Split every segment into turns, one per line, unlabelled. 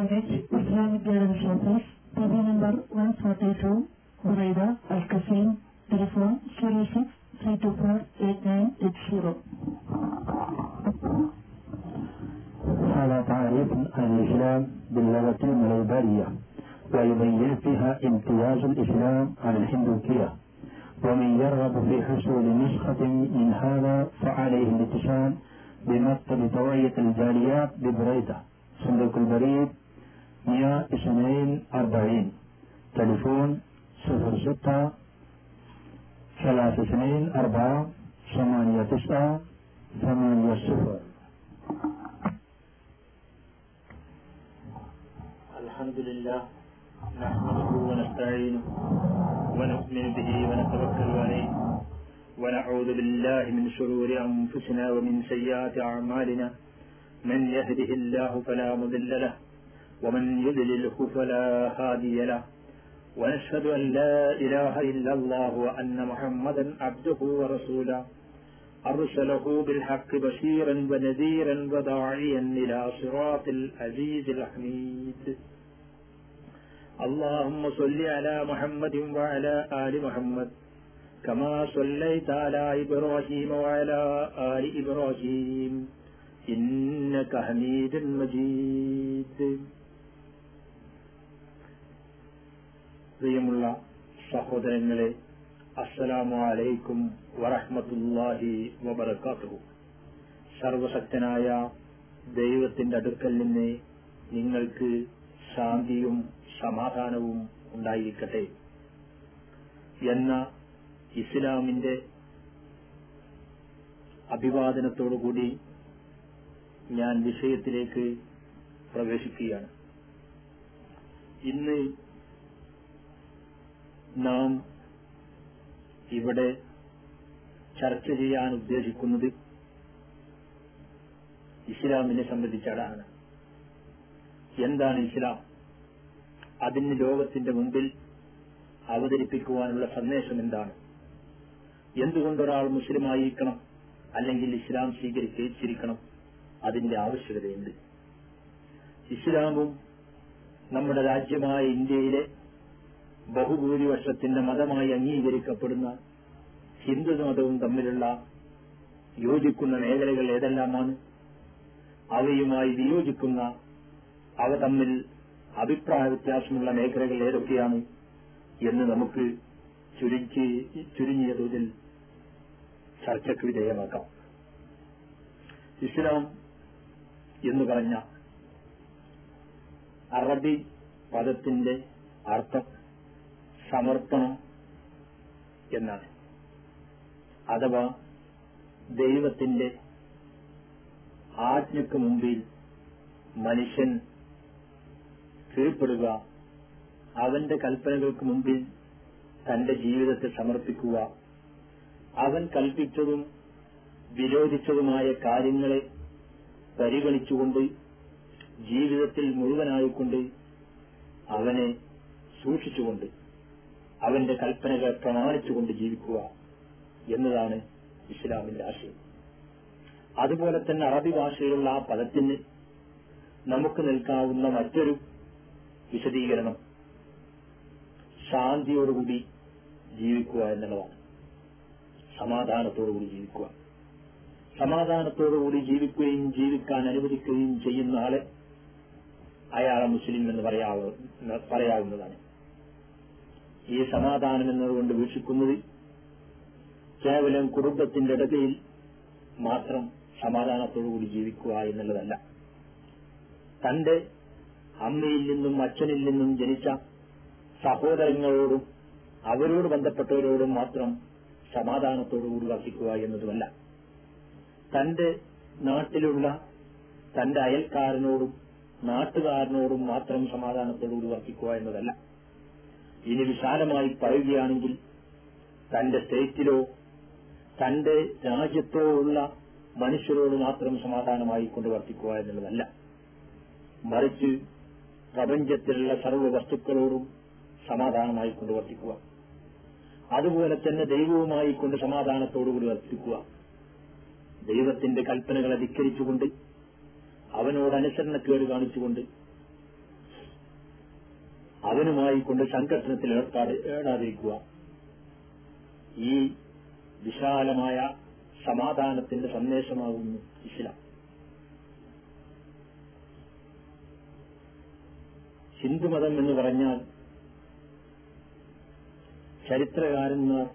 College, Islamic Guidance Office, PB number 142, Buraida, Al-Qasim, telephone 06 324 8980.
على تعريف الإسلام باللغة الملوبرية ويبين فيها امتياز الإسلام عن الهندوكية ومن يرغب في حصول نسخة من هذا فعليه الاتصال بمكتب توعية الجاليات ببريدة صندوق البريد 142 تليفون 06 32 4 8 9 8 0
الحمد لله نحمده ونستعينه ونؤمن به ونتوكل عليه ونعوذ بالله من شرور أنفسنا ومن سيئات أعمالنا من يهده الله فلا مضل له ومن يضلله فلا هادي له ونشهد أن لا إله إلا الله وأن محمدا عبده ورسوله أرسله بالحق بشيرا ونذيرا وداعيا إلى صراط العزيز الحميد اللهم صل على محمد وعلى آل محمد كما صليت على إبراهيم وعلى آل إبراهيم إنك حميد مجيد പ്രിയമുള്ള സഹോദരങ്ങളെ അസ്സലാമു അലൈക്കും വറഹ്മത്തുള്ളാഹി വബറകാതുഹു സർവശക്തനായ ദൈവത്തിന്റെ അടുക്കൽ നിന്ന് നിങ്ങൾക്ക് ശാന്തിയും സമാധാനവും ഉണ്ടായിരിക്കട്ടെ എന്ന ഇസ്ലാമിന്റെ അഭിവാദനത്തോടുകൂടി ഞാൻ വിഷയത്തിലേക്ക് പ്രവേശിക്കുകയാണ് ഇന്ന് നാം ഇവിടെ ചർച്ച ചെയ്യാൻ ഉദ്ദേശിക്കുന്നത് ഇസ്ലാമിനെ സംബന്ധിച്ചാണ് എന്താണ് ഇസ്ലാം അതിന് ലോകത്തിന്റെ മുമ്പിൽ അവതരിപ്പിക്കുവാനുള്ള സന്ദേശം എന്താണ് എന്തുകൊണ്ടൊരാൾ മുസ്ലിമായിരിക്കണം അല്ലെങ്കിൽ ഇസ്ലാം സ്വീകരിച്ചിരിക്കണം അതിന്റെ ആവശ്യകതയുണ്ട് ഇസ്ലാമും നമ്മുടെ രാജ്യമായ ഇന്ത്യയിലെ ബഹുഭൂരിപക്ഷത്തിന്റെ മതമായി അംഗീകരിക്കപ്പെടുന്ന ഹിന്ദുമതവും തമ്മിലുള്ള യോജിക്കുന്ന മേഖലകൾ ഏതെല്ലാമാണ് അവയുമായി വിയോജിക്കുന്ന അവ തമ്മിൽ അഭിപ്രായ വ്യത്യാസമുള്ള മേഖലകൾ ഏതൊക്കെയാണ് എന്ന് നമുക്ക് ചുരുക്കി ചുരുങ്ങിയ തോതിൽ ചർച്ചയ്ക്ക് വിധേയമാക്കാം ഇസ്ലാം എന്ന് പറഞ്ഞ അറബി പദത്തിന്റെ അർത്ഥം സമർപ്പണം എന്നാണ് അഥവാ ദൈവത്തിന്റെ ആജ്ഞക്ക് മുമ്പിൽ മനുഷ്യൻ കീഴ്പ്പെടുക അവന്റെ കൽപ്പനകൾക്ക് മുമ്പിൽ തന്റെ ജീവിതത്തെ സമർപ്പിക്കുക അവൻ കൽപ്പിച്ചതും വിരോധിച്ചതുമായ കാര്യങ്ങളെ പരിഗണിച്ചുകൊണ്ട് ജീവിതത്തിൽ മുഴുവനായിക്കൊണ്ട് അവനെ സൂക്ഷിച്ചുകൊണ്ട് അവന്റെ കൽപ്പനകൾ പ്രമാണിച്ചുകൊണ്ട് ജീവിക്കുക എന്നതാണ് ഇസ്ലാമിന്റെ ആശയം അതുപോലെ തന്നെ അറബി ഭാഷയിലുള്ള ആ പദത്തിന് നമുക്ക് നിൽക്കാവുന്ന മറ്റൊരു വിശദീകരണം ശാന്തിയോടുകൂടി ജീവിക്കുക എന്നുള്ളതാണ് സമാധാനത്തോടുകൂടി ജീവിക്കുക സമാധാനത്തോടുകൂടി ജീവിക്കുകയും ജീവിക്കാൻ അനുവദിക്കുകയും ചെയ്യുന്ന ആളെ അയാളെ മുസ്ലിം എന്ന് പറയാവുന്നതാണ് ഈ സമാധാനം എന്നതുകൊണ്ട് വീക്ഷിക്കുന്നത് കേവലം കുടുംബത്തിന്റെ ഇടതയിൽ മാത്രം സമാധാനത്തോടുകൂടി ജീവിക്കുക എന്നുള്ളതല്ല തന്റെ അമ്മയിൽ നിന്നും അച്ഛനിൽ നിന്നും ജനിച്ച സഹോദരങ്ങളോടും അവരോട് ബന്ധപ്പെട്ടവരോടും മാത്രം സമാധാനത്തോടുകൂടി വർത്തിക്കുക എന്നതുമല്ല തന്റെ നാട്ടിലുള്ള തന്റെ അയൽക്കാരനോടും നാട്ടുകാരനോടും മാത്രം സമാധാനത്തോടുകൂടി വർത്തിക്കുക എന്നതല്ല ഇനി വിശാലമായി പറയുകയാണെങ്കിൽ തന്റെ സ്റ്റേറ്റിലോ തന്റെ രാജ്യത്തോ ഉള്ള മനുഷ്യരോട് മാത്രം സമാധാനമായി കൊണ്ട് വർത്തിക്കുക എന്നുള്ളതല്ല മറിച്ച് പ്രപഞ്ചത്തിലുള്ള സർവ്വ വസ്തുക്കളോടും സമാധാനമായി കൊണ്ട് വർത്തിക്കുക അതുപോലെ തന്നെ ദൈവവുമായി കൊണ്ട് സമാധാനത്തോടുകൂടി വർത്തിക്കുക ദൈവത്തിന്റെ കൽപ്പനകളെ ധിക്കരിച്ചുകൊണ്ട് അവനോട് അനുസരണക്കേട് കാണിച്ചുകൊണ്ട് അവനുമായി കൊണ്ട് സംഘട്ടനത്തിൽ ഏർപ്പാട് ഏടാതിരിക്കുക ഈ വിശാലമായ സമാധാനത്തിന്റെ സന്ദേശമാകുന്നു ഇസ്ലാം ഹിന്ദുമതം എന്ന് പറഞ്ഞാൽ ചരിത്രകാരന്മാർ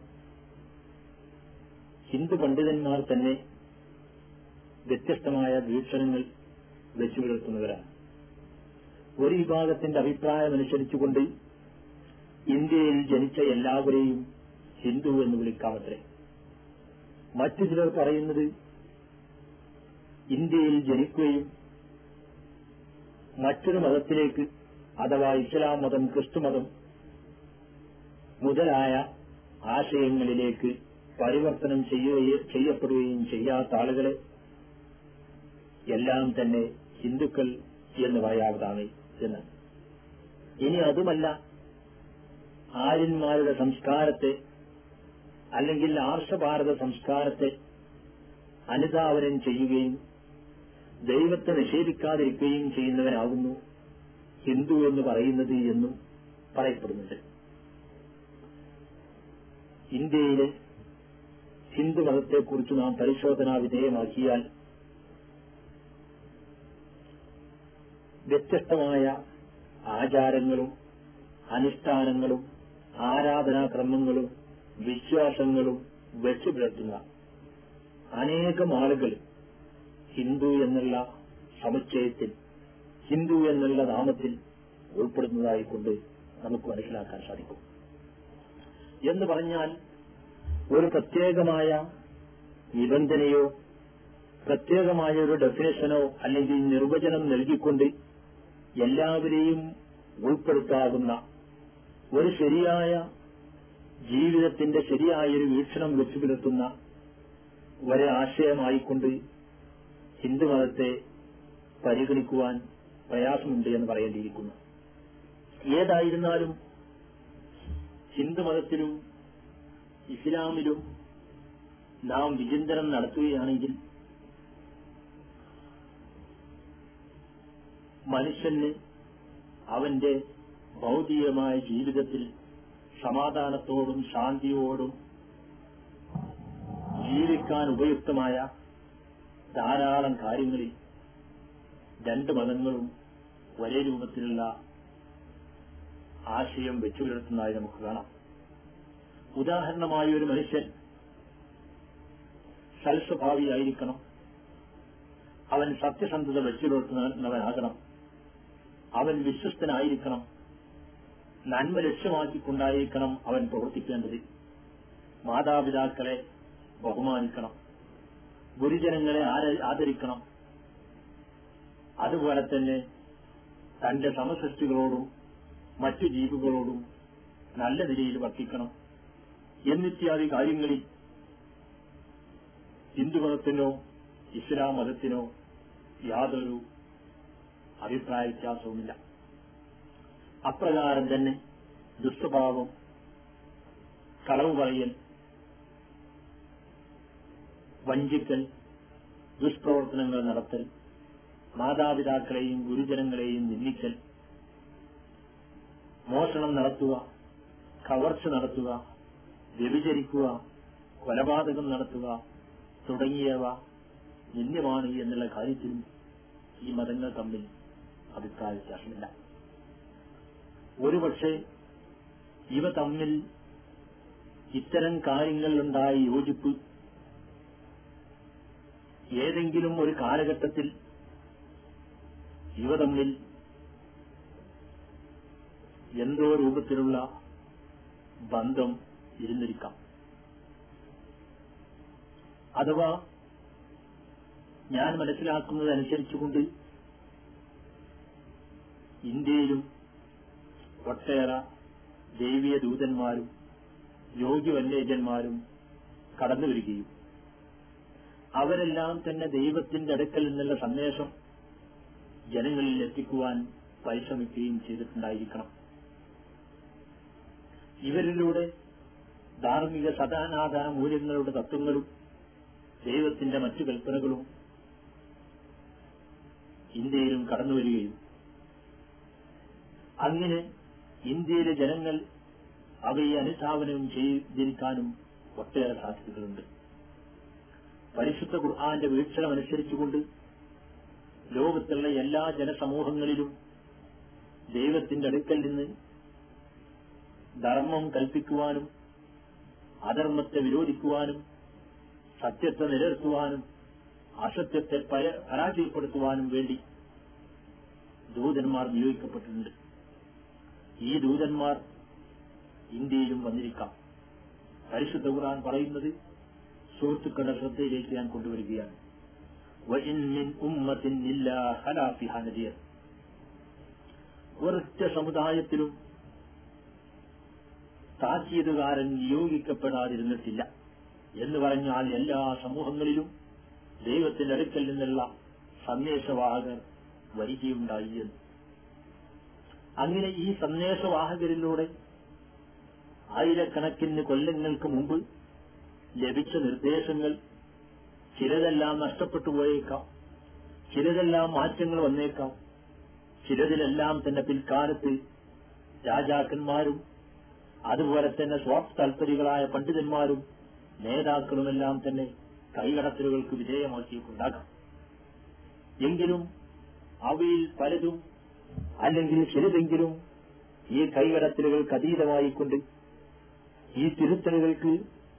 ഹിന്ദു പണ്ഡിതന്മാർ തന്നെ വ്യത്യസ്തമായ വീക്ഷണങ്ങൾ വെച്ചു പുലർത്തുന്നവരാണ് ഒരു വിഭാഗത്തിന്റെ അഭിപ്രായമനുസരിച്ചുകൊണ്ട് ഇന്ത്യയിൽ ജനിച്ച എല്ലാവരെയും ഹിന്ദു എന്ന് വിളിക്കാമത്രേ മറ്റു ചിലർ പറയുന്നത് ഇന്ത്യയിൽ ജനിക്കുകയും മറ്റൊരു മതത്തിലേക്ക് അഥവാ ഇസ്ലാം മതം ക്രിസ്തുമതം മുതലായ ആശയങ്ങളിലേക്ക് പരിവർത്തനം ചെയ്യുകയും ചെയ്യപ്പെടുകയും ചെയ്യാത്ത ആളുകളെ എല്ലാം തന്നെ ഹിന്ദുക്കൾ എന്ന് പറയാവുന്നതാണ് എന്ന് ഇനി അതുമല്ല ആര്യന്മാരുടെ സംസ്കാരത്തെ അല്ലെങ്കിൽ ആർഷഭാരത സംസ്കാരത്തെ അനുധാവനം ചെയ്യുകയും ദൈവത്തെ നിഷേധിക്കാതിരിക്കുകയും ചെയ്യുന്നവനാകുന്നു ഹിന്ദു എന്ന് പറയുന്നത് എന്നും പറയപ്പെടുന്നുണ്ട് ഇന്ത്യയിലെ ഹിന്ദുമതത്തെക്കുറിച്ച് നാം പരിശോധനാ വിധേയമാക്കിയാൽ വ്യത്യസ്തമായ ആചാരങ്ങളും അനുഷ്ഠാനങ്ങളും ആരാധനാക്രമങ്ങളും വിശ്വാസങ്ങളും വെച്ചു പുലർത്തുന്ന അനേകം ആളുകൾ ഹിന്ദു എന്നുള്ള സമുച്ചയത്തിൽ ഹിന്ദു എന്നുള്ള നാമത്തിൽ ഉൾപ്പെടുന്നതായിക്കൊണ്ട് നമുക്ക് മനസ്സിലാക്കാൻ സാധിക്കും എന്ന് പറഞ്ഞാൽ ഒരു പ്രത്യേകമായ നിബന്ധനയോ പ്രത്യേകമായ ഒരു ഡെഫിനേഷനോ അല്ലെങ്കിൽ നിർവചനം നൽകിക്കൊണ്ട് എല്ലാവരെയും ഉൾപ്പെടുത്താവുന്ന ഒരു ശരിയായ ജീവിതത്തിന്റെ ശരിയായൊരു വീക്ഷണം വെച്ചു പുലർത്തുന്ന ഒരാശയമായിക്കൊണ്ട് ഹിന്ദുമതത്തെ പരിഗണിക്കുവാൻ പ്രയാസമുണ്ട് എന്ന് പറയേണ്ടിയിരിക്കുന്നു ഏതായിരുന്നാലും ഹിന്ദുമതത്തിലും ഇസ്ലാമിലും നാം വിചിന്തനം നടത്തുകയാണെങ്കിൽ മനുഷ്യന് അവന്റെ ഭൗതികമായ ജീവിതത്തിൽ സമാധാനത്തോടും ശാന്തിയോടും ജീവിക്കാൻ ഉപയുക്തമായ ധാരാളം കാര്യങ്ങളിൽ രണ്ട് മതങ്ങളും ഒരേ രൂപത്തിലുള്ള ആശയം വെച്ചു പുലർത്തുന്നതായി നമുക്ക് കാണാം ഉദാഹരണമായി ഒരു മനുഷ്യൻ സൽസ്വഭാവിയായിരിക്കണം അവൻ സത്യസന്ധത വെച്ചു പുലർത്തുന്നവനാകണം അവൻ വിശ്വസ്തനായിരിക്കണം നന്മ ലക്ഷ്യമാക്കിക്കൊണ്ടായിരിക്കണം അവൻ പ്രവർത്തിക്കേണ്ടത് മാതാപിതാക്കളെ ബഹുമാനിക്കണം ഗുരുജനങ്ങളെ ആദരിക്കണം അതുപോലെ തന്നെ തന്റെ സമസൃഷ്ടികളോടും മറ്റു ജീവികളോടും നല്ല നിലയിൽ വർത്തിക്കണം എന്നിത്യാദി കാര്യങ്ങളിൽ ഹിന്ദുമതത്തിനോ ഇസ്ലാം മതത്തിനോ യാതൊരു അഭിപ്രായ വ്യത്യാസവുമില്ല അപ്രകാരം തന്നെ ദുസ്വഭാവം കളവ് പറയൽ വഞ്ചിക്കൽ ദുഷ്പ്രവർത്തനങ്ങൾ നടത്തൽ മാതാപിതാക്കളെയും ഗുരുജനങ്ങളെയും നിന്ദിക്കൽ മോഷണം നടത്തുക കവർച്ച നടത്തുക വ്യഭിചരിക്കുക കൊലപാതകം നടത്തുക തുടങ്ങിയവ നിന്ദ്യമാണ് എന്നുള്ള കാര്യത്തിലും ഈ മതങ്ങൾ തമ്മിൽ അഭിപ്രായ വ്യത്യാസമില്ല ഒരുപക്ഷെ ഇവ തമ്മിൽ ഇത്തരം കാര്യങ്ങളിലുണ്ടായ യോജിപ്പ് ഏതെങ്കിലും ഒരു കാലഘട്ടത്തിൽ ഇവ തമ്മിൽ എന്തോ രൂപത്തിലുള്ള ബന്ധം ഇരുന്നിരിക്കാം അഥവാ ഞാൻ മനസ്സിലാക്കുന്നതനുസരിച്ചുകൊണ്ട് ഇന്ത്യയിലും ഒട്ടേറെ ദൈവീയ ദൂതന്മാരും യോഗ്യവല്ലേജന്മാരും കടന്നു വരികയും അവരെല്ലാം തന്നെ ദൈവത്തിന്റെ അടുക്കൽ നിന്നുള്ള സന്ദേശം ജനങ്ങളിൽ എത്തിക്കുവാൻ പരിശ്രമിക്കുകയും ചെയ്തിട്ടുണ്ടായിരിക്കണം ഇവരിലൂടെ ധാർമ്മിക സദാനാധാന മൂല്യങ്ങളുടെ തത്വങ്ങളും ദൈവത്തിന്റെ മറ്റു കൽപ്പനകളും ഇന്ത്യയിലും കടന്നുവരികയും അങ്ങനെ ഇന്ത്യയിലെ ജനങ്ങൾ അവയെ അനുധാവനം ചെയ്തിരിക്കാനും ഒട്ടേറെ സാധ്യതകളുണ്ട് പരിശുദ്ധ ഖുർആന്റെ വീക്ഷണം അനുസരിച്ചുകൊണ്ട് ലോകത്തുള്ള എല്ലാ ജനസമൂഹങ്ങളിലും ദൈവത്തിന്റെ അടുക്കൽ നിന്ന് ധർമ്മം കൽപ്പിക്കുവാനും അധർമ്മത്തെ വിരോധിക്കുവാനും സത്യത്തെ നിലനിർത്തുവാനും അസത്യത്തെ പര- പരാജയപ്പെടുത്തുവാനും വേണ്ടി ദൂതന്മാർ നിയോഗിക്കപ്പെട്ടിട്ടുണ്ട് ഈ ദൂതന്മാർ ഇന്ത്യയിലും വന്നിരിക്കാം പരിശുദ്ധ ഖുർആൻ പറയുന്നത് സുഹൃത്തുക്കളുടെ ശ്രദ്ധയിലേക്ക് ഞാൻ കൊണ്ടുവരികയാണ് وَإِن مِّنْ أُمَّةٍ إِلَّا خَلَا فِيهَا نَذِيرٌ ഒരൊറ്റ സമുദായത്തിലും താക്കീതുകാരൻ നിയോഗിക്കപ്പെടാതിരുന്നിട്ടില്ല എന്ന് പറഞ്ഞാൽ എല്ലാ സമൂഹങ്ങളിലും ദൈവത്തിന്റെ അടുക്കൽ നിന്നുള്ള സന്ദേശവാഹകർ വരികയുണ്ടായി എന്ന് അങ്ങനെ ഈ സന്ദേശവാഹകരിലൂടെ ആയിരക്കണക്കിന് കൊല്ലങ്ങൾക്ക് മുമ്പ് ലഭിച്ച നിർദ്ദേശങ്ങൾ ചിലതെല്ലാം നഷ്ടപ്പെട്ടു പോയേക്കാം ചിലതെല്ലാം മാറ്റങ്ങൾ വന്നേക്കാം ചിലതിലെല്ലാം തന്നെ പിൽക്കാലത്ത് രാജാക്കന്മാരും അതുപോലെ തന്നെ സ്വാർത്ഥ താൽപര്യങ്ങളായ പണ്ഡിതന്മാരും നേതാക്കളുമെല്ലാം തന്നെ കൈകടത്തലുകൾക്ക് വിധേയമാക്കിയിട്ടുണ്ടാകാം എങ്കിലും അവയിൽ പലതും അല്ലെങ്കിൽ ചിലതെങ്കിലും ഈ കൈകടത്തലുകൾക്ക് അതീതമായിക്കൊണ്ട് ഈ തിരുത്തലുകൾക്ക്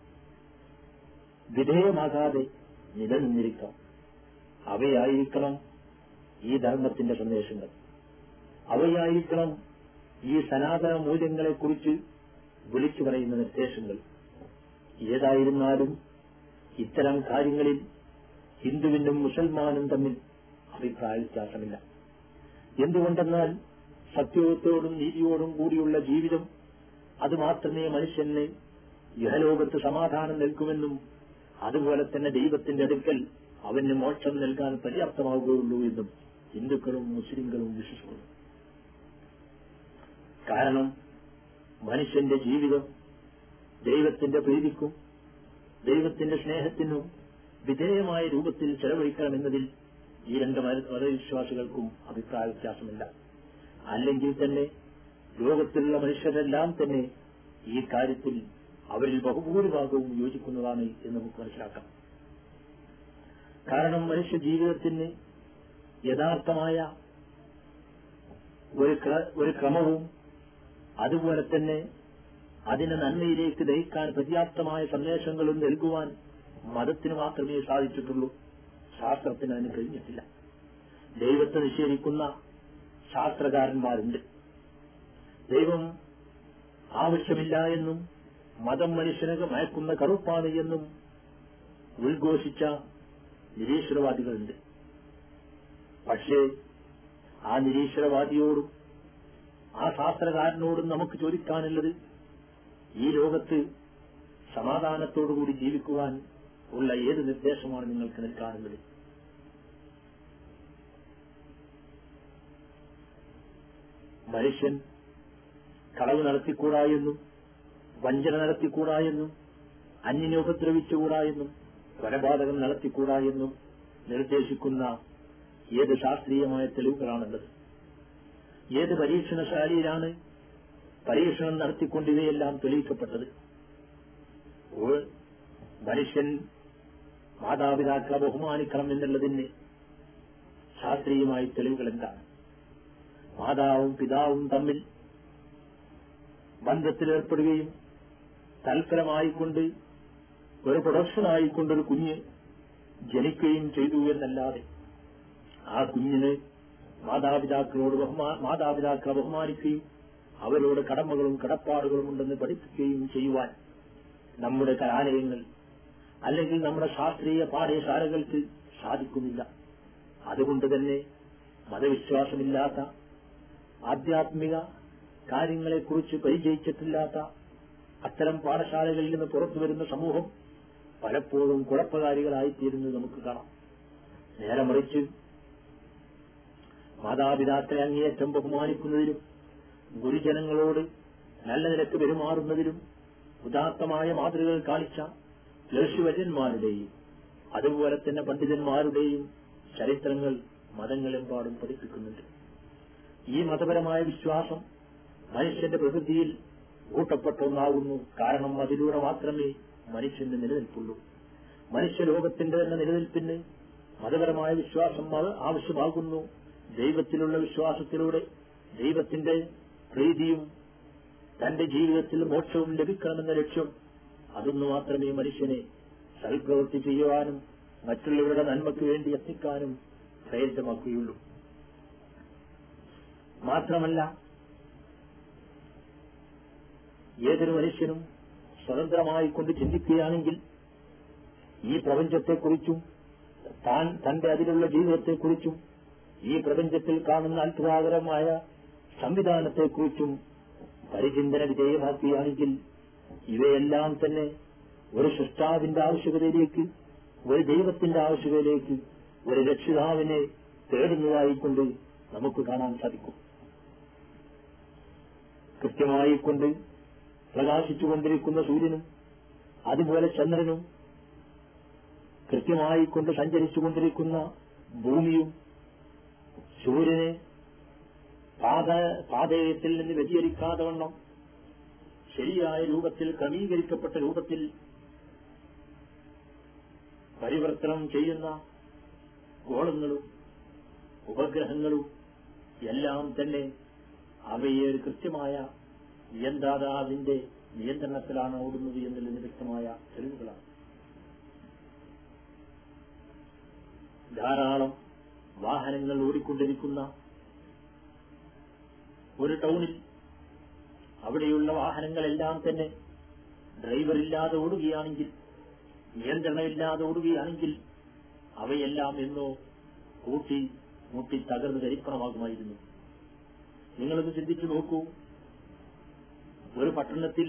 വിധേയമാകാതെ നിലനിന്നിരിക്കാം അവയായിരിക്കണം ഈ ധർമ്മത്തിന്റെ സന്ദേശങ്ങൾ അവയായിരിക്കണം ഈ സനാതന മൂല്യങ്ങളെക്കുറിച്ച് വിളിച്ചു പറയുന്ന നിർദ്ദേശങ്ങൾ ഏതായിരുന്നാലും ഇത്തരം കാര്യങ്ങളിൽ ഹിന്ദുവിനും മുസൽമാനും തമ്മിൽ അഭിപ്രായ വ്യത്യാസമില്ല എന്തുകൊണ്ടെന്നാൽ സത്യത്തോടും നീതിയോടും കൂടിയുള്ള ജീവിതം അത് മാത്രമേ മനുഷ്യന് ഇഹലോകത്ത് സമാധാനം നൽകുമെന്നും അതുപോലെ തന്നെ ദൈവത്തിന്റെ അടുക്കൽ അവന് മോക്ഷം നൽകാൻ പര്യാപ്തമാവുകയുള്ളൂ എന്നും ഹിന്ദുക്കളും മുസ്ലിങ്ങളും വിശ്വസിക്കുന്നു കാരണം മനുഷ്യന്റെ ജീവിതം ദൈവത്തിന്റെ പ്രീതിക്കും ദൈവത്തിന്റെ സ്നേഹത്തിനും വിധേയമായ രൂപത്തിൽ ചെലവഴിക്കണമെന്നതിൽ ഈ രണ്ട് മത- മതവിശ്വാസികൾക്കും അഭിപ്രായ വ്യത്യാസമില്ല അല്ലെങ്കിൽ തന്നെ ലോകത്തിലുള്ള മനുഷ്യരെല്ലാം തന്നെ ഈ കാര്യത്തിൽ അവരിൽ ബഹുഭൂരിഭാഗവും യോജിക്കുന്നതാണ് എന്ന് നമുക്ക് മനസ്സിലാക്കാം കാരണം മനുഷ്യ ജീവിതത്തിന് യഥാർത്ഥമായ ഒരു ക്ര- ഒരു ക്രമവും അതുപോലെ തന്നെ അതിനെ നന്മയിലേക്ക് നയിക്കാൻ പര്യാപ്തമായ സന്ദേശങ്ങളും നൽകുവാൻ മതത്തിന് മാത്രമേ സാധിച്ചിട്ടുള്ളൂ ശാസ്ത്രത്തിന് അതിന് കഴിഞ്ഞിട്ടില്ല ദൈവത്തെ നിഷേധിക്കുന്ന ശാസ്ത്രകാരന്മാരുണ്ട് ദൈവം ആവശ്യമില്ല എന്നും മതം മനുഷ്യനെ മയക്കുന്ന കറുപ്പാണ് എന്നും ഉദ്ഘോഷിച്ച നിരീശ്വരവാദികളുണ്ട് പക്ഷേ ആ നിരീശ്വരവാദിയോടും ആ ശാസ്ത്രകാരനോടും നമുക്ക് ചോദിക്കാനുള്ളത് ഈ ലോകത്ത് സമാധാനത്തോടുകൂടി ജീവിക്കുവാൻ ഉള്ള ഏത് നിർദ്ദേശമാണ് നിങ്ങൾക്ക് നൽകാനുള്ളത് മനുഷ്യൻ കളവ് നടത്തിക്കൂടാ എന്നും വഞ്ചന നടത്തിക്കൂടാ എന്നും അന്യനെ ഉപദ്രവിച്ചുകൂടാ എന്നും കൊലപാതകം നടത്തിക്കൂടാ എന്നും നിർദ്ദേശിക്കുന്ന ഏത് ശാസ്ത്രീയമായ തെളിവുകളാണുള്ളത് ഏത് പരീക്ഷണശാലയിലാണ് പരീക്ഷണം നടത്തിക്കൊണ്ട് ഇവയെല്ലാം തെളിയിക്കപ്പെട്ടത് അപ്പോൾ മനുഷ്യൻ മാതാപിതാക്കളെ ബഹുമാനിക്കണം എന്നുള്ളതിന് ശാസ്ത്രീയമായ തെളിവുകൾ എന്താണ് മാതാവും പിതാവും തമ്മിൽ ബന്ധത്തിലേർപ്പെടുകയും തൽഫലമായിക്കൊണ്ട് ഒരു പ്രൊഡക്ഷനായിക്കൊണ്ടൊരു കുഞ്ഞ് ജനിക്കുകയും ചെയ്തു എന്നല്ലാതെ ആ കുഞ്ഞിന് മാതാപിതാക്കളോട് ബഹുമാ മാതാപിതാക്കളെ ബഹുമാനിക്കുകയും അവരോട് കടമകളും കടപ്പാടുകളും ഉണ്ടെന്ന് പഠിപ്പിക്കുകയും ചെയ്യുവാൻ നമ്മുടെ കലാലയങ്ങൾ അല്ലെങ്കിൽ നമ്മുടെ ശാസ്ത്രീയ പാഠ്യശാലകൾക്ക് സാധിക്കുന്നില്ല അതുകൊണ്ട് തന്നെ മതവിശ്വാസമില്ലാത്ത ആധ്യാത്മിക കാര്യങ്ങളെക്കുറിച്ച് പരിചയിച്ചിട്ടില്ലാത്ത അത്തരം പാഠശാലകളിൽ നിന്ന് പുറത്തു വരുന്ന സമൂഹം പലപ്പോഴും കുഴപ്പകാരികളായിത്തീരുന്നത് നമുക്ക് കാണാം നേരെ മറിച്ച് മാതാപിതാക്കളെ അങ്ങേയറ്റം ബഹുമാനിക്കുന്നതിലും ഗുരുജനങ്ങളോട് നല്ല നിലക്ക് പെരുമാറുന്നതിലും ഉദാത്തമായ മാതൃകകൾ കാണിച്ച ഋഷിവര്യന്മാരുടെയും അതുപോലെ തന്നെ പണ്ഡിതന്മാരുടെയും ചരിത്രങ്ങൾ മതങ്ങളെമ്പാടും പഠിപ്പിക്കുന്നുണ്ട് ഈ മതപരമായ വിശ്വാസം മനുഷ്യന്റെ പ്രകൃതിയിൽ ഊട്ടപ്പെട്ട ഒന്നാകുന്നു കാരണം അതിലൂടെ മാത്രമേ മനുഷ്യന് നിലനിൽപ്പുള്ളൂ മനുഷ്യലോകത്തിന്റെ തന്നെ നിലനിൽപ്പിന് മതപരമായ വിശ്വാസം അത് ആവശ്യമാകുന്നു ദൈവത്തിലുള്ള വിശ്വാസത്തിലൂടെ ദൈവത്തിന്റെ പ്രീതിയും തന്റെ ജീവിതത്തിൽ മോക്ഷവും ലഭിക്കണമെന്ന ലക്ഷ്യം അതൊന്നു മാത്രമേ മനുഷ്യനെ സൽപ്രവൃത്തി ചെയ്യുവാനും മറ്റുള്ളവരുടെ നന്മയ്ക്ക് വേണ്ടി എത്തിക്കാനും പ്രേരിതമാക്കുകയുള്ളൂ മാത്രമല്ല ഏതൊരു മനുഷ്യനും സ്വതന്ത്രമായി കൊണ്ട് ചിന്തിക്കുകയാണെങ്കിൽ ഈ പ്രപഞ്ചത്തെക്കുറിച്ചും താൻ തന്റെ അതിലുള്ള ജീവിതത്തെക്കുറിച്ചും ഈ പ്രപഞ്ചത്തിൽ കാണുന്ന അത്ഭുതാകരമായ സംവിധാനത്തെക്കുറിച്ചും പരിചിന്തന വിധേയമാക്കുകയാണെങ്കിൽ ഇവയെല്ലാം തന്നെ ഒരു സൃഷ്ടാവിന്റെ ആവശ്യകതയിലേക്ക് ഒരു ദൈവത്തിന്റെ ആവശ്യകതയിലേക്ക് ഒരു രക്ഷിതാവിനെ തേടുന്നതായിക്കൊണ്ട് നമുക്ക് കാണാൻ സാധിക്കും കൃത്യമായി കൊണ്ട് പ്രകാശിച്ചുകൊണ്ടിരിക്കുന്ന സൂര്യനും അതുപോലെ ചന്ദ്രനും കൃത്യമായി കൊണ്ട് സഞ്ചരിച്ചുകൊണ്ടിരിക്കുന്ന ഭൂമിയും സൂര്യനെ പാത പാതയത്തിൽ നിന്ന് വ്യതിചരിക്കാതെ വണ്ണം ശരിയായ രൂപത്തിൽ ക്രമീകരിക്കപ്പെട്ട രൂപത്തിൽ പരിവർത്തനം ചെയ്യുന്ന ഗോളങ്ങളും ഉപഗ്രഹങ്ങളും എല്ലാം തന്നെ അവയെ ഒരു കൃത്യമായ നിയന്ത്രാതാവിന്റെ നിയന്ത്രണത്തിലാണ് ഓടുന്നത് എന്നുള്ളതിന് വ്യക്തമായ തെളിവുകളാണ് ധാരാളം വാഹനങ്ങൾ ഓടിക്കൊണ്ടിരിക്കുന്ന ഒരു ടൗണിൽ അവിടെയുള്ള വാഹനങ്ങളെല്ലാം തന്നെ ഡ്രൈവറില്ലാതെ ഓടുകയാണെങ്കിൽ നിയന്ത്രണമില്ലാതെ ഓടുകയാണെങ്കിൽ അവയെല്ലാം എന്നോ കൂട്ടി മുട്ടി തകർന്ന് ധരിപ്പണമാകുമായിരുന്നു നിങ്ങളൊന്ന് ചിന്തിച്ചു നോക്കൂ ഒരു പട്ടണത്തിൽ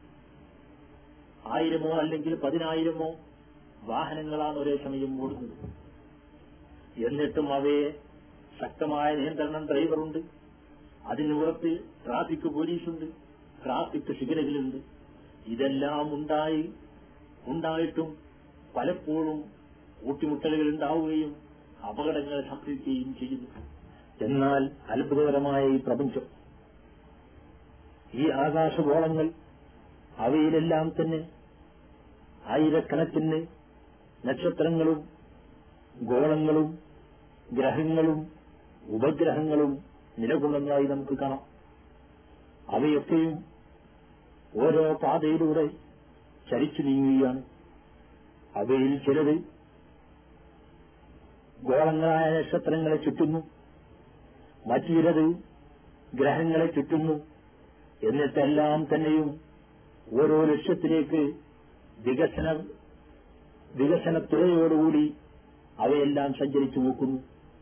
ആയിരമോ അല്ലെങ്കിൽ പതിനായിരമോ വാഹനങ്ങളാണ് ഒരേ സമയം ഓടുന്നത് എന്നിട്ടും അവയെ ശക്തമായ നിയന്ത്രണം ഡ്രൈവറുണ്ട് അതിന് പുറത്ത് ട്രാഫിക് പോലീസുണ്ട് ട്രാഫിക് സിഗ്നലുകളുണ്ട് ഇതെല്ലാം ഉണ്ടായി ഉണ്ടായിട്ടും പലപ്പോഴും കൂട്ടിമുട്ടലുകൾ ഉണ്ടാവുകയും അപകടങ്ങൾ സംഭവിക്കുകയും ചെയ്യുന്നു എന്നാൽ അത്ഭുതകരമായ ഈ പ്രപഞ്ചം ഈ ആകാശഗോളങ്ങൾ അവയിലെല്ലാം തന്നെ ആയിരക്കണക്കിന് നക്ഷത്രങ്ങളും ഗോളങ്ങളും ഗ്രഹങ്ങളും ഉപഗ്രഹങ്ങളും നിലകൊള്ളുന്നതായി നമുക്ക് കാണാം അവയൊക്കെയും ഓരോ പാതയിലൂടെ ചരിച്ചു നീങ്ങുകയാണ് അവയിൽ ചിലത് ഗോളങ്ങളായ നക്ഷത്രങ്ങളെ ചുറ്റുന്നു മറ്റു ചിലത് ഗ്രഹങ്ങളെ ചുറ്റുന്നു എന്നിട്ടെല്ലാം തന്നെയും ഓരോ ലക്ഷ്യത്തിലേക്ക് വികസന വികസനത്തുറയോടുകൂടി അവയെല്ലാം സഞ്ചരിച്ചു നോക്കുന്നു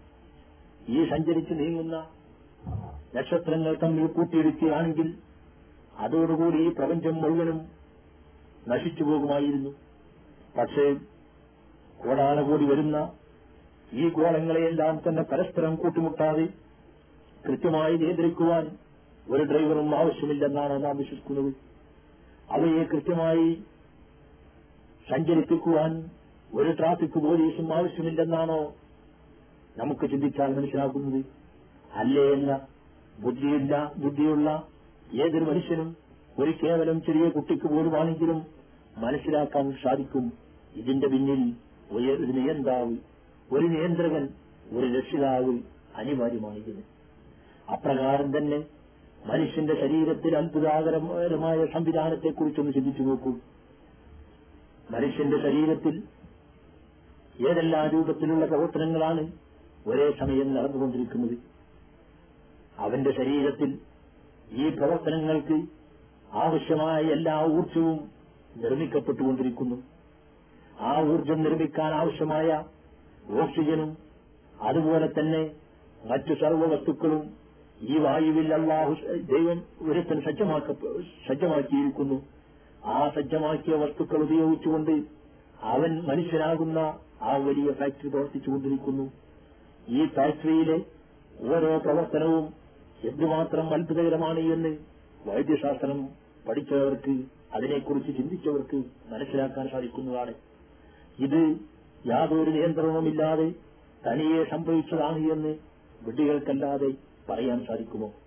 ഈ സഞ്ചരിച്ച് നീങ്ങുന്ന നക്ഷത്രങ്ങൾ തമ്മിൽ കൂട്ടിയിടിക്കുകയാണെങ്കിൽ അതോടുകൂടി ഈ പ്രപഞ്ചം മുഴുവനും നശിച്ചു പോകുമായിരുന്നു പക്ഷേ കോടാനുകൂടി വരുന്ന ഈ ഗോളങ്ങളെയെല്ലാം തന്നെ പരസ്പരം കൂട്ടിമുട്ടാതെ കൃത്യമായി നിയന്ത്രിക്കുവാൻ ഒരു ഡ്രൈവറും ആവശ്യമില്ലെന്നാണ് നാം വിശ്വസിക്കുന്നത് അവയെ കൃത്യമായി സഞ്ചരിപ്പിക്കുവാൻ ഒരു ട്രാഫിക് പോലീസും ആവശ്യമില്ലെന്നാണോ നമുക്ക് ചിന്തിച്ചാൽ മനസ്സിലാക്കുന്നത് അല്ലേ അല്ല ബുദ്ധിയില്ല ബുദ്ധിയുള്ള ഏതൊരു മനുഷ്യനും ഒരു കേവലം ചെറിയ കുട്ടിക്ക് പോലുമാണെങ്കിലും മനസ്സിലാക്കാൻ സാധിക്കും ഇതിന്റെ പിന്നിൽ ഒരു ഒരു നിയന്താവ് ഒരു നിയന്ത്രകൻ ഒരു രക്ഷിതാവ് അനിവാര്യമാണിതിന് അപ്രകാരം തന്നെ മനുഷ്യന്റെ ശരീരത്തിൽ അത്ഭുതാകരമായ സംവിധാനത്തെക്കുറിച്ചൊന്ന് ചിന്തിച്ചു നോക്കൂ മനുഷ്യന്റെ ശരീരത്തിൽ ഏതെല്ലാം രൂപത്തിലുള്ള പ്രവർത്തനങ്ങളാണ് ഒരേ സമയം നടന്നുകൊണ്ടിരിക്കുന്നത് അവന്റെ ശരീരത്തിൽ ഈ പ്രവർത്തനങ്ങൾക്ക് ആവശ്യമായ എല്ലാ ഊർജവും നിർമ്മിക്കപ്പെട്ടുകൊണ്ടിരിക്കുന്നു ആ ഊർജം നിർമ്മിക്കാൻ ആവശ്യമായ ഓക്സിജനും അതുപോലെ തന്നെ മറ്റു സർവ്വവസ്തുക്കളും ഈ വായുവിൽ അള്ളാഹു ദൈവം ഒരുത്തൻ സജ്ജമാക്ക സജ്ജമാക്കിയിരിക്കുന്നു ആ സജ്ജമാക്കിയ വസ്തുക്കൾ ഉപയോഗിച്ചുകൊണ്ട് അവൻ മനുഷ്യനാകുന്ന ആ വലിയ ഫാക്ടറി പ്രവർത്തിച്ചുകൊണ്ടിരിക്കുന്നു ഈ ഫാക്ടറിയിലെ ഓരോ പ്രവർത്തനവും എന്തുമാത്രം അത്ഭുതകരമാണ് എന്ന് വൈദ്യശാസ്ത്രം പഠിച്ചവർക്ക് അതിനെക്കുറിച്ച് ചിന്തിച്ചവർക്ക് മനസ്സിലാക്കാൻ സാധിക്കുന്നതാണ് ഇത് യാതൊരു നിയന്ത്രണവുമില്ലാതെ തനിയെ സംഭവിച്ചതാണ് എന്ന് വിഡ്ഢികൾക്കല്ലാതെ പറയാൻ സാധിക്കുമോ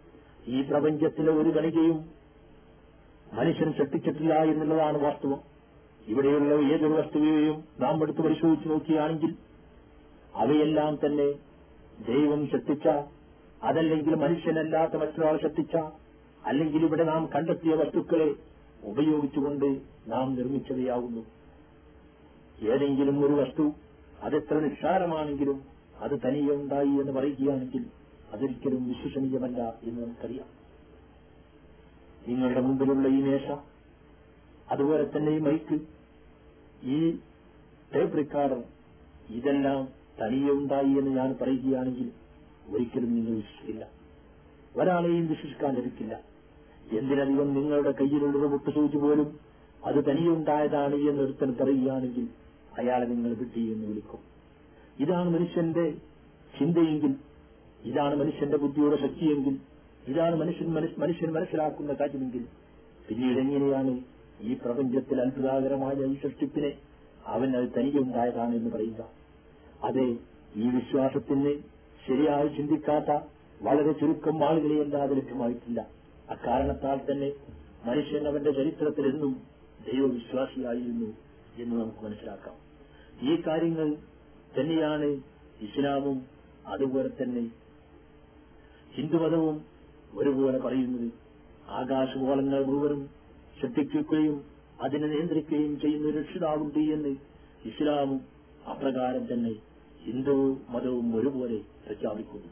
ഈ പ്രപഞ്ചത്തിലെ ഒരു കണികയും മനുഷ്യൻ സൃഷ്ടിച്ചിട്ടില്ല എന്നുള്ളതാണ് വാസ്തവം ഇവിടെയുള്ള ഏതൊരു വസ്തുവയെയും നാം എടുത്ത് പരിശോധിച്ചു നോക്കുകയാണെങ്കിൽ അവയെല്ലാം തന്നെ ദൈവം സൃഷ്ടിച്ച അതല്ലെങ്കിൽ മനുഷ്യനല്ലാത്ത മറ്റൊരാൾ സൃഷ്ടിച്ച അല്ലെങ്കിൽ ഇവിടെ നാം കണ്ടെത്തിയ വസ്തുക്കളെ ഉപയോഗിച്ചുകൊണ്ട് നാം നിർമ്മിച്ചവയാകുന്നു ഏതെങ്കിലും ഒരു വസ്തു അതെത്ര നിസ്സാരമാണെങ്കിലും അത് തനിയെ ഉണ്ടായി എന്ന് പറയുകയാണെങ്കിൽ അതൊരിക്കലും വിശ്വസനീയമല്ല എന്ന് നമുക്കറിയാം നിങ്ങളുടെ മുമ്പിലുള്ള ഈ മേശ അതുപോലെ തന്നെ ഈ മൈക്ക് ഈ ടേപ്പ് റെക്കോർഡർ ഇതെല്ലാം തനിയെ ഉണ്ടായി എന്ന് ഞാൻ പറയുകയാണെങ്കിൽ ഒരിക്കലും നിങ്ങൾ വിശ്വസിക്കില്ല ഒരാളെയും വിശ്വസിക്കാൻ ലഭിക്കില്ല എന്തിനധികം നിങ്ങളുടെ കയ്യിലുള്ളത് മുട്ടുസൂചി പോലും അത് തനിയെ ഉണ്ടായതാണ് എന്ന് ഒരുത്തൻ പറയുകയാണെങ്കിൽ അയാളെ നിങ്ങൾ വിട്ടി എന്ന് വിളിക്കും ഇതാണ് മനുഷ്യന്റെ ചിന്തയെങ്കിൽ ഇതാണ് മനുഷ്യന്റെ ബുദ്ധിയുടെ ശക്തിയെങ്കിൽ ഇതാണ് മനുഷ്യൻ മനസ്- മനുഷ്യൻ മനസ്സിലാക്കുന്ന കാര്യമെങ്കിൽ പിന്നീട് എങ്ങനെയാണ് ഈ പ്രപഞ്ചത്തിൽ അത്ഭുതാകരമായ ഈ സൃഷ്ടിപ്പിനെ അവൻ അത് തനിയെ ഉണ്ടായതാണ് എന്ന് പറയുക അതെ ഈ വിശ്വാസത്തിന് ശരിയായി ചിന്തിക്കാത്ത വളരെ ചുരുക്കം ആളുകളെയല്ലാതെ ലഭ്യമായിട്ടില്ല അക്കാരണത്താൽ തന്നെ മനുഷ്യൻ അവന്റെ ചരിത്രത്തിൽ എന്നും ദൈവവിശ്വാസിയായിരുന്നു എന്ന് നമുക്ക് മനസ്സിലാക്കാം ഈ കാര്യങ്ങൾ തന്നെയാണ് ഇസ്ലാമും അതുപോലെ തന്നെ ഹിന്ദുമതവും ഒരുപോലെ പറയുന്നത് ആകാശഗോളങ്ങൾ മുഴുവനും സൃഷ്ടിക്കുകയും അതിനെ നിയന്ത്രിക്കുകയും ചെയ്യുന്ന ഒരു രക്ഷിതാവുണ്ട് എന്ന് ഇസ്ലാമും അപ്രകാരം തന്നെ ഹിന്ദു മതവും ഒരുപോലെ പ്രഖ്യാപിക്കുന്നു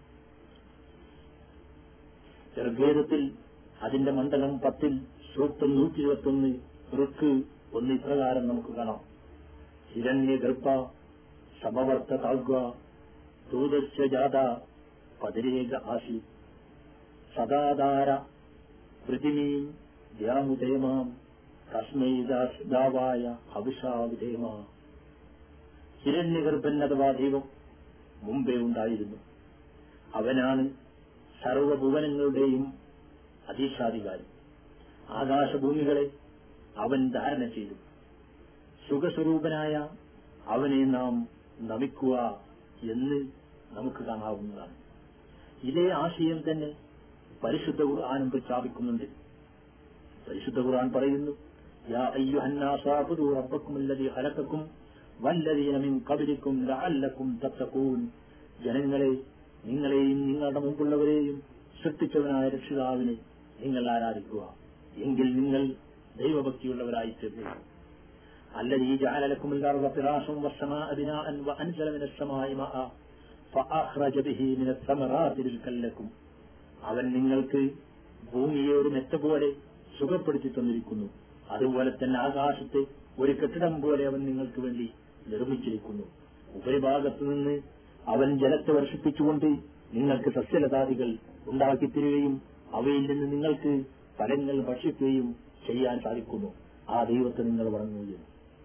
ഋഗ്വേദത്തിൽ അതിന്റെ മണ്ഡലം പത്തിൽ സൂക്തം നൂറ്റി ഇരുപത്തൊന്ന് ഋക്ക് ഒന്ന് ഇപ്രകാരം നമുക്ക് കാണാം ഹിരണ്യഗർഭ സമവർത്ത താഴ്വ ദൂതസ്യ ജാത പതിരേക ആശി സദാധാര പൃഥിവീം ദ്യാമുദേമാം തസ്മൈ ദാവായ അഭിഷാവിധേമ ഹിരണ്യഗർഭൻ അഥവാ ദൈവം മുമ്പേ ഉണ്ടായിരുന്നു അവനാണ് സർവഭുവനങ്ങളുടെയും അധീക്ഷാധികാരി ആകാശഭൂമികളെ അവൻ ധാരണ ചെയ്തു സുഖസ്വരൂപനായ അവനെ നാം നമിക്കുക എന്ന് നമുക്ക് കാണാവുന്നതാണ് ഇതേ ആശയം തന്നെ പരിശുദ്ധ ഖുർആാനും പ്രഖ്യാപിക്കുന്നുണ്ട് പരിശുദ്ധ ഖുർആൻ പറയുന്നു യാ അയ്യുഹന്നാസാബുദു റബ്ബക്കുമുല്ലദീ ഖലഖക്കും വല്ലദീന മിൻ ഖബ്ലിക്കും ലഅല്ലക്കും തത്തഖൂൻ ജനങ്ങളെ നിങ്ങളെയും നിങ്ങളുടെ മുമ്പുള്ളവരെയും സൃഷ്ടിച്ചവനായ രക്ഷിതാവിനെ നിങ്ങൾ ആരാധിക്കുക എങ്കിൽ നിങ്ങൾ ദൈവഭക്തിയുള്ളവരായി തീർന്നു الذي جعل لكم الأرض فراشا والسماء بناء وأنزل من السماء ماء فأخرج به من الثمرات رزقا لكم അവൻ നിങ്ങൾക്ക് ഭൂമിയെ ഒരു മെത്ത പോലെ സുഖപ്പെടുത്തി തന്നിരിക്കുന്നു അതുപോലെ തന്നെ ആകാശത്തെ ഒരു കെട്ടിടം പോലെ അവൻ നിങ്ങൾക്ക് വേണ്ടി നിർമ്മിച്ചിരിക്കുന്നു ഉപരിഭാഗത്തു നിന്ന് അവൻ ജലത്തെ വർഷിപ്പിച്ചുകൊണ്ട് നിങ്ങൾക്ക് സസ്യലതാദികൾ ഉണ്ടാക്കിത്തരികയും അവയിൽ നിന്ന് നിങ്ങൾക്ക് ഫലങ്ങൾ ഭക്ഷിക്കുകയും ചെയ്യാൻ സാധിക്കുന്നു ആ ദൈവത്തെ നിങ്ങൾ വണങ്ങുകയും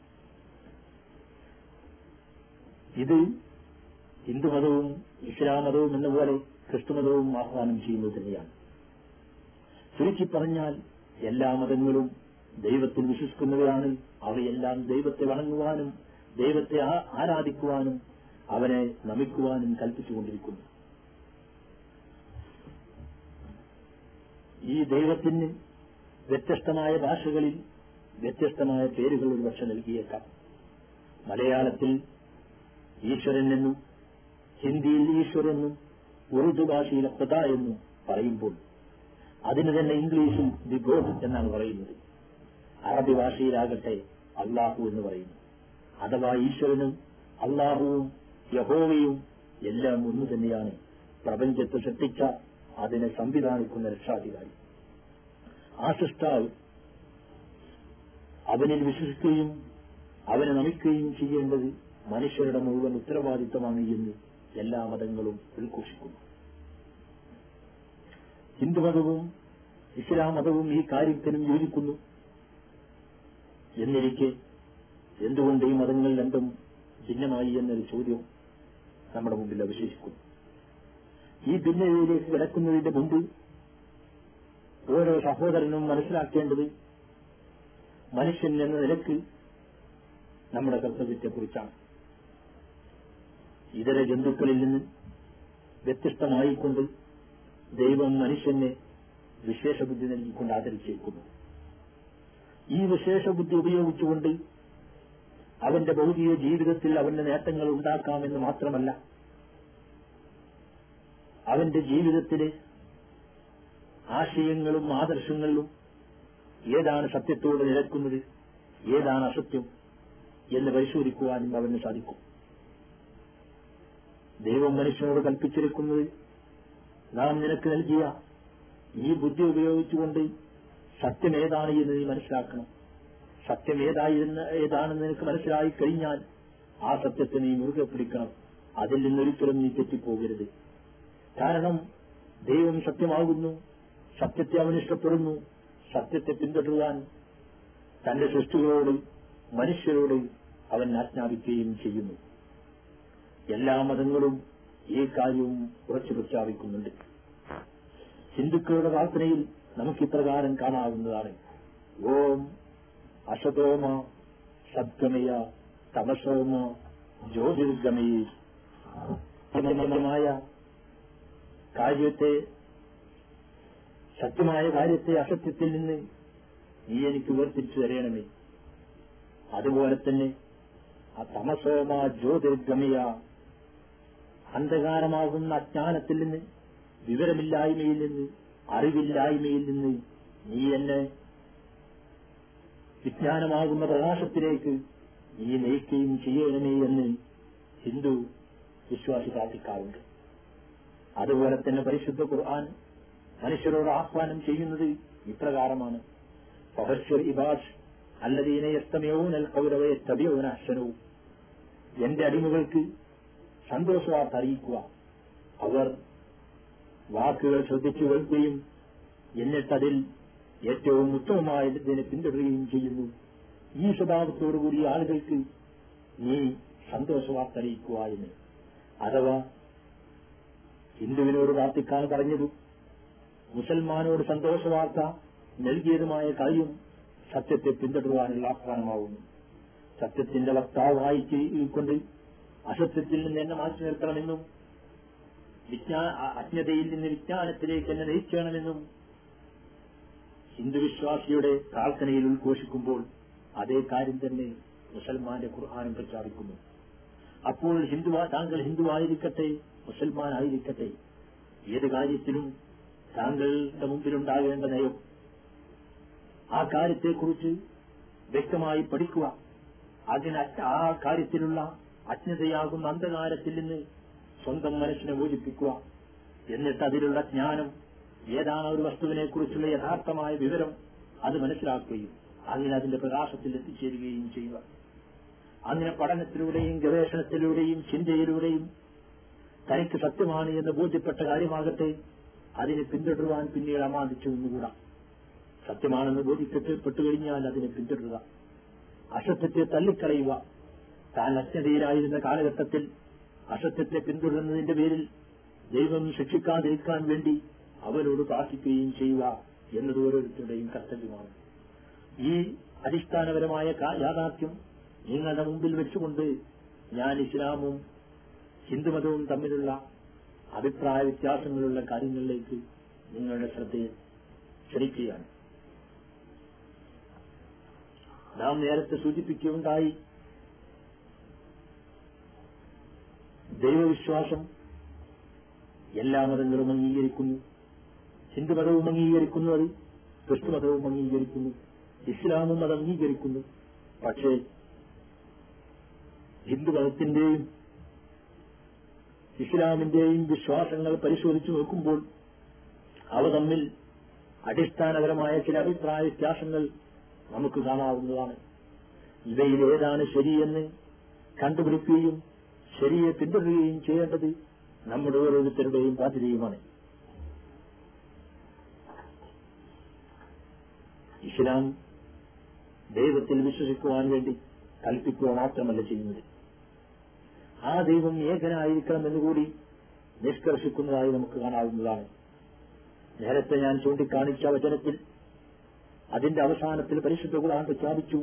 ഇത് ഹിന്ദുമതവും ഇസ്ലാം മതവും എന്ന പോലെ ക്രിസ്തുമതവും ആഹ്വാനം ചെയ്യുന്നത് തന്നെയാണ് ചുരുക്കി പറഞ്ഞാൽ എല്ലാ മതങ്ങളും ദൈവത്തിൽ വിശ്വസിക്കുന്നവരാണ് അവയെല്ലാം ദൈവത്തെ വണങ്ങുവാനും ദൈവത്തെ ആ- ആരാധിക്കുവാനും അവനെ നമിക്കുവാനും കൽപ്പിച്ചുകൊണ്ടിരിക്കുന്നു ഈ ദൈവത്തിന് വ്യത്യസ്തമായ ഭാഷകളിൽ വ്യത്യസ്തമായ പേരുകൾ ഒരുപക്ഷെ നൽകിയേക്കാം മലയാളത്തിൽ ഈശ്വരൻ എന്നും ഹിന്ദിയിൽ ഈശ്വരെന്നും ഉറുദു ഭാഷയിൽ ഖുദ എന്നും പറയുമ്പോൾ അതിന് തന്നെ ഇംഗ്ലീഷിൽ ദി ഗോഡ് എന്നാണ് പറയുന്നത് അറബി ഭാഷയിലാകട്ടെ അള്ളാഹു എന്ന് പറയുന്നു അഥവാ ഈശ്വരനും അള്ളാഹുവും യഹോവയും എല്ലാം ഒന്നു തന്നെയാണ് പ്രപഞ്ചത്തെ സൃഷ്ടിച്ച അതിനെ സംവിധാനിക്കുന്ന രക്ഷാധികാരി ആ സൃഷ്ടാവ് അവനിൽ വിശ്വസിക്കുകയും അവനെ നമിക്കുകയും ചെയ്യേണ്ടത് മനുഷ്യരുടെ മുഴുവൻ ഉത്തരവാദിത്തമാണ് എന്ന് എല്ലാ മതങ്ങളും ഉൾഘോഷിക്കുന്നു ഹിന്ദുമതവും ഇസ്ലാം മതവും ഈ കാര്യത്തിനും യോജിക്കുന്നു എന്നിരിക്കെ എന്തുകൊണ്ട് ഈ മതങ്ങൾ രണ്ടും ഭിന്നമായി എന്നൊരു ചോദ്യം നമ്മുടെ മുമ്പിൽ അവശേഷിക്കുന്നു ഈ ഭിന്നതയിലേക്ക് കിടക്കുന്നതിന്റെ മുമ്പ് ഓരോ സഹോദരനും മനസ്സിലാക്കേണ്ടത് മനുഷ്യൻ എന്ന നിലക്ക് നമ്മുടെ കർത്തവ്യത്തെക്കുറിച്ചാണ് ഇതര ജന്തുക്കളിൽ നിന്ന് വ്യത്യസ്തമായിക്കൊണ്ട് ദൈവം മനുഷ്യനെ വിശേഷ ബുദ്ധി നൽകിക്കൊണ്ട് ആദരിച്ചേക്കുന്നു ഈ വിശേഷ ബുദ്ധി ഉപയോഗിച്ചുകൊണ്ട് അവന്റെ ഭൗതിക ജീവിതത്തിൽ അവന്റെ നേട്ടങ്ങൾ ഉണ്ടാക്കാമെന്ന് മാത്രമല്ല അവന്റെ ജീവിതത്തിലെ ആശയങ്ങളും ആദർശങ്ങളിലും ഏതാണ് സത്യത്തോട് നിലക്കുന്നത് ഏതാണ് അസത്യം എന്ന് പരിശോധിക്കുവാനും അവന് സാധിക്കും ദൈവം മനുഷ്യനോട് കൽപ്പിച്ചിരിക്കുന്നത് നാം നിനക്ക് നൽകിയ ഈ ബുദ്ധി ഉപയോഗിച്ചുകൊണ്ട് സത്യം ഏതാണ് എന്ന് നീ മനസ്സിലാക്കണം സത്യം ഏതായിരുന്ന ഏതാണെന്ന് നിനക്ക് മനസ്സിലായി കഴിഞ്ഞാൽ ആ സത്യത്തെ നീ മുറുകെ പിടിക്കണം അതിൽ നിന്നൊരിക്കലും നീ തെറ്റിപ്പോകരുത് കാരണം ദൈവം സത്യമാകുന്നു സത്യത്തെ അവൻ ഇഷ്ടപ്പെടുന്നു സത്യത്തെ പിന്തുടരുവാൻ തന്റെ സൃഷ്ടികളോട് മനുഷ്യരോട് അവൻ ആജ്ഞാപിക്കുകയും ചെയ്യുന്നു എല്ലാ മതങ്ങളും ഈ കാര്യവും ഉറച്ചു പ്രഖ്യാപിക്കുന്നുണ്ട് ഹിന്ദുക്കളുടെ പ്രാർത്ഥനയിൽ നമുക്ക് ഇപ്രകാരം കാണാവുന്നതാണ് ഓം അശതോമ സദ്ഗമയ തമസോമ ജ്യോതിർഗമയ മായ കാര്യത്തെ സത്യമായ കാര്യത്തെ അസത്യത്തിൽ നിന്ന് നീ എനിക്ക് വേർതിരിച്ചു തരയണമേ അതുപോലെ തന്നെ ആ തമസോമ ജ്യോതിർഗമയ അന്ധകാരമാകുന്ന അജ്ഞാനത്തിൽ നിന്ന് വിവരമില്ലായ്മയിൽ നിന്ന് അറിവില്ലായ്മയിൽ നിന്ന് നീ എന്നെ വിജ്ഞാനമാകുന്ന പ്രകാശത്തിലേക്ക് നീ നയിക്കുകയും ചെയ്യണമേ എന്ന് ഹിന്ദു വിശ്വാസി പ്രാർത്ഥിക്കാറുണ്ട് അതുപോലെ തന്നെ പരിശുദ്ധ ഖുർആൻ മനുഷ്യരോട് ആഹ്വാനം ചെയ്യുന്നത് ഇപ്രകാരമാണ് ഫഹർഷർ ഇബാഷ് അല്ലദീന യസ്തമയോനൽ കൗരവ യസ്തബിയോന അശ്വനവും എന്റെ അടിമകൾക്ക് സന്തോഷവാർത്ത അറിയിക്കുക അവർ വാക്കുകൾ ശ്രദ്ധിച്ചു കേൾക്കുകയും എന്നിട്ടതിൽ ഏറ്റവും ഉത്തമമായതിനെ പിന്തുടരുകയും ചെയ്യുന്നു ഈ സ്വഭാവത്തോടുകൂടി ആളുകൾക്ക് നീ സന്തോഷവാർത്ത അറിയിക്കുക എന്ന് അഥവാ ഹിന്ദുവിനോട് പ്രാർത്ഥിക്കാൻ പറഞ്ഞതും മുസൽമാനോട് സന്തോഷവാർത്ത നൽകിയതുമായ കാര്യം സത്യത്തെ പിന്തുടരുവാനുള്ള ആഹ്വാനമാവുന്നു സത്യത്തിന്റെ വക്താവായി കൊണ്ട് അസത്യത്തിൽ നിന്ന് എന്നെ മാറ്റി നിർത്തണമെന്നും വിജ്ഞാ അജ്ഞതയിൽ നിന്ന് വിജ്ഞാനത്തിലേക്ക് എന്നെ നയിക്കണമെന്നും ഹിന്ദുവിശ്വാസിയുടെ പ്രാർത്ഥനയിൽ ഉദ്ഘോഷിക്കുമ്പോൾ അതേ കാര്യം തന്നെ മുസൽമാന്റെ ഖുർആാനും പ്രഖ്യാപിക്കുന്നു അപ്പോൾ ഹിന്ദു താങ്കൾ ഹിന്ദുവായിരിക്കട്ടെ മുസൽമാനായിരിക്കട്ടെ ഏത് കാര്യത്തിലും താങ്കളുടെ മുമ്പിലുണ്ടാകേണ്ട നയം ആ കാര്യത്തെക്കുറിച്ച് വ്യക്തമായി പഠിക്കുക അതിന് ആ കാര്യത്തിലുള്ള അജ്ഞതയാകുന്ന അന്ധകാരത്തിൽ നിന്ന് സ്വന്തം മനസ്സിനെ മോചിപ്പിക്കുക എന്നിട്ട് അതിലുള്ള ജ്ഞാനം ഏതാണ് ഒരു വസ്തുവിനെ കുറിച്ചുള്ള യഥാർത്ഥമായ വിവരം അത് മനസ്സിലാക്കുകയും അങ്ങനെ അതിന്റെ പ്രകാശത്തിൽ എത്തിച്ചേരുകയും ചെയ്യുക അങ്ങനെ പഠനത്തിലൂടെയും ഗവേഷണത്തിലൂടെയും ചിന്തയിലൂടെയും തനിക്ക് സത്യമാണ് എന്ന് ബോധ്യപ്പെട്ട കാര്യമാകട്ടെ അതിനെ പിന്തുടരുവാൻ പിന്നീട് അമാദിച്ചു എന്നുകൂടാ സത്യമാണെന്ന് ബോധിക്കപ്പെട്ടു കഴിഞ്ഞാൽ അതിനെ പിന്തുടരുക അസത്യത്തെ തള്ളിക്കളയുക താൻ അജ്ഞതയിലായിരുന്ന കാലഘട്ടത്തിൽ അസത്യത്തെ പിന്തുടരുന്നതിന്റെ പേരിൽ ദൈവം ശിക്ഷിക്കാതിരിക്കാൻ വേണ്ടി അവരോട് പ്രാർത്ഥിക്കുകയും ചെയ്യുക എന്നത് ഓരോരുത്തരുടെയും കർത്തവ്യമാണ് ഈ അടിസ്ഥാനപരമായ യാഥാർത്ഥ്യം നിങ്ങളുടെ മുമ്പിൽ വെച്ചുകൊണ്ട് ഞാൻ ഇസ്ലാമും ഹിന്ദുമതവും തമ്മിലുള്ള അഭിപ്രായ വ്യത്യാസങ്ങളുള്ള കാര്യങ്ങളിലേക്ക് നിങ്ങളുടെ ശ്രദ്ധയെ ക്ഷണിക്കുകയാണ് നാം നേരത്തെ സൂചിപ്പിക്കുകയുണ്ടായി ദൈവവിശ്വാസം എല്ലാ മതങ്ങളും അംഗീകരിക്കുന്നു ഹിന്ദുമതവും അംഗീകരിക്കുന്നു അത് ക്രിസ്തുമതവും അംഗീകരിക്കുന്നു ഇസ്ലാമും അത് അംഗീകരിക്കുന്നു പക്ഷേ ഹിന്ദുമതത്തിന്റെയും ഇസ്ലാമിന്റെയും വിശ്വാസങ്ങൾ പരിശോധിച്ചു നോക്കുമ്പോൾ അവ തമ്മിൽ അടിസ്ഥാനപരമായ ചില അഭിപ്രായ വ്യത്യാസങ്ങൾ നമുക്ക് കാണാവുന്നതാണ് ഇവയിൽ ഏതാണ് ശരിയെന്ന് കണ്ടുപിടിക്കുകയും ശരിയെ പിന്തുടരുകയും ചെയ്യേണ്ടത് നമ്മുടെ ഓരോരുത്തരുടെയും ബാധ്യതയുമാണ് ഇസ്ലാം ദൈവത്തിൽ വിശ്വസിക്കുവാൻ വേണ്ടി കൽപ്പിക്കുക മാത്രമല്ല ചെയ്യുന്നത് ആ ദൈവം ഏകനായിരിക്കണം എന്നുകൂടി നിഷ്കർഷിക്കുന്നതായി നമുക്ക് കാണാവുന്നതാണ് നേരത്തെ ഞാൻ ചൂണ്ടിക്കാണിച്ച വചനത്തിൽ അതിന്റെ അവസാനത്തിൽ പരിശുദ്ധ ഖുർആൻ പ്രഖ്യാപിച്ചു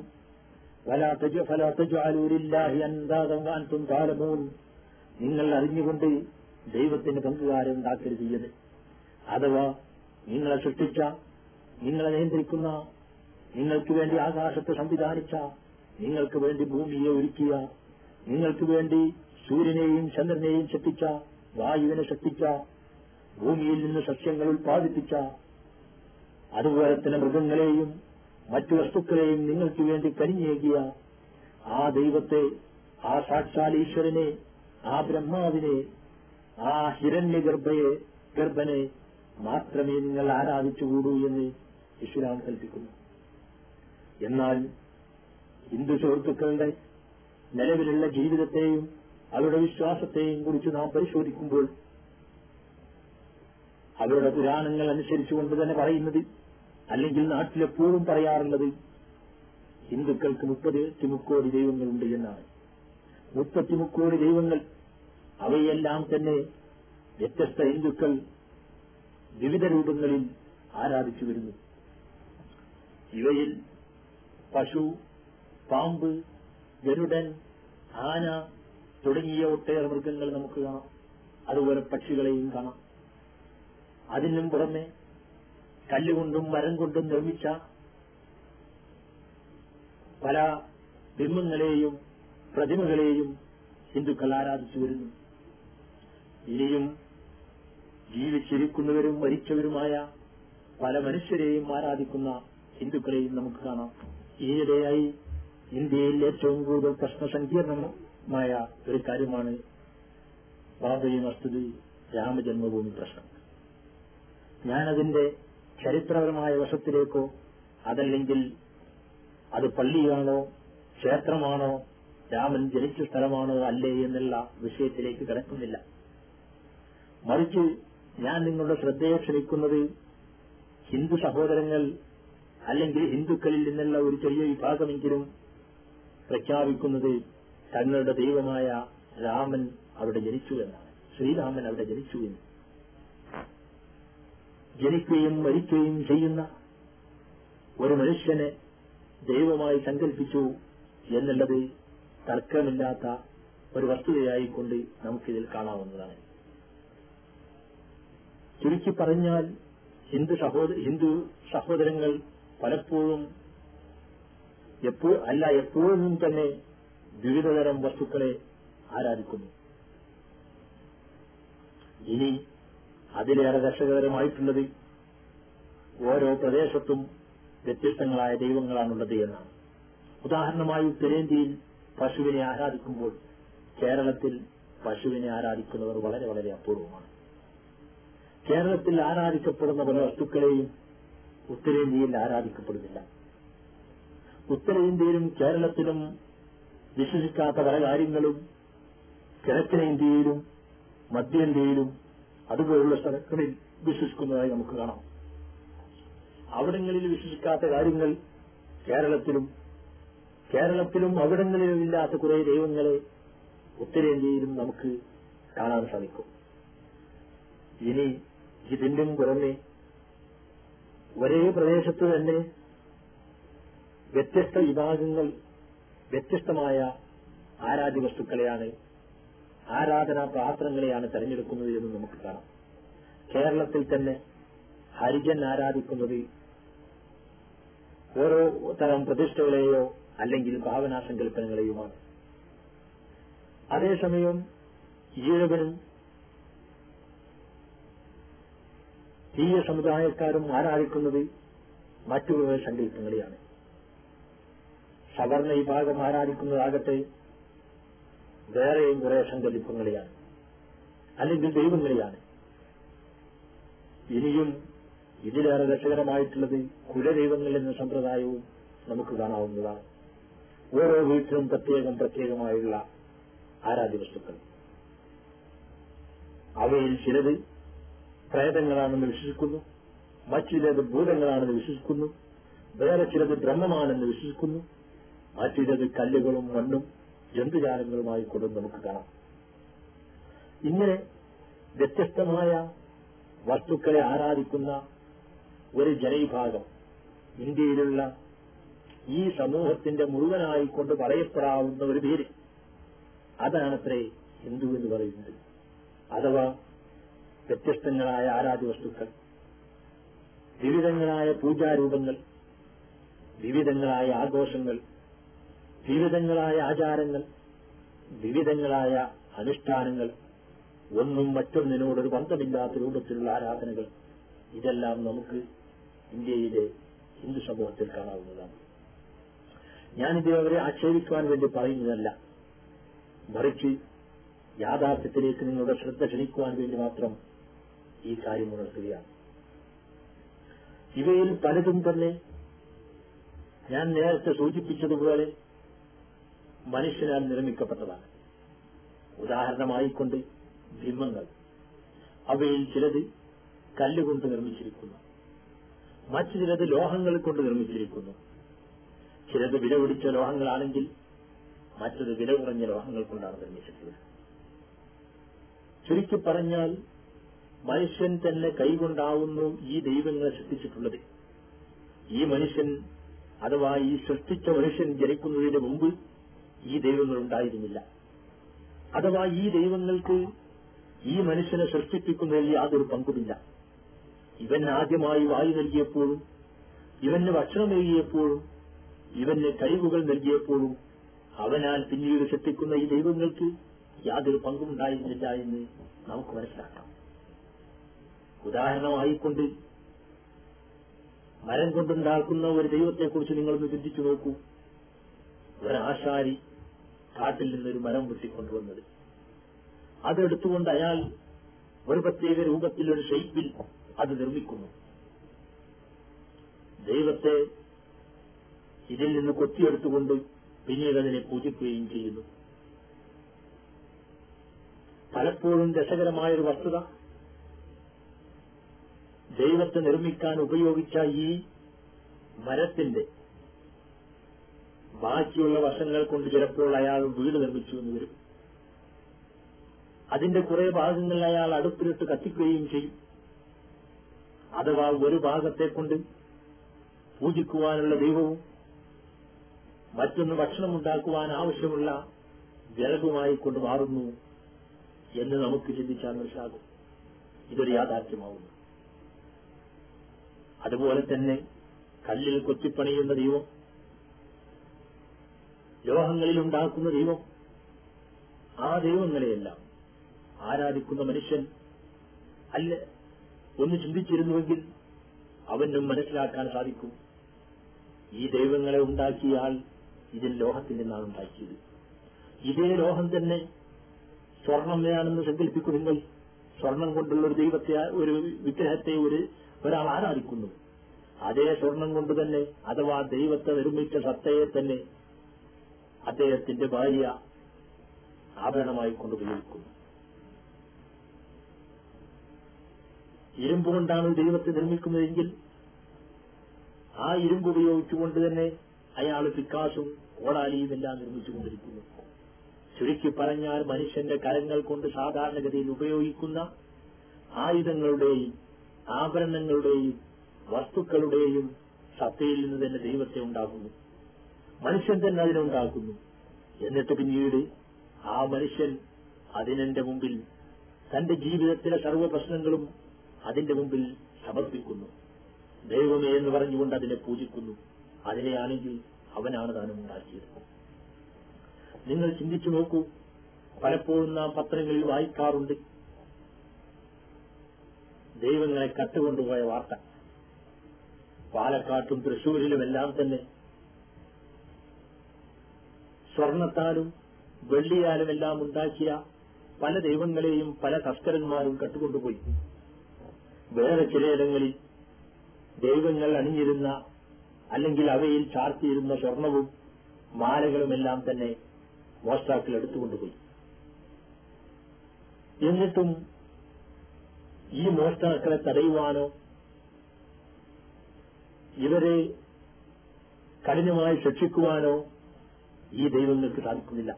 നിങ്ങൾ അറിഞ്ഞുകൊണ്ട് ദൈവത്തിന് പങ്കുകാരെ ഉണ്ടാക്കരുത് എന്ന് അഥവാ നിങ്ങളെ സൃഷ്ടിച്ച നിങ്ങളെ നിയന്ത്രിക്കുന്ന നിങ്ങൾക്ക് വേണ്ടി ആകാശത്തെ സംവിധാനിച്ച നിങ്ങൾക്ക് വേണ്ടി ഭൂമിയെ ഒരുക്കിയ നിങ്ങൾക്ക് വേണ്ടി സൂര്യനെയും ചന്ദ്രനെയും സൃഷ്ടിച്ച വായുവിനെ സൃഷ്ടിച്ച ഭൂമിയിൽ നിന്ന് സസ്യങ്ങൾ ഉൽപ്പാദിപ്പിച്ച അതുപോലെ തന്നെ മൃഗങ്ങളെയും മറ്റു വസ്തുക്കളെയും നിങ്ങൾക്ക് വേണ്ടി കനിഞ്ഞേകിയ ആ ദൈവത്തെ ആ സാക്ഷാൽ ഈശ്വരനെ ആ ബ്രഹ്മാവിനെ ആ ഹിരണ്യഗർഭയെ ഗർഭനെ മാത്രമേ നിങ്ങൾ ആരാധിച്ചുകൂടൂ എന്ന് ഇസ്ലാം കൽപ്പിക്കുന്നു എന്നാൽ ഹിന്ദു സുഹൃത്തുക്കളുടെ നിലവിലുള്ള ജീവിതത്തെയും അവരുടെ വിശ്വാസത്തെയും കുറിച്ച് നാം പരിശോധിക്കുമ്പോൾ അവരുടെ പുരാണങ്ങൾ അനുസരിച്ചുകൊണ്ട് തന്നെ പറയുന്നത് അല്ലെങ്കിൽ നാട്ടിലെപ്പോഴും പറയാറുള്ളത് ഹിന്ദുക്കൾക്ക് മുപ്പത്തി മുക്കോടി ദൈവങ്ങളുണ്ട് എന്നാണ് മുപ്പത്തി മുക്കോടി ദൈവങ്ങൾ അവയെല്ലാം തന്നെ വ്യത്യസ്ത ഹിന്ദുക്കൾ വിവിധ രൂപങ്ങളിൽ ആരാധിച്ചു വരുന്നു ഇവയിൽ പശു പാമ്പ് ഗരുഡൻ ആന തുടങ്ങിയ ഒട്ടേറെ മൃഗങ്ങൾ നമുക്ക് കാണാം അതുപോലെ പക്ഷികളെയും കാണാം അതിനും പുറമെ കല്ലുകൊണ്ടും മരം കൊണ്ടും നിർമ്മിച്ച പല ബിംബങ്ങളെയും പ്രതിമകളെയും ഹിന്ദുക്കൾ ആരാധിച്ചു വരുന്നു ഇനിയും ജീവിച്ചിരിക്കുന്നവരും മരിച്ചവരുമായ പല മനുഷ്യരെയും ആരാധിക്കുന്ന ഹിന്ദുക്കളെയും നമുക്ക് കാണാം ഈയിടെയായി ഇന്ത്യയിൽ ഏറ്റവും കൂടുതൽ പ്രശ്നസങ്കീർണമായ ഒരു കാര്യമാണ് ബാബരി മസ്ജിദ് രാമജന്മഭൂമി പ്രശ്നം ഞാനതിന്റെ ചരിത്രപരമായ വശത്തിലേക്കോ അതല്ലെങ്കിൽ അത് പള്ളിയാണോ ക്ഷേത്രമാണോ രാമൻ ജനിച്ച സ്ഥലമാണോ അല്ലേ എന്നുള്ള വിഷയത്തിലേക്ക് കിടക്കുന്നില്ല മറിച്ച് ഞാൻ നിങ്ങളുടെ ശ്രദ്ധയെ ക്ഷണിക്കുന്നത് ഹിന്ദു സഹോദരങ്ങൾ അല്ലെങ്കിൽ ഹിന്ദുക്കളിൽ നിന്നുള്ള ഒരു ചെറിയ വിഭാഗമെങ്കിലും പ്രഖ്യാപിക്കുന്നത് തങ്ങളുടെ ദൈവമായ രാമൻ അവിടെ ജനിച്ചു എന്നാണ് ശ്രീരാമൻ അവിടെ ജനിച്ചു എന്ന് ജനിക്കുകയും മരിക്കുകയും ചെയ്യുന്ന ഒരു മനുഷ്യനെ ദൈവമായി സങ്കല്പിച്ചു എന്നുള്ളത് തർക്കമില്ലാത്ത ഒരു വസ്തുതയായിക്കൊണ്ട് നമുക്കിതിൽ കാണാവുന്നതാണ് ചുരുക്കി പറഞ്ഞാൽ ഹിന്ദു സഹോദര ഹിന്ദു സഹോദരങ്ങൾ പലപ്പോഴും എപ്പോ അല്ല എപ്പോഴും തന്നെ വിവിധതരം വസ്തുക്കളെ ആരാധിക്കുന്നു ഇനി അതിലേറെ രസകരമായിട്ടുള്ളത് ഓരോ പ്രദേശത്തും വ്യത്യസ്തങ്ങളായ ദൈവങ്ങളാണുള്ളത് എന്നാണ് ഉദാഹരണമായി ഉത്തരേന്ത്യയിൽ പശുവിനെ ആരാധിക്കുമ്പോൾ കേരളത്തിൽ പശുവിനെ ആരാധിക്കുന്നവർ വളരെ വളരെ അപൂർവമാണ് കേരളത്തിൽ ആരാധിക്കപ്പെടുന്ന പല വസ്തുക്കളെയും ഉത്തരേന്ത്യയിൽ ആരാധിക്കപ്പെടുന്നില്ല ഉത്തരേന്ത്യയിലും കേരളത്തിലും വിശ്വസിക്കാത്ത പല കാര്യങ്ങളും കിഴക്കനേന്ത്യയിലും മധ്യേന്ത്യയിലും അതുപോലുള്ള സ്ഥലങ്ങളിൽ വിശ്വസിക്കുന്നതായി നമുക്ക് കാണാം അവിടങ്ങളിൽ വിശ്വസിക്കാത്ത കാര്യങ്ങൾ കേരളത്തിലും കേരളത്തിലും അവിടങ്ങളിലും ഇല്ലാത്ത കുറെ ദൈവങ്ങളെ ഉത്തരേന്ത്യയിലും നമുക്ക് കാണാൻ സാധിക്കും ഇനി ഇതിന്റെ പുറമെ ഒരേ പ്രദേശത്ത് തന്നെ വ്യത്യസ്ത വിഭാഗങ്ങൾ വ്യത്യസ്തമായ ആരാധ്യ വസ്തുക്കളെയാണ് ആരാധനാ പാത്രങ്ങളെയാണ് തെരഞ്ഞെടുക്കുന്നത് എന്ന് നമുക്ക് കാണാം കേരളത്തിൽ തന്നെ ഹരിജൻ ആരാധിക്കുന്നത് ഓരോ തരം പ്രതിഷ്ഠകളെയോ അല്ലെങ്കിൽ ഭാവനാസങ്കല്പനങ്ങളെയുമാണ് അതേസമയം ഈഴവനും തീയ സമുദായക്കാരും ആരാധിക്കുന്നത് മറ്റു സങ്കല്പങ്ങളെയാണ് സവർണ വിഭാഗം ആരാധിക്കുന്നതാകട്ടെ വേറെയും കുറെ സങ്കല്പങ്ങളെയാണ് അല്ലെങ്കിൽ ദൈവങ്ങളെയാണ് ഇനിയും ഇതിലേറെ രസകരമായിട്ടുള്ളത് കുലദൈവങ്ങൾ എന്ന സമ്പ്രദായവും നമുക്ക് കാണാവുന്നതാണ് ഓരോ വീട്ടിലും പ്രത്യേകം പ്രത്യേകമായുള്ള ആരാധ്യ വസ്തുക്കൾ അവയിൽ ചിലത് പ്രേതങ്ങളാണെന്ന് വിശ്വസിക്കുന്നു മറ്റു ചിലത് ഭൂതങ്ങളാണെന്ന് വിശ്വസിക്കുന്നു വേറെ ചിലത് ബ്രഹ്മമാണെന്ന് വിശ്വസിക്കുന്നു മറ്റു ചിലത് കല്ലുകളും മണ്ണും ജന്തുജാലങ്ങളുമായി കൊണ്ട് നമുക്ക് കാണാം ഇങ്ങനെ വ്യത്യസ്തമായ വസ്തുക്കളെ ആരാധിക്കുന്ന ഒരു ജനവിഭാഗം ഇന്ത്യയിലുള്ള ഈ സമൂഹത്തിന്റെ മുഴുവനായി കൊണ്ട് പറയപ്പെടാവുന്ന ഒരു പേര് അതാണത്രേ ഹിന്ദു എന്ന് പറയുന്നത് അഥവാ വ്യത്യസ്തങ്ങളായ ആരാധ്യ വസ്തുക്കൾ വിവിധങ്ങളായ പൂജാരൂപങ്ങൾ വിവിധങ്ങളായ ആഘോഷങ്ങൾ വിവിധങ്ങളായ ആചാരങ്ങൾ വിവിധങ്ങളായ അനുഷ്ഠാനങ്ങൾ ഒന്നും മറ്റൊന്നിനോടൊരു ബന്ധമില്ലാത്ത രൂപത്തിലുള്ള ആരാധനകൾ ഇതെല്ലാം നമുക്ക് ഇന്ത്യയിലെ ഹിന്ദു സമൂഹത്തിൽ കാണാവുന്നതാണ് ഞാനിത് അവരെ ആക്ഷേപിക്കുവാൻ വേണ്ടി പറയുന്നതല്ല മറിച്ച് യാഥാർത്ഥ്യത്തിലേക്ക് നിങ്ങളുടെ ശ്രദ്ധ ക്ഷണിക്കുവാൻ വേണ്ടി മാത്രം ഈ കാര്യം ഉണർത്തുകയാണ് ഇവയിൽ പലതും തന്നെ ഞാൻ നേരത്തെ സൂചിപ്പിച്ചതുപോലെ മനുഷ്യനാൽ നിർമ്മിക്കപ്പെട്ടതാണ് ഉദാഹരണമായിക്കൊണ്ട് ബിംബങ്ങൾ അവയിൽ ചിലത് കല്ലുകൊണ്ട് നിർമ്മിച്ചിരിക്കുന്നു മറ്റു ചിലത് ലോഹങ്ങൾ കൊണ്ട് നിർമ്മിച്ചിരിക്കുന്നു ചിലത് വില പിടിച്ച ലോഹങ്ങളാണെങ്കിൽ മറ്റത് വില കുറഞ്ഞ ലോഹങ്ങൾ കൊണ്ടാണ് നിർമ്മിച്ചിട്ടുള്ളത് ചുരുക്കി പറഞ്ഞാൽ മനുഷ്യൻ തന്നെ കൈകൊണ്ടാവുന്നു ഈ ദൈവങ്ങളെ സൃഷ്ടിച്ചിട്ടുള്ളത് ഈ മനുഷ്യൻ അഥവാ ഈ സൃഷ്ടിച്ച മനുഷ്യൻ ജനിക്കുന്നതിന് മുമ്പ് ഈ ദൈവങ്ങൾ ഉണ്ടായിരുന്നില്ല അഥവാ ഈ ദൈവങ്ങൾക്ക് ഈ മനുഷ്യനെ സൃഷ്ടിപ്പിക്കുന്നതിൽ യാതൊരു പങ്കുമില്ല ഇവൻ ആദ്യമായി വായു നൽകിയപ്പോഴും ഇവന് ഭക്ഷണം നൽകിയപ്പോഴും ഇവന് കഴിവുകൾ നൽകിയപ്പോഴും അവനാൽ പിന്നീട് സൃഷ്ടിക്കുന്ന ഈ ദൈവങ്ങൾക്ക് യാതൊരു പങ്കുമുണ്ടായിരുന്നില്ല എന്ന് നമുക്ക് മനസ്സിലാക്കാം ഉദാഹരണമായിക്കൊണ്ട് മരം കൊണ്ടുണ്ടാക്കുന്ന ഒരു ദൈവത്തെക്കുറിച്ച് നിങ്ങളൊന്ന് ചിന്തിച്ചു നോക്കൂ ഒരാശാരി കാട്ടിൽ നിന്നൊരു മരം വെട്ടിക്കൊണ്ടുവന്നത് അതെടുത്തുകൊണ്ട് അയാൾ ഒരു പ്രത്യേക രൂപത്തിൽ ഒരു ഷെയ്പ്പിൽ അത് നിർമ്മിക്കുന്നു ദൈവത്തെ ഇതിൽ നിന്ന് കൊത്തിയെടുത്തുകൊണ്ട് പിന്നീട് അതിനെ പൂജിക്കുകയും ചെയ്യുന്നു പലപ്പോഴും രസകരമായൊരു വസ്തുത ദൈവത്തെ നിർമ്മിക്കാൻ ഉപയോഗിച്ച ഈ മരത്തിന്റെ ബാക്കിയുള്ള വശങ്ങൾ കൊണ്ട് ചിലപ്പോൾ അയാൾ വീട് നിർമ്മിച്ചു എന്ന് വരും അതിന്റെ കുറെ ഭാഗങ്ങൾ അയാൾ അടുപ്പിലിട്ട് കത്തിക്കുകയും ചെയ്യും അഥവാ ഒരു ഭാഗത്തെ കൊണ്ട് പൂജിക്കുവാനുള്ള ദൈവവും മറ്റൊന്ന് ഭക്ഷണം ഉണ്ടാക്കുവാൻ ആവശ്യമുള്ള വിറകുമായി കൊണ്ട് മാറുന്നു എന്ന് നമുക്ക് ചിന്തിച്ചാൽ മനസ്സിലാകും ഇതൊരു യാഥാർത്ഥ്യമാവുന്നു അതുപോലെ തന്നെ കല്ലിൽ കൊത്തിപ്പണിയുന്ന ദൈവം ലോഹങ്ങളിൽ ഉണ്ടാക്കുന്ന ദൈവം ആ ദൈവങ്ങളെയെല്ലാം ആരാധിക്കുന്ന മനുഷ്യൻ അല്ല ഒന്ന് ചിന്തിച്ചിരുന്നുവെങ്കിൽ അവനും മനസ്സിലാക്കാൻ സാധിക്കും ഈ ദൈവങ്ങളെ ഉണ്ടാക്കിയ ആൾ ഇതിൽ ലോഹത്തിൽ നിന്നാണ് ഉണ്ടാക്കിയത് ഇതേ ലോഹം തന്നെ സ്വർണ്ണമയാണെന്ന് സങ്കല്പിക്കും നിങ്ങൾ സ്വർണം കൊണ്ടുള്ള ഒരു ദൈവത്തെ ഒരു വിഗ്രഹത്തെ ഒരു ഒരാൾ ആരാധിക്കുന്നു അതേ സ്വർണം കൊണ്ട് തന്നെ അഥവാ ദൈവത്തെ നിർമ്മിച്ച സത്തയെ തന്നെ അദ്ദേഹത്തിന്റെ ഭാര്യ ആഭരണമായി കൊണ്ട് ഉപയോഗിക്കുന്നു ഇരുമ്പ് കൊണ്ടാണ് ദൈവത്തെ നിർമ്മിക്കുന്നതെങ്കിൽ ആ ഇരുമ്പ് ഉപയോഗിച്ചുകൊണ്ട് തന്നെ അയാൾ പിക്കാസും കോടാലിയും എല്ലാം നിർമ്മിച്ചുകൊണ്ടിരിക്കുന്നു ചുരുക്കി പറഞ്ഞാൽ മനുഷ്യന്റെ കരങ്ങൾ കൊണ്ട് സാധാരണഗതിയിൽ ഉപയോഗിക്കുന്ന ആയുധങ്ങളുടെയും ആഭരണങ്ങളുടെയും വസ്തുക്കളുടെയും സത്തയിൽ നിന്ന് തന്നെ ദൈവത്തെ ഉണ്ടാക്കുന്നു മനുഷ്യൻ തന്നെ അതിനെ ഉണ്ടാക്കുന്നു എന്നിട്ട് പിന്നീട് ആ മനുഷ്യൻ അതിനെന്റെ മുമ്പിൽ തന്റെ ജീവിതത്തിലെ സർവ്വ പ്രശ്നങ്ങളും അതിന്റെ മുമ്പിൽ സമർപ്പിക്കുന്നു ദൈവമേ എന്ന് പറഞ്ഞുകൊണ്ട് അതിനെ പൂജിക്കുന്നു അതിനെയാണെങ്കിൽ അവനാണ് താനും ഉണ്ടാക്കിയത് നിങ്ങൾ ചിന്തിച്ചു നോക്കൂ പലപ്പോഴും നാം പത്രങ്ങളിൽ വായിക്കാറുണ്ട് ദൈവങ്ങളെ കട്ടുകൊണ്ടുപോയ വാർത്ത പാലക്കാട്ടും തൃശൂരിലുമെല്ലാം തന്നെ സ്വർണത്താലും വെള്ളിയാലും എല്ലാം ഉണ്ടാക്കിയ പല ദൈവങ്ങളെയും പല തസ്കരന്മാരും കട്ടുകൊണ്ടുപോയി വേറെ ചിലയിടങ്ങളിൽ ദൈവങ്ങൾ അണിഞ്ഞിരുന്ന അല്ലെങ്കിൽ അവയിൽ ചാർത്തിയിരുന്ന സ്വർണവും മാലകളുമെല്ലാം തന്നെ മോഷ്ടാക്കൾ എടുത്തുകൊണ്ടുപോയി എന്നിട്ടും ഈ മോഷ്ടാക്കളെ തടയുവാനോ ഇവരെ കഠിനമായി ശിക്ഷിക്കുവാനോ ഈ ദൈവങ്ങൾക്ക് സാധിക്കുന്നില്ല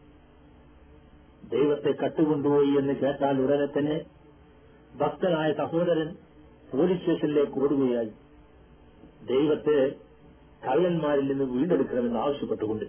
ദൈവത്തെ കട്ടുകൊണ്ടുപോയി എന്ന് കേട്ടാൽ ഉടനെ തന്നെ ഭക്തനായ സഹോദരൻ പോലീസ് സ്റ്റേഷനിലേക്ക് ഓടുകയായി ദൈവത്തെ കള്ളന്മാരിൽ നിന്ന് വീണ്ടെടുക്കണമെന്ന് ആവശ്യപ്പെട്ടുകൊണ്ട്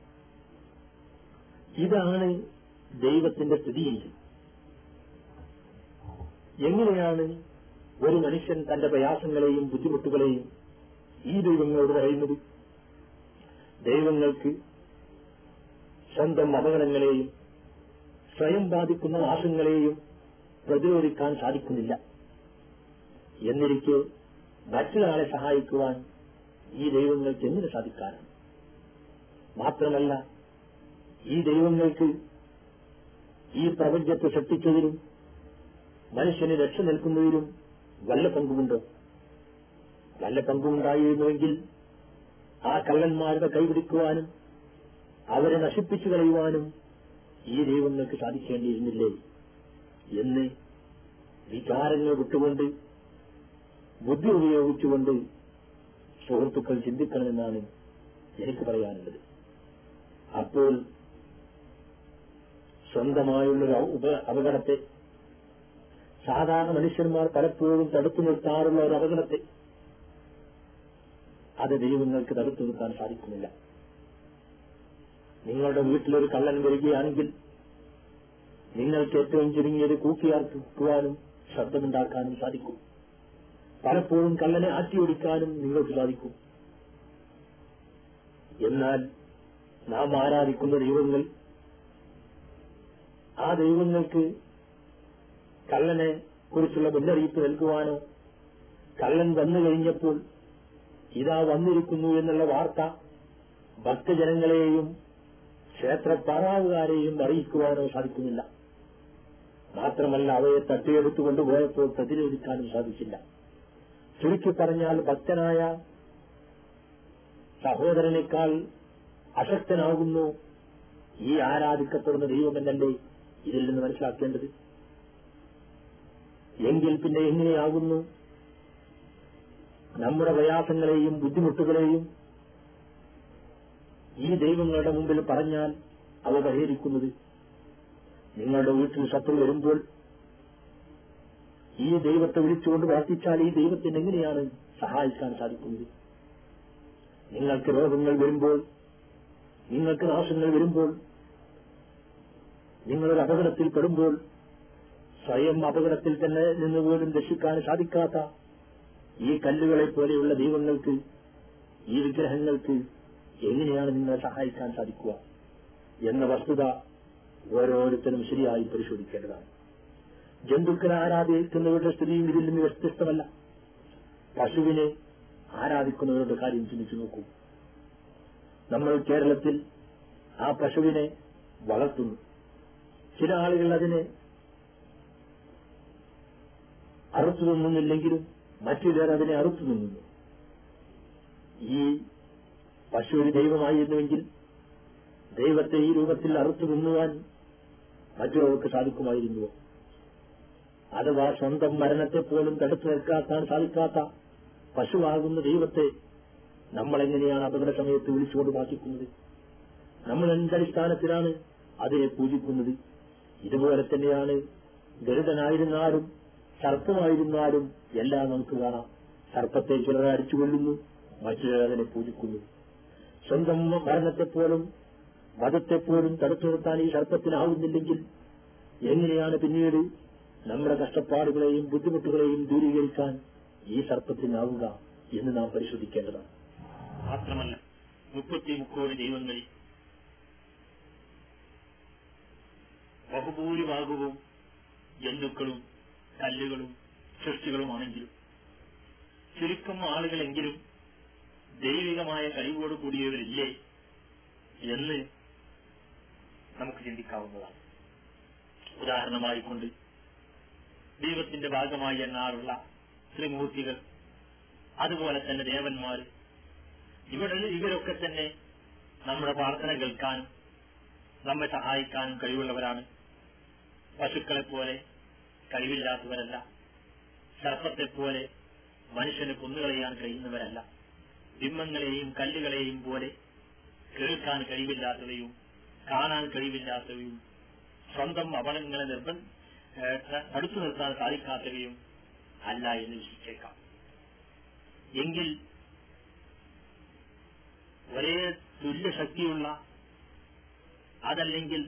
ഇതാണ് ദൈവത്തിന്റെ സ്ഥിതിയെങ്കിൽ എങ്ങനെയാണ് ഒരു മനുഷ്യൻ തന്റെ പ്രയാസങ്ങളെയും ബുദ്ധിമുട്ടുകളെയും ഈ ദൈവങ്ങളോട് പറയുന്നത് ദൈവങ്ങൾക്ക് സ്വന്തം അപകടങ്ങളെയും സ്വയം ബാധിക്കുന്ന നാശങ്ങളെയും പ്രതിരോധിക്കാൻ സാധിക്കുന്നില്ല എന്നിരിക്കെ മറ്റൊരാളെ സഹായിക്കുവാൻ ഈ ദൈവങ്ങൾക്ക് എങ്ങനെ സാധിക്കാനാണ് മാത്രമല്ല ഈ ദൈവങ്ങൾക്ക് ഈ പ്രപഞ്ചത്തെ സൃഷ്ടിച്ചതിലും മനുഷ്യന് രക്ഷ നിൽക്കുന്നതിലും വല്ല പങ്കുമുണ്ടോ വല്ല പങ്കുമുണ്ടായിരുന്നുവെങ്കിൽ ആ കള്ളന്മാരുടെ കൈപിടിക്കുവാനും അവരെ നശിപ്പിച്ചു കളയുവാനും ഈ ദൈവങ്ങൾക്ക് സാധിക്കേണ്ടിയിരുന്നില്ലേ എന്ന് വികാരങ്ങൾ വിട്ടുകൊണ്ട് ബുദ്ധി ഉപയോഗിച്ചുകൊണ്ട് സുഹൃത്തുക്കൾ ചിന്തിക്കണമെന്നാണ് എനിക്ക് പറയാനുള്ളത് അപ്പോൾ സ്വന്തമായുള്ളൊരു ഉപ അപകടത്തെ സാധാരണ മനുഷ്യന്മാർ പലപ്പോഴും തടുത്തു നിർത്താറുള്ള ഒരു അപകടത്തെ അത് ദൈവങ്ങൾക്ക് തടുത്തു നിർത്താൻ സാധിക്കുന്നില്ല നിങ്ങളുടെ വീട്ടിലൊരു കള്ളൻ വരികയാണെങ്കിൽ നിങ്ങൾക്ക് ഏറ്റവും ചുരുങ്ങിയത് കൂക്കിയാർക്കുവാനും ശബ്ദമുണ്ടാക്കാനും സാധിക്കും പലപ്പോഴും കള്ളനെ ആറ്റിയൊടിക്കാനും നിങ്ങൾക്ക് സാധിക്കും എന്നാൽ നാം ആരാധിക്കുന്ന ദൈവങ്ങൾ ആ ദൈവങ്ങൾക്ക് കള്ളനെ കുറിച്ചുള്ള മുന്നറിയിപ്പ് നൽകുവാനോ കള്ളൻ വന്നു കഴിഞ്ഞപ്പോൾ ഇതാ വന്നിരിക്കുന്നു എന്നുള്ള വാർത്ത ഭക്തജനങ്ങളെയും ക്ഷേത്രപ്പാറാവുകാരെയും അറിയിക്കുവാനോ സാധിക്കുന്നില്ല മാത്രമല്ല അവയെ തട്ടിയെടുത്തുകൊണ്ട് പോയപ്പോൾ പ്രതിരോധിക്കാനും സാധിച്ചില്ല ചുരുക്കി പറഞ്ഞാൽ ഭക്തനായ സഹോദരനേക്കാൾ അശക്തനാകുന്നു ഈ ആരാധിക്കപ്പെടുന്ന ദൈവമെന്നല്ലേ ഇതിൽ നിന്ന് മനസ്സിലാക്കേണ്ടത് എങ്കിൽ പിന്നെ എങ്ങനെയാകുന്നു നമ്മുടെ പ്രയാസങ്ങളെയും ബുദ്ധിമുട്ടുകളെയും ഈ ദൈവങ്ങളുടെ മുമ്പിൽ പറഞ്ഞാൽ അവ പരിഹരിക്കുന്നത് നിങ്ങളുടെ വീട്ടിൽ ശത്രു വരുമ്പോൾ ഈ ദൈവത്തെ വിളിച്ചുകൊണ്ട് പ്രാർത്ഥിച്ചാൽ ഈ ദൈവത്തിന് എങ്ങനെയാണ് സഹായിക്കാൻ സാധിക്കുന്നത് നിങ്ങൾക്ക് രോഗങ്ങൾ വരുമ്പോൾ നിങ്ങൾക്ക് നാശങ്ങൾ വരുമ്പോൾ നിങ്ങളൊരു അപകടത്തിൽ പെടുമ്പോൾ സ്വയം അപകടത്തിൽ തന്നെ നിന്ന് പോലും രക്ഷിക്കാൻ സാധിക്കാത്ത ഈ കല്ലുകളെ പോലെയുള്ള ദൈവങ്ങൾക്ക് ഈ വിഗ്രഹങ്ങൾക്ക് എങ്ങനെയാണ് നിങ്ങളെ സഹായിക്കാൻ സാധിക്കുക എന്ന വസ്തുത ഓരോരുത്തരും ശരിയായി പരിശോധിക്കേണ്ടതാണ് ജന്തുക്കളെ ആരാധിക്കുന്നവരുടെ സ്ഥിതിയും ഇതിൽ നിന്ന് വ്യത്യസ്തമല്ല പശുവിനെ ആരാധിക്കുന്നവരുടെ കാര്യം ചിന്തിച്ചു നോക്കൂ നമ്മൾ കേരളത്തിൽ ആ പശുവിനെ വളർത്തുന്നു ചില ആളുകൾ അതിനെ അറുത്തു നിന്നുന്നില്ലെങ്കിലും മറ്റു ചിലർ അതിനെ അറുത്തു നിന്നുന്നു ഈ പശു ഒരു ദൈവമായിരുന്നുവെങ്കിൽ ദൈവത്തെ ഈ രൂപത്തിൽ അറുത്തു നിന്നുവാൻ മറ്റുള്ളവർക്ക് സാധിക്കുമായിരുന്നുവോ അഥവാ സ്വന്തം മരണത്തെ പോലും തടുത്തു നിൽക്കാത്താൻ സാധിക്കാത്ത പശുവാകുന്ന ദൈവത്തെ നമ്മൾ എങ്ങനെയാണ് അപകട സമയത്ത് വിളിച്ചുകൊണ്ട് ബാധിക്കുന്നത് നമ്മൾ എന്തടിസ്ഥാനത്തിലാണ് അതിനെ പൂജിക്കുന്നത് ഇതുപോലെ തന്നെയാണ് ഗരുഡനായിരുന്നാലും സർപ്പമായിരുന്നാലും എല്ലാം നമുക്ക് കാണാം സർപ്പത്തെ ചിലർ അടിച്ചു കൊല്ലുന്നു മറ്റു ചിലർ അതിനെ പൂജിക്കുന്നു സ്വന്തം മരണത്തെപ്പോലും മതത്തെപ്പോലും തടുത്തു നിർത്താൻ ഈ സർപ്പത്തിനാവുന്നില്ലെങ്കിൽ എങ്ങനെയാണ് പിന്നീട് നമ്മുടെ കഷ്ടപ്പാടുകളെയും ബുദ്ധിമുട്ടുകളെയും ദൂരീകരിക്കാൻ ഈ സർപ്പത്തിനാവുക എന്ന് നാം പരിശോധിക്കേണ്ടതാണ് മാത്രമല്ല മുപ്പത്തി മുക്കോടി ദൈവങ്ങളിൽ ബഹുഭൂരിഭാഗവും ജന്തുക്കളും കല്ലുകളും സൃഷ്ടികളുമാണെങ്കിലും ചുരുക്കം ആളുകളെങ്കിലും ദൈവികമായ കഴിവോട് കൂടിയവരില്ലേ എന്ന് നമുക്ക് ചിന്തിക്കാവുന്നതാണ് ഉദാഹരണമായിക്കൊണ്ട് ദൈവത്തിന്റെ ഭാഗമായി എന്നാറുള്ള ത്രിമൂർത്തികൾ അതുപോലെ തന്നെ ദേവന്മാർ ഇവിടെ ഇവരൊക്കെ തന്നെ നമ്മുടെ പ്രാർത്ഥന കേൾക്കാനും നമ്മെ സഹായിക്കാനും കഴിവുള്ളവരാണ് പശുക്കളെ പോലെ കഴിവില്ലാത്തവരല്ല സർപ്പത്തെപ്പോലെ മനുഷ്യന് കൊന്നുകളയാൻ കഴിയുന്നവരല്ല ബിംബങ്ങളെയും കല്ലുകളെയും പോലെ കേൾക്കാൻ കഴിവില്ലാത്തവയും കാണാൻ കഴിവില്ലാത്തവയും സ്വന്തം അപകടങ്ങളെ നിർബന്ധ തടുത്തു നിർത്താൻ സാധിക്കാത്തവയും അല്ല എന്ന് വിശ്വസിച്ചേക്കാം എങ്കിൽ ഒരേ തുല്യശക്തിയുള്ള അതല്ലെങ്കിൽ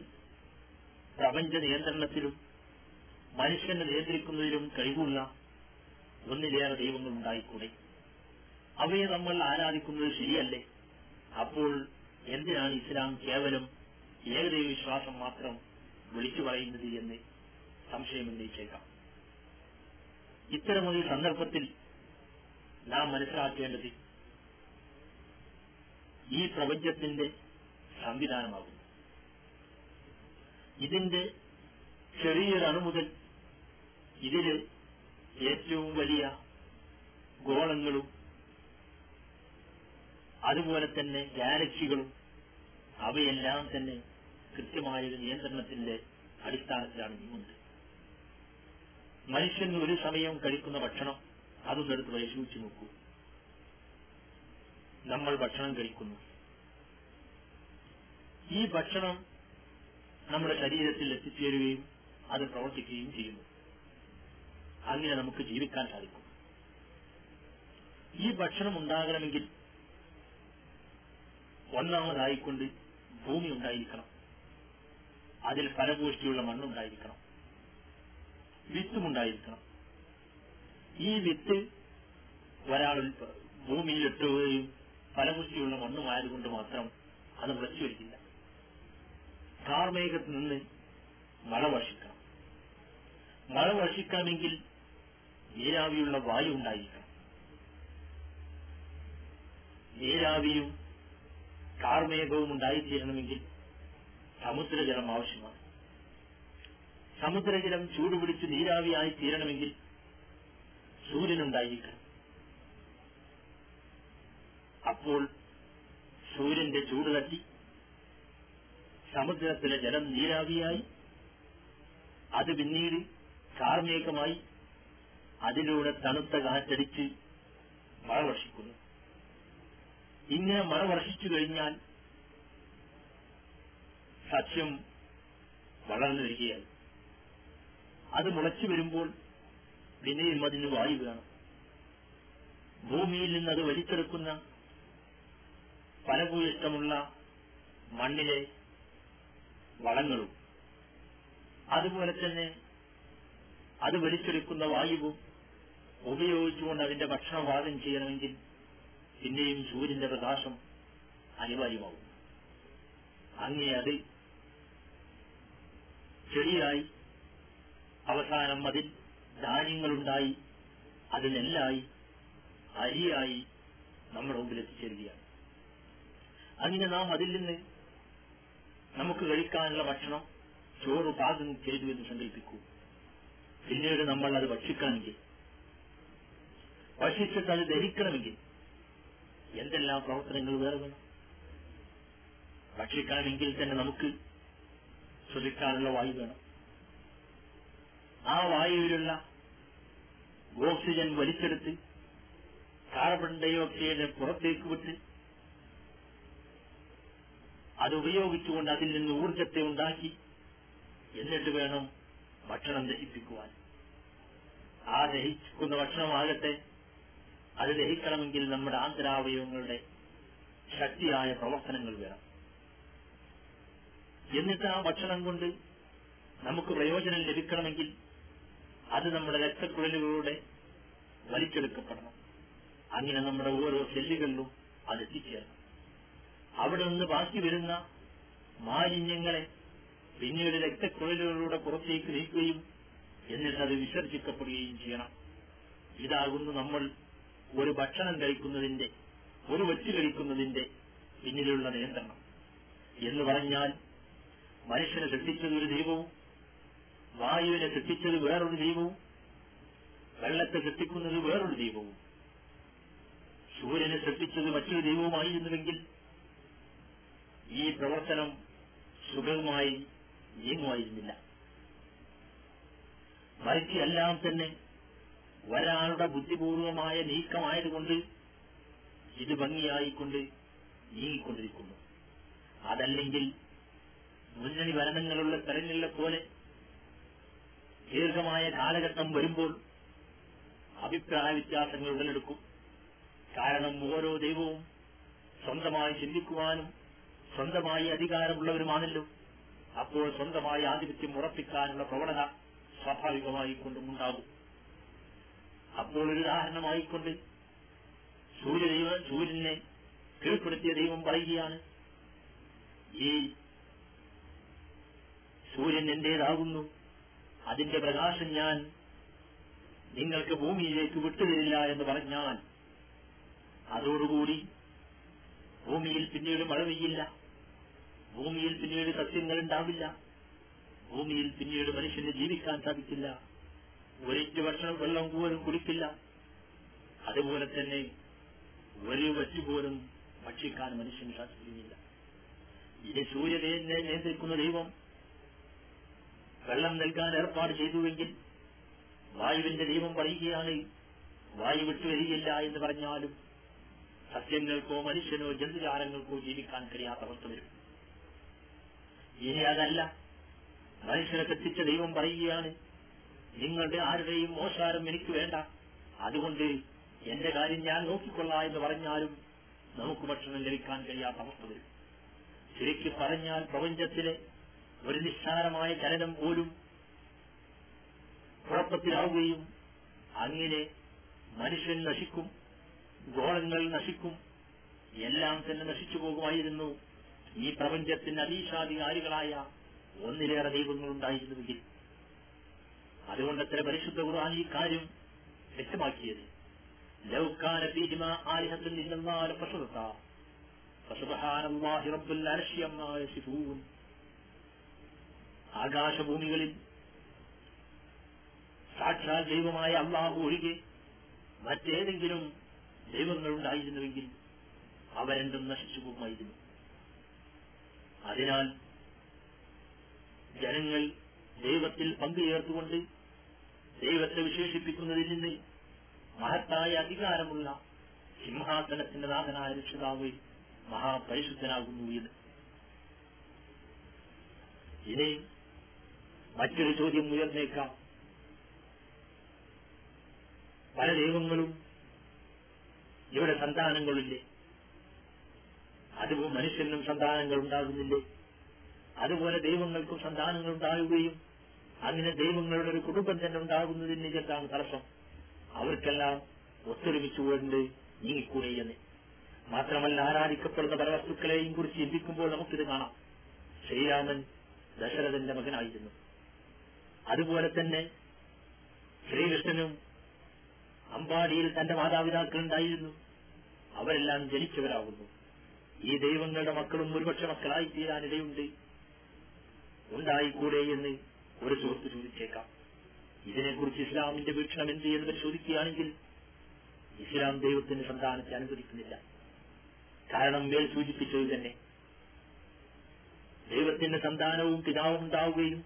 പ്രപഞ്ച നിയന്ത്രണത്തിലും മനുഷ്യനെ നിയന്ത്രിക്കുന്നതിലും കഴിവുള്ള ഒന്നിലേറെ ദൈവങ്ങൾ ഉണ്ടായിക്കൂടെ അവയെ നമ്മൾ ആരാധിക്കുന്നത് ശരിയല്ലേ അപ്പോൾ എന്തിനാണ് ഇസ്ലാം കേവലം ഏകദൈവ വിശ്വാസം മാത്രം വിളിച്ചു പറയുന്നത് എന്ന് സംശയം ഉന്നയിച്ചേക്കാം ഇത്തരമൊരു സന്ദർഭത്തിൽ നാം മനസ്സിലാക്കേണ്ടത് ഈ പ്രപഞ്ചത്തിന്റെ സംവിധാനമാകുന്നു ഇതിന്റെ ചെറിയൊരണു മുതൽ ഇതില് ഏറ്റവും വലിയ ഗോളങ്ങളും അതുപോലെ തന്നെ ഗാലക്സികളും അവയെല്ലാം തന്നെ കൃത്യമായ ഒരു നിയന്ത്രണത്തിന്റെ അടിസ്ഥാനത്തിലാണ് നീങ്ങുന്നത് മനുഷ്യൻ ഒരു സമയം കഴിക്കുന്ന ഭക്ഷണം അതൊന്നെടുത്ത് പരിശോധിച്ചു നോക്കൂ നമ്മൾ ഭക്ഷണം കഴിക്കുന്നു ഈ ഭക്ഷണം നമ്മുടെ ശരീരത്തിൽ എത്തിച്ചേരുകയും അത് പ്രവർത്തിക്കുകയും ചെയ്യുന്നു അങ്ങനെ നമുക്ക് ജീവിക്കാൻ സാധിക്കും ഈ ഭക്ഷണം ഉണ്ടാകണമെങ്കിൽ ഒന്നാമതായിക്കൊണ്ട് ഭൂമി ഉണ്ടായിരിക്കണം അതിൽ ഫലപുഷ്ടിയുള്ള മണ്ണുണ്ടായിരിക്കണം വിത്തുമുണ്ടായിരിക്കണം ഈ വിത്ത് ഒരാൾ ഭൂമിയിൽ ഇട്ടുകയും ഫലപുഷ്ടിയുള്ള മണ്ണുമായതുകൊണ്ട് മാത്രം അത് മുളച്ചു വരിക്കില്ല കാർമേഘത്തിൽ നിന്ന് മഴ വർഷിക്കണം മഴ വർഷിക്കണമെങ്കിൽ നീരാവിയുള്ള വായു ഉണ്ടായിരിക്കണം നീരാവിയും കാർമേഘവും ഉണ്ടായിത്തീരണമെങ്കിൽ സമുദ്രജലം ആവശ്യമാണ് സമുദ്രജലം ചൂടുപിടിച്ച് നീരാവിയായി തീരണമെങ്കിൽ സൂര്യനുണ്ടായിരിക്കണം അപ്പോൾ സൂര്യന്റെ ചൂട് തട്ടി സമുദ്രത്തിലെ ജലം നീരാവിയായി അത് പിന്നീട് കാർമേഘമായി അതിലൂടെ തണുത്ത കാറ്റടിച്ച് മഴ വർഷിക്കുന്നു ഇങ്ങനെ മഴ വർഷിച്ചു കഴിഞ്ഞാൽ സസ്യം വളർന്നു വരികയായി അത് മുളച്ചു വരുമ്പോൾ പിന്നെയും അതിന് വായു വേണം ഭൂമിയിൽ നിന്ന് അത് വലിച്ചെടുക്കുന്ന ഫലഭൂയിഷ്ടമുള്ള മണ്ണിലെ വളങ്ങളും അതുപോലെ തന്നെ അത് വലിച്ചെടുക്കുന്ന വായുവും ഉപയോഗിച്ചുകൊണ്ട് അതിന്റെ ഭക്ഷണം പാകം ചെയ്യണമെങ്കിൽ പിന്നെയും സൂര്യന്റെ പ്രകാശം അനിവാര്യമാകും അങ്ങേ അത് ചെടിയായി അവസാനം അതിൽ ധാന്യങ്ങളുണ്ടായി അത് നെല്ലായി അരിയായി നമ്മുടെ മുമ്പിൽ എത്തിച്ചേരുകയാണ് അങ്ങനെ നാം അതിൽ നിന്ന് നമുക്ക് കഴിക്കാനുള്ള ഭക്ഷണം ചോറ് പാകം ചെയ്തു എന്ന് സങ്കല്പിക്കൂ പിന്നീട് നമ്മൾ അത് ഭക്ഷിക്കണമെങ്കിൽ ഭക്ഷിച്ചിട്ട് അത് ധരിക്കണമെങ്കിൽ എന്തെല്ലാം പ്രവർത്തനങ്ങൾ വേറെ വേണം ഭക്ഷിക്കണമെങ്കിൽ തന്നെ നമുക്ക് ശ്വസിക്കാനുള്ള വായു വേണം ആ വായുവിലുള്ള ഓക്സിജൻ വലിച്ചെടുത്ത് കാർബൺ ഡൈഓക്സൈഡ് പുറത്തേക്ക് വിട്ട് അത് ഉപയോഗിച്ചുകൊണ്ട് അതിൽ നിന്ന് ഊർജത്തെ ഉണ്ടാക്കി എന്നിട്ട് വേണം ഭക്ഷണം ദഹിപ്പിക്കുവാൻ ആ ദഹിക്കുന്ന ഭക്ഷണമാകട്ടെ അത് ദഹിക്കണമെങ്കിൽ നമ്മുടെ ആന്തരാവയവങ്ങളുടെ ശക്തിയായ പ്രവർത്തനങ്ങൾ വേണം എന്നിട്ട് ആ ഭക്ഷണം കൊണ്ട് നമുക്ക് പ്രയോജനം ലഭിക്കണമെങ്കിൽ അത് നമ്മുടെ രക്തക്കുഴലുകളിലൂടെ വലിച്ചെടുക്കപ്പെടണം അങ്ങനെ നമ്മുടെ ഓരോ സെല്ലുകളിലും അത് എത്തിച്ചേരണം അവിടെ നിന്ന് ബാക്കി വരുന്ന മാലിന്യങ്ങളെ പിന്നീട് രക്തക്കുഴലുകളിലൂടെ പുറത്തേക്ക് നീക്കുകയും എന്നിട്ട് അത് വിസർജിക്കപ്പെടുകയും ചെയ്യണം ഇതാകുന്നു നമ്മൾ ഒരു ഭക്ഷണം കഴിക്കുന്നതിന്റെ ഒരു വെച്ച് കഴിക്കുന്നതിന്റെ പിന്നിലുള്ള നിയന്ത്രണം എന്ന് പറഞ്ഞാൽ മനുഷ്യനെ സൃഷ്ടിച്ചത് ഒരു ദൈവവും വായുവിനെ സൃഷ്ടിച്ചത് വേറൊരു ദൈവവും വെള്ളത്തെ സൃഷ്ടിക്കുന്നത് വേറൊരു ദൈവവും സൂര്യനെ സൃഷ്ടിച്ചത് മറ്റൊരു ദൈവവുമായിരുന്നുവെങ്കിൽ ഈ പ്രവർത്തനം സുഗമമായി നീങ്ങുമായിരുന്നില്ല മറിച്ച് എല്ലാം തന്നെ ഒരാളുടെ ബുദ്ധിപൂർവമായ നീക്കമായതുകൊണ്ട് ഇത് ഭംഗിയായിക്കൊണ്ട് നീങ്ങിക്കൊണ്ടിരിക്കുന്നു അതല്ലെങ്കിൽ മുന്നണി ഭരണങ്ങളുള്ള സ്ഥലങ്ങളിലെ പോലെ ദീർഘമായ കാലഘട്ടം വരുമ്പോൾ അഭിപ്രായ വ്യത്യാസങ്ങൾ ഉടലെടുക്കും കാരണം ഓരോ ദൈവവും സ്വന്തമായി ചിന്തിക്കുവാനും സ്വന്തമായി അധികാരമുള്ളവരുമാണല്ലോ അപ്പോൾ സ്വന്തമായി ആധിപത്യം ഉറപ്പിക്കാനുള്ള പ്രവണത സ്വാഭാവികമായി കൊണ്ടും ഉണ്ടാകും അപ്പോൾ ഒരു ഉദാഹരണമായിക്കൊണ്ട് സൂര്യദൈവ സൂര്യനെ കീഴ്പ്പെടുത്തിയ ദൈവം പറയുകയാണ് ഈ സൂര്യൻ എന്റേതാകുന്നു അതിന്റെ പ്രകാശം ഞാൻ നിങ്ങൾക്ക് ഭൂമിയിലേക്ക് വിട്ടുതരില്ല എന്ന് പറഞ്ഞാൽ അതോടുകൂടി ഭൂമിയിൽ പിന്നീട് മഴ പെയ്യില്ല ഭൂമിയിൽ പിന്നീട് സസ്യങ്ങൾ ഉണ്ടാവില്ല ഭൂമിയിൽ പിന്നീട് മനുഷ്യന് ജീവിക്കാൻ സാധിക്കില്ല ഒരിറ്റ് ഭക്ഷണം വെള്ളം പോലും കുടിക്കില്ല അതുപോലെ തന്നെ ഒരു വറ്റു പോലും ഭക്ഷിക്കാൻ മനുഷ്യന് സാധിക്കുകയില്ല ഇത് സൂര്യനെ നിയന്ത്രിക്കുന്ന ദൈവം വെള്ളം നൽകാൻ ഏർപ്പാട് ചെയ്തുവെങ്കിൽ വായുവിന്റെ ദൈവം പറയുകയാണ് വായു വിട്ടുവരികയില്ല എന്ന് പറഞ്ഞാലും സസ്യങ്ങൾക്കോ മനുഷ്യനോ ജന്തുജാലങ്ങൾക്കോ ജീവിക്കാൻ കഴിയാത്ത അവസ്ഥ വരും ഇനി അതല്ല മനുഷ്യനെ തെറ്റിച്ച ദൈവം പറയുകയാണ് നിങ്ങളുടെ ആരുടെയും മോശാരം എനിക്ക് വേണ്ട അതുകൊണ്ട് എന്റെ കാര്യം ഞാൻ നോക്കിക്കൊള്ളാം എന്ന് പറഞ്ഞാലും നമുക്ക് ഭക്ഷണം ലഭിക്കാൻ കഴിയാത്ത അവസ്ഥ വരും ശരിക്ക് പറഞ്ഞാൽ പ്രപഞ്ചത്തിലെ ഒരു നിസ്സാരമായ ചലനം പോലും കുഴപ്പത്തിലാവുകയും അങ്ങനെ മനുഷ്യൻ നശിക്കും ഗോളങ്ങൾ നശിക്കും എല്ലാം തന്നെ നശിച്ചു പോകുമായിരുന്നു ഈ പ്രപഞ്ചത്തിന് അതീശാധികാരികളായ ഒന്നിലേറെ ദൈവങ്ങളുണ്ടായിരുന്നുവെങ്കിൽ അതുകൊണ്ടത്ര പരിശുദ്ധ ഖുർആൻ ഈ കാര്യം വ്യക്തമാക്കിയത് ലൗക്കാന ഫീഹിമ ആലിഹത്തുൻ ഇല്ലല്ലാഹു ഫസദത ഫസുബ്ഹാനല്ലാഹി റബ്ബുൽ അർശി അമ്മാ യസിഫൂൻ ആകാശഭൂമികളിൽ സാക്ഷാൽ ദൈവമായ അള്ളാഹു ഒഴികെ മറ്റേതെങ്കിലും ദൈവങ്ങളുണ്ടായിരുന്നുവെങ്കിൽ അവരെന്തും നശിച്ചു പോകുമായിരുന്നു അതിനാൽ ജനങ്ങൾ ദൈവത്തിൽ പങ്കുചേർത്തുകൊണ്ട് ദൈവത്തെ വിശേഷിപ്പിക്കുന്നതിൽ നിന്ന് മഹത്തായ അധികാരമുള്ള സിംഹാസനത്തിന്റെ നാഥനായ രക്ഷിതാവ് മഹാപരിശുദ്ധനാകുന്നു എന്ന് ഇനി മറ്റൊരു ചോദ്യം ഉയർന്നേക്കാം പല ദൈവങ്ങളും ഇവിടെ സന്താനങ്ങളില്ലേ അതുപോലെ മനുഷ്യനും സന്താനങ്ങൾ ഉണ്ടാകുന്നില്ലേ അതുപോലെ ദൈവങ്ങൾക്കും സന്താനങ്ങൾ ഉണ്ടാകുകയും അങ്ങനെ ദൈവങ്ങളുടെ ഒരു കുടുംബം തന്നെ ഉണ്ടാകുന്നതിന് എന്താണ് തടസ്സം അവർക്കെല്ലാം ഒത്തൊരുമിച്ചുകൊണ്ട് നീങ്ങിക്കൂടെ എന്ന് മാത്രമല്ല ആരാധിക്കപ്പെടുന്ന പല വസ്തുക്കളെയും കുറിച്ച് ചിന്തിക്കുമ്പോൾ നമുക്കിത് കാണാം ശ്രീരാമൻ ദശരഥന്റെ മകനായിരുന്നു അതുപോലെ തന്നെ ശ്രീകൃഷ്ണനും അമ്പാടിയിൽ തന്റെ മാതാപിതാക്കൾ ഉണ്ടായിരുന്നു അവരെല്ലാം ജനിച്ചവരാകുന്നു ഈ ദൈവങ്ങളുടെ മക്കളും ഒരുപക്ഷെ മക്കളായി തീരാനിടയുണ്ട് ഉണ്ടായിക്കൂടെ എന്ന് ഒരു സുഹൃത്ത് ചോദിച്ചേക്കാം ഇതിനെക്കുറിച്ച് ഇസ്ലാമിന്റെ വീക്ഷണം എന്ത് എന്ന് പരിശോധിക്കുകയാണെങ്കിൽ ഇസ്ലാം ദൈവത്തിന്റെ സന്താനത്തെ അനുവദിക്കുന്നില്ല കാരണം മേൽ സൂചിപ്പിച്ചത് തന്നെ ദൈവത്തിന്റെ സന്താനവും പിതാവും ഉണ്ടാവുകയും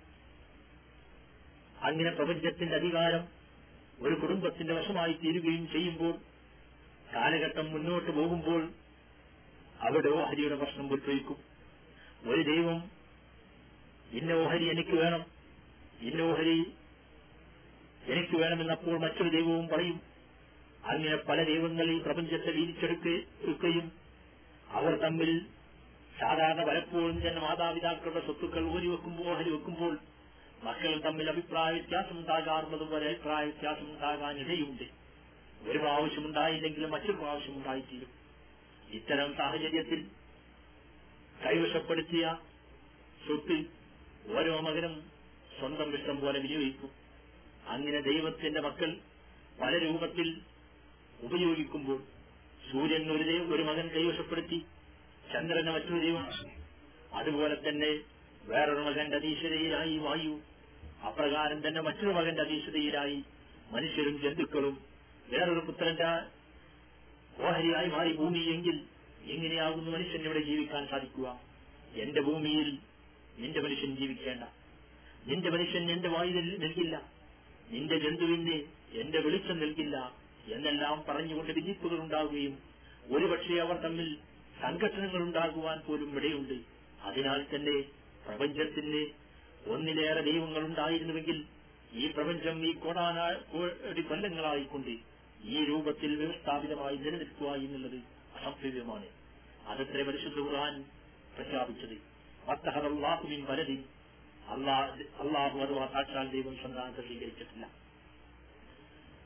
അങ്ങനെ പ്രപഞ്ചത്തിന്റെ അധികാരം ഒരു കുടുംബത്തിന്റെ വശമായി തീരുകയും ചെയ്യുമ്പോൾ കാലഘട്ടം മുന്നോട്ട് പോകുമ്പോൾ അവിടെ ഓഹരിയുടെ പ്രശ്നം ഉത്ഭവിക്കും ഒരു ദൈവം ഇന്ന ഓഹരി എനിക്ക് വേണം ഇന്ന ഓഹരി എനിക്ക് വേണമെന്നപ്പോൾ മറ്റൊരു ദൈവവും പറയും അങ്ങനെ പല ദൈവങ്ങൾ ഈ പ്രപഞ്ചത്തെ വീതിച്ചെടുക്കുകയും അവർ തമ്മിൽ സാധാരണ പലപ്പോഴും തന്നെ മാതാപിതാക്കളുടെ സ്വത്തുക്കൾ ഊരി വെക്കുമ്പോൾ ഓഹരി വെക്കുമ്പോൾ മക്കൾ തമ്മിൽ അഭിപ്രായ വ്യത്യാസം ഉണ്ടാകാറുള്ളത് പോലെ അഭിപ്രായ വ്യത്യാസം ഉണ്ടാകാൻ ഇടയുണ്ട് ഒരു പ്രാവശ്യം ഉണ്ടായില്ലെങ്കിലും മറ്റൊരു പ്രാവശ്യം ഉണ്ടായിത്തീരും ഇത്തരം സാഹചര്യത്തിൽ കൈവശപ്പെടുത്തിയ സ്വത്ത് ഓരോ മകനും സ്വന്തം ഇഷ്ടം പോലെ വിനിയോഗിക്കും അങ്ങനെ ദൈവത്തിന്റെ മക്കൾ പല രൂപത്തിൽ ഉപയോഗിക്കുമ്പോൾ സൂര്യൻ ഒരു ദൈവം ഒരു മകൻ കൈവശപ്പെടുത്തി ചന്ദ്രനെ മറ്റൊരു ദൈവം അതുപോലെ തന്നെ വേറൊരു മകന്റെ അധീശതയിലായി വായു അപ്രകാരം തന്നെ മറ്റൊരു മകന്റെ അധീശതയിലായി മനുഷ്യരും ജന്തുക്കളും വേറൊരു പുത്രന്റെ ഓഹരിയായി മാറി ഭൂമി എങ്കിൽ എങ്ങനെയാകുന്നു മനുഷ്യൻ ഇവിടെ ജീവിക്കാൻ സാധിക്കുക എന്റെ ഭൂമിയിൽ നിന്റെ മനുഷ്യൻ ജീവിക്കേണ്ട നിന്റെ മനുഷ്യൻ എന്റെ വായു നൽകില്ല നിന്റെ ജന്തുവിന് എന്റെ വെളിച്ചം നൽകില്ല എന്നെല്ലാം പറഞ്ഞുകൊണ്ട് ഭിന്നിപ്പുകൾ ഉണ്ടാവുകയും ഒരുപക്ഷെ അവർ തമ്മിൽ സംഘട്ടനങ്ങൾ ഉണ്ടാകുവാൻ പോലും ഇടയുണ്ട് അതിനാൽ തന്നെ പ്രപഞ്ചത്തിന് ഒന്നിലേറെ ദൈവങ്ങൾ ഉണ്ടായിരുന്നുവെങ്കിൽ ഈ പ്രപഞ്ചം ഈ കോടാനാടി കൊല്ലങ്ങളായിക്കൊണ്ട് ഈ രൂപത്തിൽ വ്യവസ്ഥാപിതമായി നിലനിൽക്കുക എന്നുള്ളത് അസംഭവ്യമാണ് അതത്ര പരിശുദ്ധ ഖുർആൻ പ്രഖ്യാപിച്ചത് അത്തഹറല്ലാഹുവിൻ പലതി അള്ളാഹു അഥവാ സാക്ഷാൽ ദൈവം സന്താനത്തെ സ്വീകരിച്ചിട്ടില്ല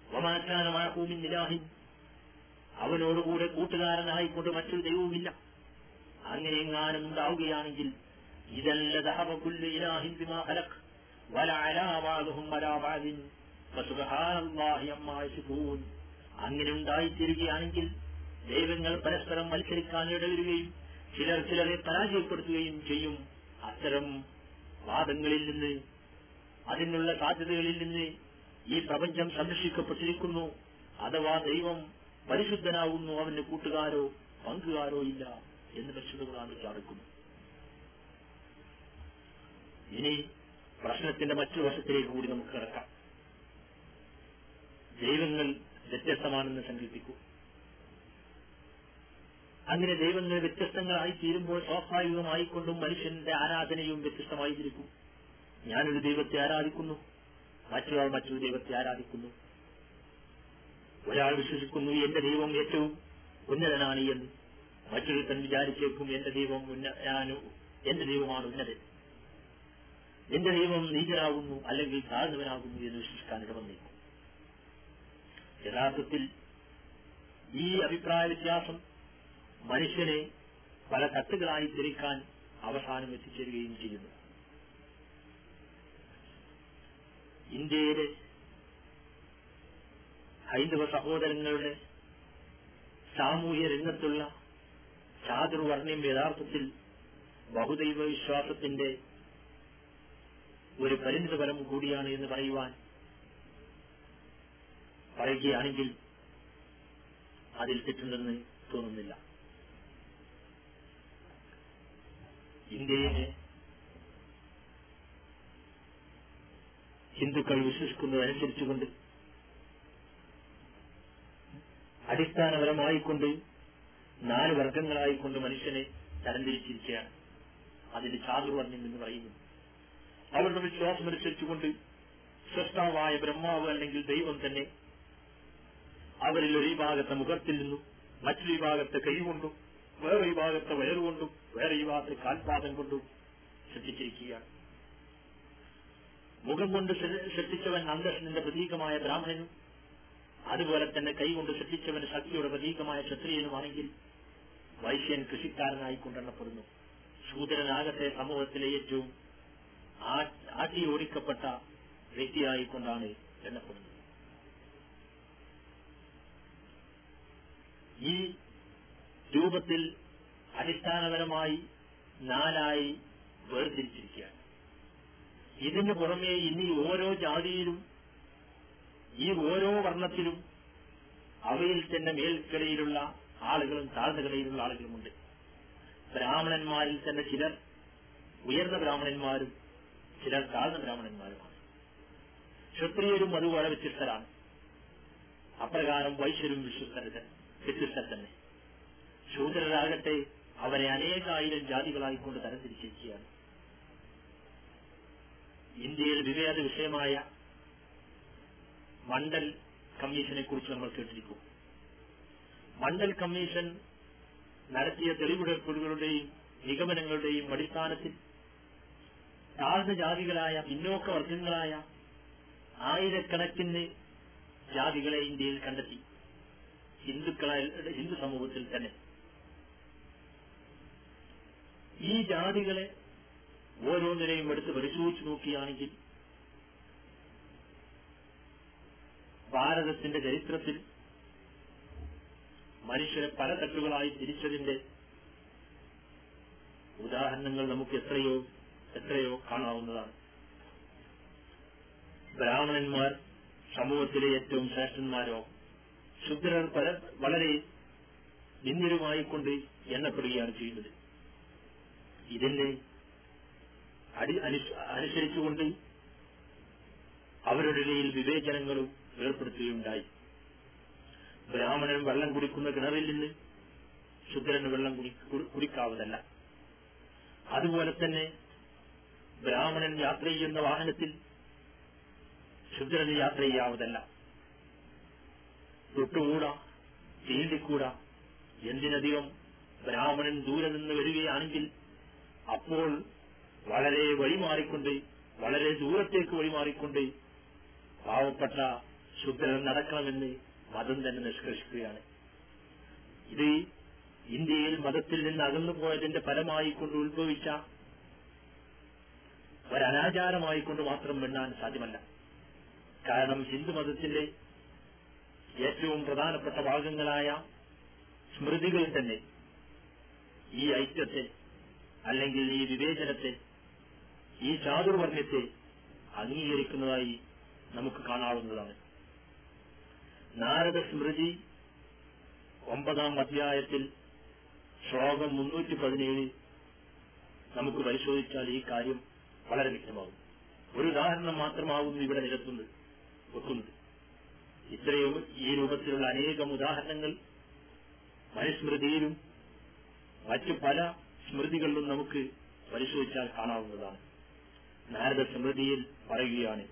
വമാറ്റാന മഴഭൂമി നിലാഹിൻ അവനോടുകൂടെ കൂട്ടുകാരനായിക്കൊണ്ട് മറ്റൊരു ദൈവവുമില്ല അങ്ങനെ എങ്ങാനും ഉണ്ടാവുകയാണെങ്കിൽ ഇതല്ല ദഹബക്കുല്ലു ഇലാഹിൻ ബിമാ ഖലഖ് വല അലാ ബഅദുഹും അലാ ബഅദിൻ ഫസുബ്ഹാനല്ലാഹി അമ്മാ യസിഫൂൻ അങ്ങനെ ഉണ്ടായിത്തീരുകയാണെങ്കിൽ ദൈവങ്ങൾ പരസ്പരം മത്സരിക്കാൻ ഇടവരുകയും ചിലർ ചിലരെ പരാജയപ്പെടുത്തുകയും ചെയ്യും അത്തരം വാദങ്ങളിൽ നിന്ന് അതിനുള്ള സാധ്യതകളിൽ നിന്ന് ഈ പ്രപഞ്ചം സംരക്ഷിക്കപ്പെട്ടിരിക്കുന്നു അഥവാ ദൈവം പരിശുദ്ധനാകുന്നു അവന്റെ കൂട്ടുകാരോ പങ്കുകാരോ ഇല്ല എന്ന് പരിശുദ്ധ വിചാരിക്കുന്നു ഇനി പ്രശ്നത്തിന്റെ മറ്റൊരു വശത്തിലേക്ക് കൂടി നമുക്ക് കിടക്കാം ദൈവങ്ങൾ വ്യത്യസ്തമാണെന്ന് സങ്കല്പിക്കൂ അങ്ങനെ ദൈവങ്ങൾ വ്യത്യസ്തങ്ങളായി തീരുമ്പോൾ സ്വാഭാവികമായിക്കൊണ്ടും മനുഷ്യന്റെ ആരാധനയും വ്യത്യസ്തമായി തീർക്കും ഞാനൊരു ദൈവത്തെ ആരാധിക്കുന്നു മറ്റൊരാൾ മറ്റൊരു ദൈവത്തെ ആരാധിക്കുന്നു ഒരാൾ വിശ്വസിക്കുന്നു എന്റെ ദൈവം ഏറ്റവും ഉന്നതനാണ് എന്ന് മറ്റൊരുത്തൻ വിചാരിച്ചേക്കും എന്റെ ദൈവം ഉന്ന ഞാൻ എന്റെ ദൈവമാണ് ഉന്നതൻ എന്റെ ദൈവം നീചനാകുന്നു അല്ലെങ്കിൽ താഴ്ന്നവനാകുന്നു എന്ന് വിശ്വസിക്കാൻ ഇടവന്നേക്കും യഥാർത്ഥത്തിൽ ഈ അഭിപ്രായ വ്യത്യാസം മനുഷ്യനെ പല തട്ടുകളായി തിരിക്കാൻ അവസാനം എത്തിച്ചേരുകയും ചെയ്യുന്നു ഇന്ത്യയിലെ ഹൈന്ദവ സഹോദരങ്ങളുടെ സാമൂഹ്യ രംഗത്തുള്ള ചാതുർവർണ്ണ്യം യഥാർത്ഥത്തിൽ ബഹുദൈവ വിശ്വാസത്തിന്റെ ഒരു പരിണിതഫലം കൂടിയാണ് എന്ന് പറയുവാൻ പറയുകയാണെങ്കിൽ അതിൽ തെറ്റുണ്ടെന്ന് തോന്നുന്നില്ല ഇന്ത്യയിലെ ഹിന്ദുക്കൾ വിശ്വസിക്കുന്നതനുസരിച്ചുകൊണ്ട് അടിസ്ഥാനപരമായിക്കൊണ്ട് നാല് വർഗങ്ങളായിക്കൊണ്ട് മനുഷ്യനെ തരംതിരിച്ചിരിക്കുകയാണ് അതിന് ചാതുർവർണ്ണ്യം എന്ന് പറയുന്നു അവരുടെ വിശ്വാസമനുസരിച്ചുകൊണ്ട് സൃഷ്ടാവായ ബ്രഹ്മാവ് അല്ലെങ്കിൽ ദൈവം തന്നെ അവരിൽ ഒരു വിഭാഗത്തെ മുഖത്തിൽ നിന്നും മറ്റൊരു വിഭാഗത്തെ കൈകൊണ്ടും വേറെ വിഭാഗത്തെ വയറുകൊണ്ടും വേറെ വിഭാഗത്തെ കാൽപാദം കൊണ്ടും സൃഷ്ടിച്ചിരിക്കുകയാണ് മുഖം കൊണ്ട് സൃഷ്ടിച്ചവൻ അന്തസ്സിന്റെ പ്രതീകമായ ബ്രാഹ്മണനും അതുപോലെ തന്നെ കൈകൊണ്ട് സൃഷ്ടിച്ചവൻ ശക്തിയുടെ പ്രതീകമായ ക്ഷത്രിയനുമാണെങ്കിൽ വൈശ്യൻ കൃഷിക്കാരനായി കൊണ്ടെണ്ണപ്പെടുന്നു ശൂദ്രനാകത്തെ സമൂഹത്തിലെ ഏറ്റവും ആട്ടി ഓടിക്കപ്പെട്ട വ്യക്തിയായിക്കൊണ്ടാണ് എണ്ണപ്പെടുന്നത് ഈ രൂപത്തിൽ അടിസ്ഥാനപരമായി നാലായി വേർതിരിച്ചിരിക്കുകയാണ് ഇതിന് പുറമെ ഇനി ഓരോ ജാതിയിലും ഈ ഓരോ വർണ്ണത്തിലും അവയിൽ തന്നെ മേൽക്കടയിലുള്ള ആളുകളും താഴ്ന്ന കടയിലുള്ള ആളുകളുമുണ്ട് ബ്രാഹ്മണന്മാരിൽ തന്നെ ചിലർ ഉയർന്ന ബ്രാഹ്മണന്മാരും ചിലർ താഴ്ന്ന ബ്രാഹ്മണന്മാരുമാണ് ക്ഷത്രിയരും അതുപോലെ വ്യത്യസ്തരാണ് അപ്രകാരം വൈശ്യരും വിശ്വസ്തർ വ്യത്യസ്തർ തന്നെ ശൂദ്രരാകട്ടെ അവരെ അനേകായിരം ജാതികളായിക്കൊണ്ട് തരംതിരിച്ചിരിക്കുകയാണ് ഇന്ത്യയിൽ വിവേദ വിഷയമായ മണ്ഡൽ കമ്മീഷനെ കുറിച്ച് നമ്മൾ കേട്ടിരിക്കും മണ്ഡൽ കമ്മീഷൻ നടത്തിയ തെളിവെടുപ്പുകളുടെയും നിഗമനങ്ങളുടെയും അടിസ്ഥാനത്തിൽ താഴ്ന്ന ജാതികളായ പിന്നോക്ക വർഗങ്ങളായ ആയിരക്കണക്കിന് ജാതികളെ ഇന്ത്യയിൽ കണ്ടെത്തി ഹിന്ദുക്കളെ ഹിന്ദു സമൂഹത്തിൽ തന്നെ ഈ ജാതികളെ ഓരോന്നിനെയും എടുത്ത് പരിശോധിച്ചു നോക്കുകയാണെങ്കിൽ ഭാരതത്തിന്റെ ചരിത്രത്തിൽ മനുഷ്യരെ പല തട്ടുകളായി തിരിച്ചതിന്റെ ഉദാഹരണങ്ങൾ നമുക്ക് എത്രയോ എത്രയോ കാണാവുന്നതാണ് ബ്രാഹ്മണന്മാർ സമൂഹത്തിലെ ഏറ്റവും ശ്രേഷ്ഠന്മാരോ ശുദ്രർ പല വളരെ നിന്ദ്യരുമായിക്കൊണ്ട് എണ്ണപ്പെടുകയാണ് ചെയ്യുന്നത് ഇതിനെ അടി അനുസരിച്ചുകൊണ്ട് അവരുടെ ഇടയിൽ വിവേചനങ്ങളും ഏർപ്പെടുത്തുകയുണ്ടായി ബ്രാഹ്മണൻ വെള്ളം കുടിക്കുന്ന കിണറിൽ നിന്ന് ശുദ്രന് വെള്ളം കുടിക്കാവതല്ല അതുപോലെ തന്നെ ബ്രാഹ്മണൻ യാത്ര ചെയ്യുന്ന വാഹനത്തിൽ ശുദ്രന് യാത്ര ചെയ്യാവതല്ല തൊട്ടുകൂടാ തീണ്ടിക്കൂടാ എന്തിനധികം ബ്രാഹ്മണൻ ദൂരെ നിന്ന് വരികയാണെങ്കിൽ അപ്പോൾ വളരെ വഴിമാറിക്കൊണ്ട് വളരെ ദൂരത്തേക്ക് വഴിമാറിക്കൊണ്ട് പാവപ്പെട്ട ശുദ്ധനം നടക്കണമെന്ന് മതം തന്നെ നിഷ്കർഷിക്കുകയാണ് ഇത് ഇന്ത്യയിൽ മതത്തിൽ നിന്ന് അകന്നു പോയതിന്റെ ഫലമായി കൊണ്ട് ഉത്ഭവിച്ച ഒരനാചാരമായി കൊണ്ട് മാത്രം എണ്ണാൻ സാധ്യമല്ല കാരണം ഹിന്ദു മതത്തിന്റെ ഏറ്റവും പ്രധാനപ്പെട്ട ഭാഗങ്ങളായ സ്മൃതികൾ തന്നെ ഈ ഐക്യത്തെ അല്ലെങ്കിൽ ഈ വിവേചനത്തെ ഈ ചാതുർവർണ്ണത്തെ അംഗീകരിക്കുന്നതായി നമുക്ക് കാണാവുന്നതാണ് നാരദ സ്മൃതി ഒമ്പതാം അധ്യായത്തിൽ ശ്ലോകം മുന്നൂറ്റി പതിനേഴ് നമുക്ക് പരിശോധിച്ചാൽ ഈ കാര്യം വളരെ വ്യക്തമാകും ഒരു ഉദാഹരണം മാത്രമാകുന്നു ഇവിടെ നിരത്തുന്നത് വെക്കുന്നത് ഇത്രയും ഈ രൂപത്തിലുള്ള അനേകം ഉദാഹരണങ്ങൾ മനുസ്മൃതിയിലും മറ്റു പല സ്മൃതികളിലും നമുക്ക് പരിശോധിച്ചാൽ കാണാവുന്നതാണ് നാരദ സ്മൃതിയിൽ പറയുകയാണ്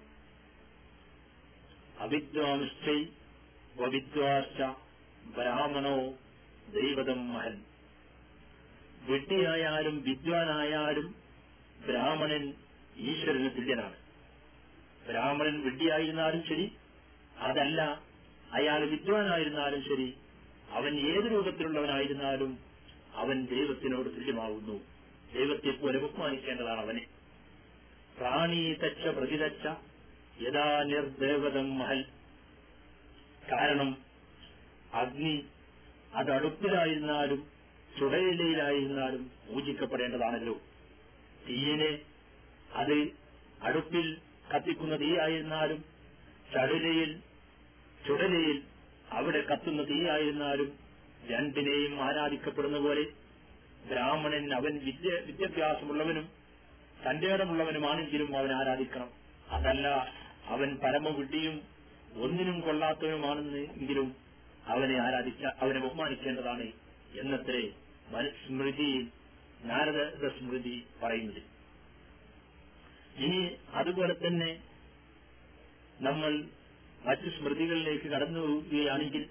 അവിദ്വാനുഷ്ഠൈ വവിദ്വാശ്ച ബ്രാഹ്മണോ ദൈവതം മഹൻ വെട്ടിയായാലും വിദ്വാനായാലും ബ്രാഹ്മണൻ ഈശ്വരന് തുല്യനാണ് ബ്രാഹ്മണൻ വിഡ്ഢിയായിരുന്നാലും ശരി അതല്ല അയാൾ വിദ്വാനായിരുന്നാലും ശരി അവൻ ഏത് രൂപത്തിലുള്ളവനായിരുന്നാലും അവൻ ദൈവത്തിനോട് തുല്യമാകുന്നു ദൈവത്തെ പോലെ ബഹുമാനിക്കേണ്ടതാണ് അവനെ പ്രാണീതച്ച പ്രതിതച്ച യഥാ നിർദേവതം മഹൽ കാരണം അഗ്നി അത് അടുപ്പിലായിരുന്നാലും ചുടയിലയിലായിരുന്നാലും പൂജിക്കപ്പെടേണ്ടതാണല്ലോ തീയിനെ അത് അടുപ്പിൽ കത്തിക്കുന്ന തീയായിരുന്നാലും ചടുലയിൽ ചുടലയിൽ അവിടെ കത്തുന്ന തീയായിരുന്നാലും രണ്ടിനെയും ആരാധിക്കപ്പെടുന്ന പോലെ ബ്രാഹ്മണൻ അവൻ വിദ്യ വിദ്യാഭ്യാസമുള്ളവനും തന്റെ ഇടമുള്ളവനുമാണെങ്കിലും അവൻ ആരാധിക്കണം അതല്ല അവൻ പരമവിഡ്ഢിയും ഒന്നിനും കൊള്ളാത്തവനുമാണെന്ന് എങ്കിലും അവനെ ആരാധിക്ക അവനെ ബഹുമാനിക്കേണ്ടതാണ് എന്നത്രേ സ്മൃതിയിൽ നാരദ സ്മൃതി പറയുന്നത് ഇനി അതുപോലെ തന്നെ നമ്മൾ മറ്റു സ്മൃതികളിലേക്ക് കടന്നു പോവുകയാണെങ്കിൽ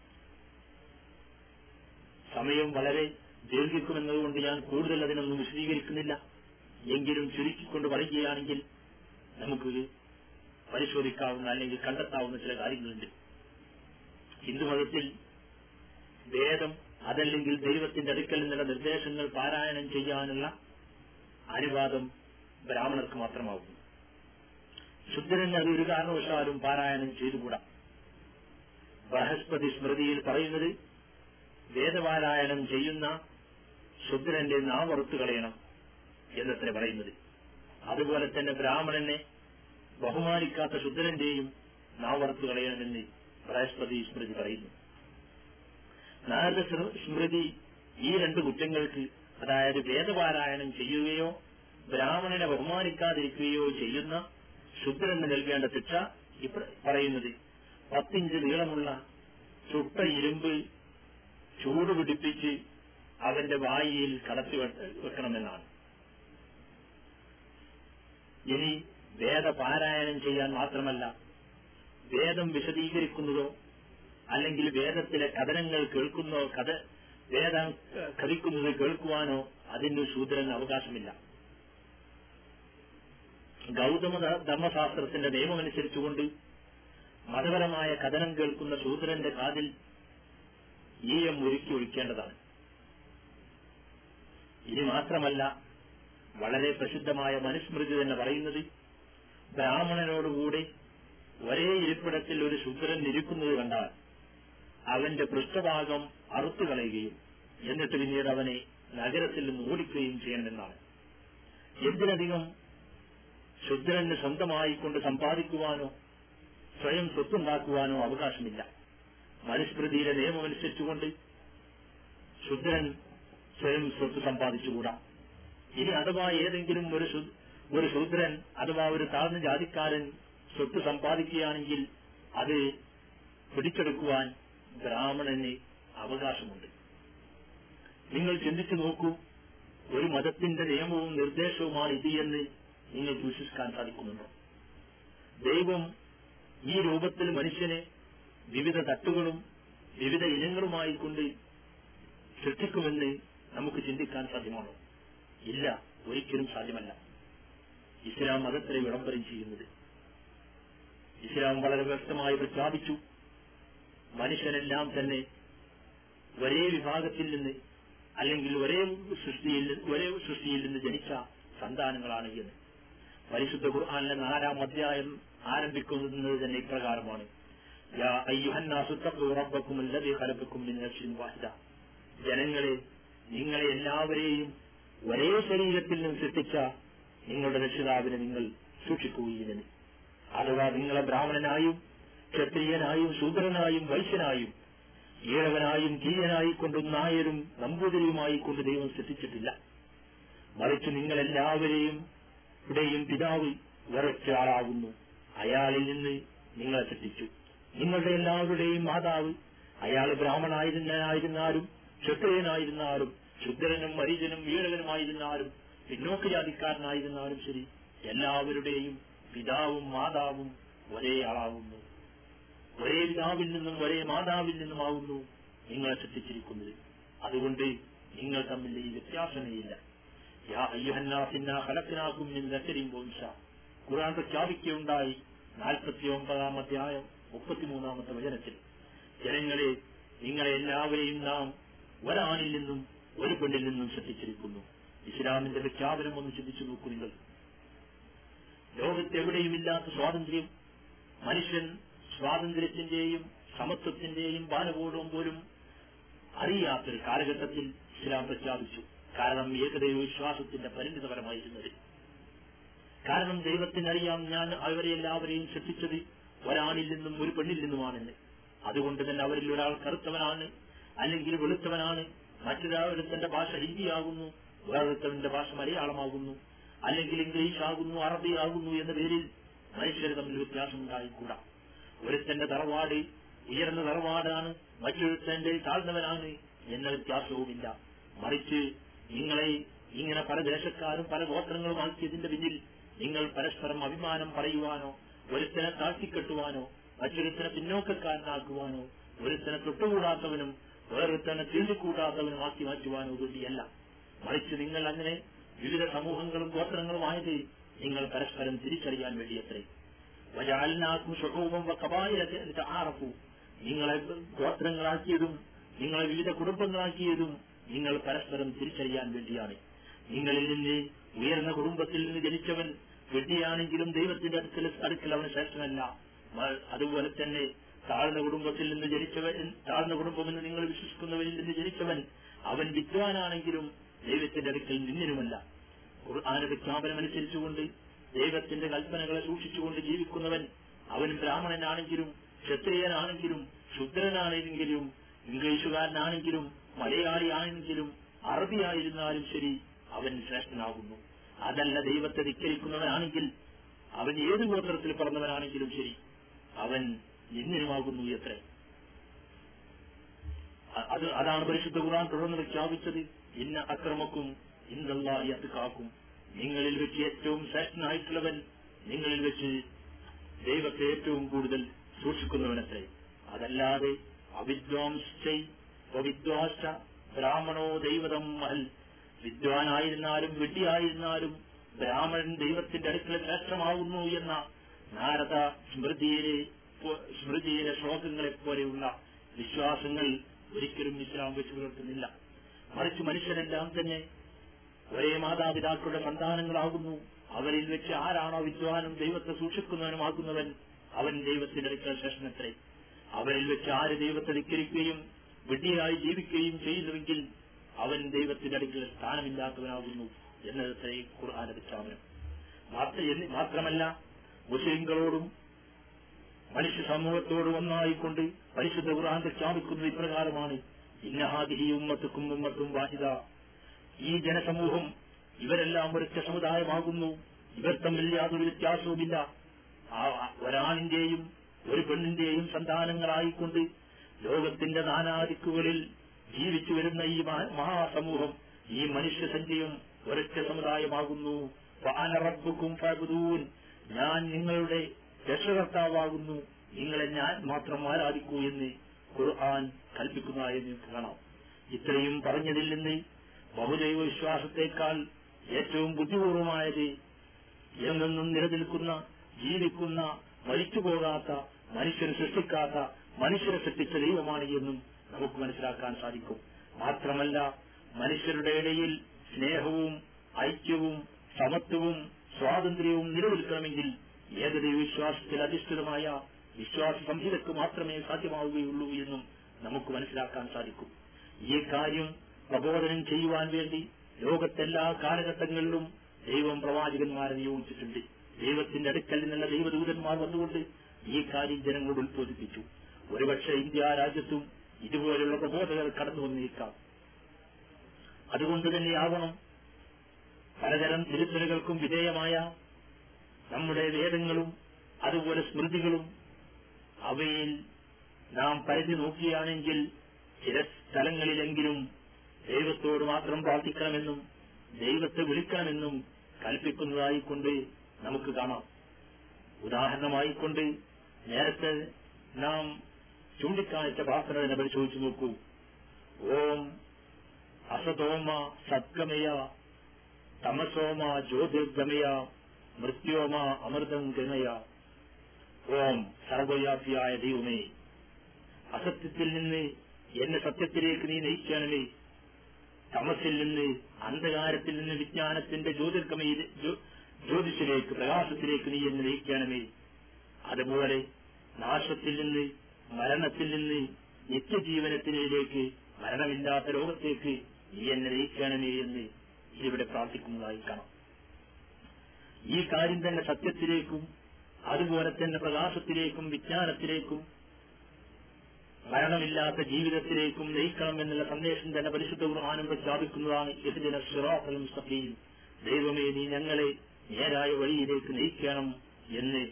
സമയം വളരെ ദീർഘിക്കുമെന്നതുകൊണ്ട് ഞാൻ കൂടുതൽ അതിനൊന്നും വിശദീകരിക്കുന്നില്ല എങ്കിലും ചുരുക്കിക്കൊണ്ട് പറയുകയാണെങ്കിൽ നമുക്ക് പരിശോധിക്കാവുന്ന അല്ലെങ്കിൽ കണ്ടെത്താവുന്ന ചില കാര്യങ്ങളുണ്ട് ഹിന്ദുമതത്തിൽ വേദം അതല്ലെങ്കിൽ ദൈവത്തിന്റെ അടുക്കൽ നിന്നുള്ള നിർദ്ദേശങ്ങൾ പാരായണം ചെയ്യാനുള്ള അനുവാദം ബ്രാഹ്മണർക്ക് മാത്രമാകുന്നു ശുദ്ധരൻ അത് ഒരു കാരണവശാലും പാരായണം ചെയ്തുകൂടാ ബൃഹസ്പതി സ്മൃതിയിൽ പറയുന്നത് വേദപാരായണം ചെയ്യുന്ന ശുദ്രന്റെ നാവറുത്തു കളയണം എന്നത്ര പറയുന്നത് അതുപോലെ തന്നെ ബ്രാഹ്മണനെ ബഹുമാനിക്കാത്ത ശുദ്രന്റെയും നാവറുത്തു കളയണമെന്ന് ബൃഹസ്പതി സ്മൃതി പറയുന്നു നാരദ സ്മൃതി ഈ രണ്ട് കുറ്റങ്ങൾക്ക് അതായത് വേദപാരായണം ചെയ്യുകയോ ബ്രാഹ്മണനെ ബഹുമാനിക്കാതിരിക്കുകയോ ചെയ്യുന്ന ശുദ്രന് നൽകേണ്ട ശിക്ഷ പറയുന്നത് പത്തിഞ്ച് നീളമുള്ള ചുട്ട ഇരുമ്പ് ചൂട് പിടിപ്പിച്ച് അവന്റെ വായിയിൽ കടത്തി വെക്കണമെന്നാണ് ഇനി വേദപാരായണം ചെയ്യാൻ മാത്രമല്ല വേദം വിശദീകരിക്കുന്നതോ അല്ലെങ്കിൽ വേദത്തിലെ കഥനങ്ങൾ കേൾക്കുന്നോ കഥ വേദം കഥിക്കുന്നത് കേൾക്കുവാനോ അതിന് ശൂദ്രന് അവകാശമില്ല ഗൗതമ ധർമ്മശാസ്ത്രത്തിന്റെ നിയമമനുസരിച്ചുകൊണ്ട് മതപരമായ കഥനം കേൾക്കുന്ന ശൂദ്രന്റെ കാതിൽ ഈയം ഒരുക്കി ഒഴിക്കേണ്ടതാണ് ഇനി മാത്രമല്ല വളരെ പ്രസിദ്ധമായ മനുസ്മൃതി തന്നെ പറയുന്നത് ബ്രാഹ്മണനോടുകൂടി ഒരേ ഇരിപ്പിടത്തിൽ ഒരു ശുദ്രൻ ഇരിക്കുന്നത് കണ്ടാൽ അവന്റെ പൃഷ്ഠഭാഗം അറുത്തു കളയുകയും എന്നിട്ട് പിന്നീട് അവനെ നഗരത്തിൽ നിന്ന് ഓടിക്കുകയും ചെയ്യണമെന്നാണ് എന്തിനധികം ശുദ്രന് സ്വന്തമായി കൊണ്ട് സമ്പാദിക്കുവാനോ സ്വയം സ്വത്തുണ്ടാക്കുവാനോ അവകാശമില്ല മനുസ്മൃതിയിലെ നിയമമനുസരിച്ചുകൊണ്ട് ശുദ്രൻ സ്വയം സ്വത്ത് സമ്പാദിച്ചുകൂടാ ഇനി അഥവാ ഏതെങ്കിലും ഒരു ഒരു ശൂദ്രൻ അഥവാ ഒരു താഴ്ന്ന ജാതിക്കാരൻ സ്വത്ത് സമ്പാദിക്കുകയാണെങ്കിൽ അത് പിടിച്ചെടുക്കുവാൻ ബ്രാഹ്മണന് അവകാശമുണ്ട് നിങ്ങൾ ചിന്തിച്ചു നോക്കൂ ഒരു മതത്തിന്റെ നിയമവും നിർദ്ദേശവുമാണ് ഇത് എന്ന് നിങ്ങൾക്ക് വിശ്വസിക്കാൻ സാധിക്കുന്നുണ്ടോ ദൈവം ഈ രൂപത്തിൽ മനുഷ്യനെ വിവിധ തട്ടുകളും വിവിധ ഇനങ്ങളുമായി കൊണ്ട് സൃഷ്ടിക്കുമെന്ന് നമുക്ക് ചിന്തിക്കാൻ സാധ്യമാണോ ഇല്ല ഒരിക്കലും സാധ്യമല്ല ഇസ്ലാം മതത്തിലെ വിളംബരം ചെയ്യുന്നത് ഇസ്ലാം വളരെ വ്യക്തമായി പ്രഖ്യാപിച്ചു മനുഷ്യനെല്ലാം തന്നെ ഒരേ വിഭാഗത്തിൽ നിന്ന് അല്ലെങ്കിൽ ഒരേ സൃഷ്ടിയിൽ ഒരേ സൃഷ്ടിയിൽ നിന്ന് ജനിച്ച സന്താനങ്ങളാണ് എന്ന് പരിശുദ്ധ ഖുർആാനിലെ നാലാം അധ്യായം ആരംഭിക്കുന്നത് തന്നെ ഇപ്രകാരമാണ് യാ അയ്യുഹന്നാസു തഖൂ റബ്ബക്കും അല്ലദീ ഖലഖക്കും മിൻ നഫ്സിൻ വാഹിദ ജനങ്ങളെ നിങ്ങളെ എല്ലാവരെയും ഒരേ ശരീരത്തിൽ നിന്ന് സൃഷ്ടിച്ച നിങ്ങളുടെ രക്ഷിതാവിനെ നിങ്ങൾ സൂക്ഷിക്കുകയില്ലെന്ന് അഥവാ നിങ്ങളെ ബ്രാഹ്മണനായും ക്ഷത്രിയനായും ശൂദ്രനായും വൈശ്യനായും ഈഴവനായും കീഴനായിക്കൊണ്ടും നായരും നമ്പൂതിരിയുമായി കൊണ്ട് ദൈവം സൃഷ്ടിച്ചിട്ടില്ല മറിച്ച് നിങ്ങളെല്ലാവരെയും ഇവിടെയും പിതാവ് ഒരൊറ്റ ആളാകുന്നു അയാളിൽ നിന്ന് നിങ്ങളെ സൃഷ്ടിച്ചു നിങ്ങളുടെ എല്ലാവരുടെയും മാതാവ് അയാൾ ബ്രാഹ്മണായിരുന്നായിരുന്നാലും ക്ഷത്രിയനായിരുന്നാലും ശുദ്രനും മരീജനും വീഴകനുമായിരുന്നാലും പിന്നോക്ക ജാതിക്കാരനായിരുന്നാലും ശരി എല്ലാവരുടെയും പിതാവും മാതാവും ഒരേ ആളാകുന്നു ഒരേ പിതാവിൽ നിന്നും ഒരേ മാതാവിൽ നിന്നുമാകുന്നു നിങ്ങളെ സൃഷ്ടിച്ചിരിക്കുന്നത് അതുകൊണ്ട് നിങ്ങൾ തമ്മിൽ ഈ വ്യത്യാസമേയില്ല യാ അയ്യുഹന്നാസിന്ന ഹലത്തിനാക്കും നിന്നരിയും വംശ ഖുറാൻ പ്രഖ്യാപിക്കുകയുണ്ടായി നാൽപ്പത്തി ഒമ്പതാം അധ്യായം മുപ്പത്തിമൂന്നാമത്തെ വചനത്തിൽ ജനങ്ങളെ നിങ്ങളെ എല്ലാവരെയും നാം ഒരാണിൽ നിന്നും ഒരു പെണ്ണിൽ നിന്നും ശ്രദ്ധിച്ചിരിക്കുന്നു ഇസ്ലാമിന്റെ പ്രഖ്യാപനം ഒന്ന് ചിന്തിച്ചു നോക്കൂ നിങ്ങൾ ലോകത്തെവിടെയുമില്ലാത്ത സ്വാതന്ത്ര്യം മനുഷ്യൻ സ്വാതന്ത്ര്യത്തിന്റെയും സമത്വത്തിന്റെയും ബാലബോധവും പോലും അറിയാത്തൊരു കാലഘട്ടത്തിൽ ഇസ്ലാം പ്രഖ്യാപിച്ചു കാരണം ഏകദൈവ വിശ്വാസത്തിന്റെ പരിണിതപരമായിരുന്നത് കാരണം ദൈവത്തിനറിയാം ഞാൻ അവരെ എല്ലാവരെയും ശ്രദ്ധിച്ചത് ഒരാണിൽ നിന്നും ഒരു പെണ്ണിൽ നിന്നുമാണെന്ന് അതുകൊണ്ട് തന്നെ അവരിൽ ഒരാൾ കറുത്തവനാണ് അല്ലെങ്കിൽ വെളുത്തവനാണ് മറ്റൊരാളുടെ ഭാഷ ഹിന്ദിയാകുന്നു വേറൊരുത്തവന്റെ ഭാഷ മലയാളമാകുന്നു അല്ലെങ്കിൽ ഇംഗ്ലീഷ് ആകുന്നു അറബി ആകുന്നു എന്ന പേരിൽ മനുഷ്യർ തമ്മിൽ വ്യത്യാസമുണ്ടായിക്കൂടാ ഒരുത്തന്റെ തറവാട് ഉയർന്ന തറവാടാണ് മറ്റൊരുത്തന്റെ താഴ്ന്നവനാണ് എന്ന വ്യത്യാസവുമില്ല മറിച്ച് നിങ്ങളെ ഇങ്ങനെ പല ദേശക്കാരും പല ഗോത്രങ്ങളുമാക്കിയതിന്റെ പിന്നിൽ നിങ്ങൾ പരസ്പരം അഭിമാനം പറയുവാനോ ഒരുത്തനെ താഴ്ത്തിക്കെട്ടുവാനോ മറ്റൊരുത്തനെ പിന്നോക്കക്കാരനാക്കുവാനോ ഒരുത്തനെ തൊട്ടുകൂടാത്തവനും വേറൊരുത്തനെ തീണ്ടിക്കൂടാത്തവനുമാക്കി മാറ്റുവാനോ വേണ്ടിയല്ല മറിച്ച് നിങ്ങൾ അങ്ങനെ വിവിധ സമൂഹങ്ങളും ഗോത്രങ്ങളുമായത് നിങ്ങൾ പരസ്പരം തിരിച്ചറിയാൻ വേണ്ടിയത്രേ വജാലിനാക്കും ഷുഹൂബം കബായിലൊക്കെ ആറപ്പു നിങ്ങളെ ഗോത്രങ്ങളാക്കിയതും നിങ്ങളെ വിവിധ കുടുംബങ്ങളാക്കിയതും നിങ്ങൾ പരസ്പരം തിരിച്ചറിയാൻ വേണ്ടിയാണ് നിങ്ങളിൽ നിന്ന് ഉയർന്ന കുടുംബത്തിൽ നിന്ന് ജനിച്ചവൻ വെട്ടിയാണെങ്കിലും ദൈവത്തിന്റെ അടുക്കൽ അടുക്കൽ അവന് ശ്രേഷ്ഠനല്ല മ- അതുപോലെ തന്നെ താഴ്ന്ന കുടുംബത്തിൽ നിന്ന് ജനിച്ചവൻ താഴ്ന്ന കുടുംബമെന്ന് നിങ്ങൾ വിശ്വസിക്കുന്നവരിൽ നിന്ന് ജനിച്ചവൻ അവൻ വിദ്വാനാണെങ്കിലും ദൈവത്തിന്റെ അടുക്കൽ നിന്നിനുമല്ല ഖുർആാന പ്രഖ്യാപനം അനുസരിച്ചുകൊണ്ട് ദൈവത്തിന്റെ കൽപ്പനകളെ സൂക്ഷിച്ചുകൊണ്ട് ജീവിക്കുന്നവൻ അവൻ ബ്രാഹ്മണനാണെങ്കിലും ക്ഷത്രിയനാണെങ്കിലും ശുദ്രനാണെങ്കിലും ഇംഗ്ലീഷുകാരനാണെങ്കിലും മലയാളിയാണെങ്കിലും അറബിയായിരുന്നാലും ശരി അവൻ ശ്രേഷ്ഠനാകുന്നു അതല്ല ദൈവത്തെ ധിക്കരിക്കുന്നവനാണെങ്കിൽ അവൻ ഏത് ഗോത്രത്തിൽ പറഞ്ഞവനാണെങ്കിലും ശരി അവൻ നിന്നിനുമാകുന്നു എത്രേ അ- അത് അതാണ് പരിശുദ്ധ ഖുർആൻ തുടർന്ന് പ്രഖ്യാപിച്ചത് ഇന്ന അക്രമക്കും ഇന്നല്ലാഹി അത്കാക്കും നിങ്ങളിൽ വെച്ച് ഏറ്റവും ശ്രേഷ്ഠനായിട്ടുള്ളവൻ നിങ്ങളിൽ വെച്ച് ദൈവത്തെ ഏറ്റവും കൂടുതൽ സൂക്ഷിക്കുന്നവനത്രേ അതല്ലാതെ അവിദ്വാംശൈ വിദ്വാശ ബ്രാഹ്മണോ ദൈവതം മഹൽ വിദ്വാനായിരുന്നാലും വിഡ്ഢിയായിരുന്നാലും ബ്രാഹ്മണൻ ദൈവത്തിന്റെ അടുക്കൽ ശ്രേഷ്ഠമാകുന്നു എന്ന നാരദ സ്മൃതിയിലെ സ്മൃതിയിലെ ശ്ലോകങ്ങളെ പോലെയുള്ള വിശ്വാസങ്ങൾ ഒരിക്കലും ഇസ്ലാം വെച്ചു പുലർത്തുന്നില്ല മറിച്ച് മനുഷ്യരെല്ലാം തന്നെ ഒരേ മാതാപിതാക്കളുടെ സന്താനങ്ങളാകുന്നു അവരിൽ വെച്ച് ആരാണോ വിദ്വാനും ദൈവത്തെ സൂക്ഷിക്കുന്നവനുമാകുന്നവൻ അവൻ ദൈവത്തിന്റെ അടുക്കൽ ശ്രേഷ്ഠനത്രേ അവരിൽ വെച്ച് ആര് ദൈവത്തെ ധിക്കരിക്കുകയും വിഡ്ഢിയായി ജീവിക്കുകയും ചെയ്യുന്നുവെങ്കിൽ അവൻ ദൈവത്തിന്റെ അടുക്കൽ സ്ഥാനമില്ലാത്തവനാകുന്നു എന്നതത്രേ ഖുർആാന പ്രഖ്യാപനം മാത്ര- എന്ന് മാത്രമല്ല മുസ്ലിങ്ങളോടും മനുഷ്യ സമൂഹത്തോട് ഒന്നായിക്കൊണ്ട് പരിശുദ്ധ ഖുർആൻ പ്രഖ്യാപിക്കുന്നത് ഇപ്രകാരമാണ് ഇന്നഹാദിഹി ഉമ്മത്തുക്കും ഉമ്മത്തും വാഹിദ ഈ ജനസമൂഹം ഇവരെല്ലാം ഒരൊറ്റ സമുദായമാകുന്നു ഇവർ തമ്മിൽ യാതൊരു വ്യത്യാസവുമില്ല ആ ഒരാണിന്റെയും ഒരു പെണ്ണിന്റെയും സന്താനങ്ങളായിക്കൊണ്ട് ലോകത്തിന്റെ നാനാദിക്കുകളിൽ ജീവിച്ചു വരുന്ന ഈ മഹാ- മഹാസമൂഹം ഈ മനുഷ്യസഞ്ചയം ഒരൊറ്റ സമുദായമാകുന്നു വഅന റബ്ബുക്കും ഫഅബ്ദൂൻ ഞാൻ നിങ്ങളുടെ രക്ഷകർത്താവാകുന്നു നിങ്ങളെ ഞാൻ മാത്രം ആരാധിക്കൂ എന്ന് ഖുർആൻ കൽപ്പിക്കുന്നതായി നിങ്ങൾക്ക് കാണാം ഇത്രയും പറഞ്ഞതിൽ നിന്ന് ബഹുദൈവ വിശ്വാസത്തെക്കാൾ ഏറ്റവും ബുദ്ധിപൂർവമായത് എന്നെന്നും നിലനിൽക്കുന്ന ജീവിക്കുന്ന മരിച്ചു പോകാത്ത മനുഷ്യന് സൃഷ്ടിക്കാത്ത മനുഷ്യരെ സൃഷ്ടിച്ച ദൈവമാണ് എന്നും നമുക്ക് മനസ്സിലാക്കാൻ സാധിക്കും മാത്രമല്ല മനുഷ്യരുടെ ഇടയിൽ സ്നേഹവും ഐക്യവും സമത്വവും സ്വാതന്ത്ര്യവും നിലനിൽക്കണമെങ്കിൽ ഏകദൈവ വിശ്വാസത്തിൽ അധിഷ്ഠിതമായ വിശ്വാസ സംഹിതക്ക് മാത്രമേ സാധ്യമാവുകയുള്ളൂ എന്നും നമുക്ക് മനസ്സിലാക്കാൻ സാധിക്കും ഈ കാര്യം പ്രബോധനം ചെയ്യുവാൻ വേണ്ടി ലോകത്തെല്ലാ കാലഘട്ടങ്ങളിലും ദൈവം പ്രവാചകന്മാരെ നിയോഗിച്ചിട്ടുണ്ട് ദൈവത്തിന്റെ അടുക്കൽ നിന്നുള്ള ദൈവദൂതന്മാർ വന്നുകൊണ്ട് ഈ കാര്യം ജനങ്ങളോട് ഉത്ബോധിപ്പിച്ചു ഒരുപക്ഷെ ഇന്ത്യ രാജ്യത്തും ഇതുപോലുള്ള പ്രബോധകർ കടന്നു വന്നേക്കാം അതുകൊണ്ട് തന്നെയാവണം പലതരം തിരുത്തലുകൾക്കും വിധേയമായ നമ്മുടെ വേദങ്ങളും അതുപോലെ സ്മൃതികളും അവയിൽ നാം പരിധി നോക്കുകയാണെങ്കിൽ ചില സ്ഥലങ്ങളിലെങ്കിലും ദൈവത്തോട് മാത്രം പ്രാർത്ഥിക്കണമെന്നും ദൈവത്തെ വിളിക്കണമെന്നും കൽപ്പിക്കുന്നതായിക്കൊണ്ട് നമുക്ക് കാണാം ഉദാഹരണമായിക്കൊണ്ട് നേരത്തെ നാം ചൂണ്ടിക്കാണിച്ച പ്രാർത്ഥന തന്നെ പരിശോധിച്ചു നോക്കൂ ഓം അസതോമ സദ്ഗമയ തമസോമ ജ്യോതിർഗമയ മൃത്യോമ അമൃതം ഗമയ ഓം സർവവ്യാപിയായ ദൈവമേ അസത്യത്തിൽ നിന്ന് എന്നെ സത്യത്തിലേക്ക് നീ നയിക്കണമേ തമസിൽ നിന്ന് അന്ധകാരത്തിൽ നിന്ന് വിജ്ഞാനത്തിന്റെ ജ്യോതിർഗമയിൽ ജ്യോതിഷിലേക്ക് പ്രകാശത്തിലേക്ക് നീ എന്നെ നയിക്കണമേ അതുപോലെ നാശത്തിൽ നിന്ന് മരണത്തിൽ നിന്ന് നിത്യജീവനത്തിലേക്ക് മരണമില്ലാത്ത ലോകത്തേക്ക് നീ എന്നെ നയിക്കണമേ എന്ന് ഇവിടെ പ്രാർത്ഥിക്കുന്നതായി കാണാം ഈ കാര്യം തന്നെ സത്യത്തിലേക്കും അതുപോലെ തന്നെ പ്രകാശത്തിലേക്കും വിജ്ഞാനത്തിലേക്കും മരണമില്ലാത്ത ജീവിതത്തിലേക്കും നയിക്കണം എന്നുള്ള സന്ദേശം തന്നെ പരിശുദ്ധ ഖുർആാനും പ്രഖ്യാപിക്കുന്നതാണ് ഇതിന്റെ സിറാത്തലും സഫീം ദൈവമേ നീ ഞങ്ങളെ നേരായ വഴിയിലേക്ക് നയിക്കണം എന്ന്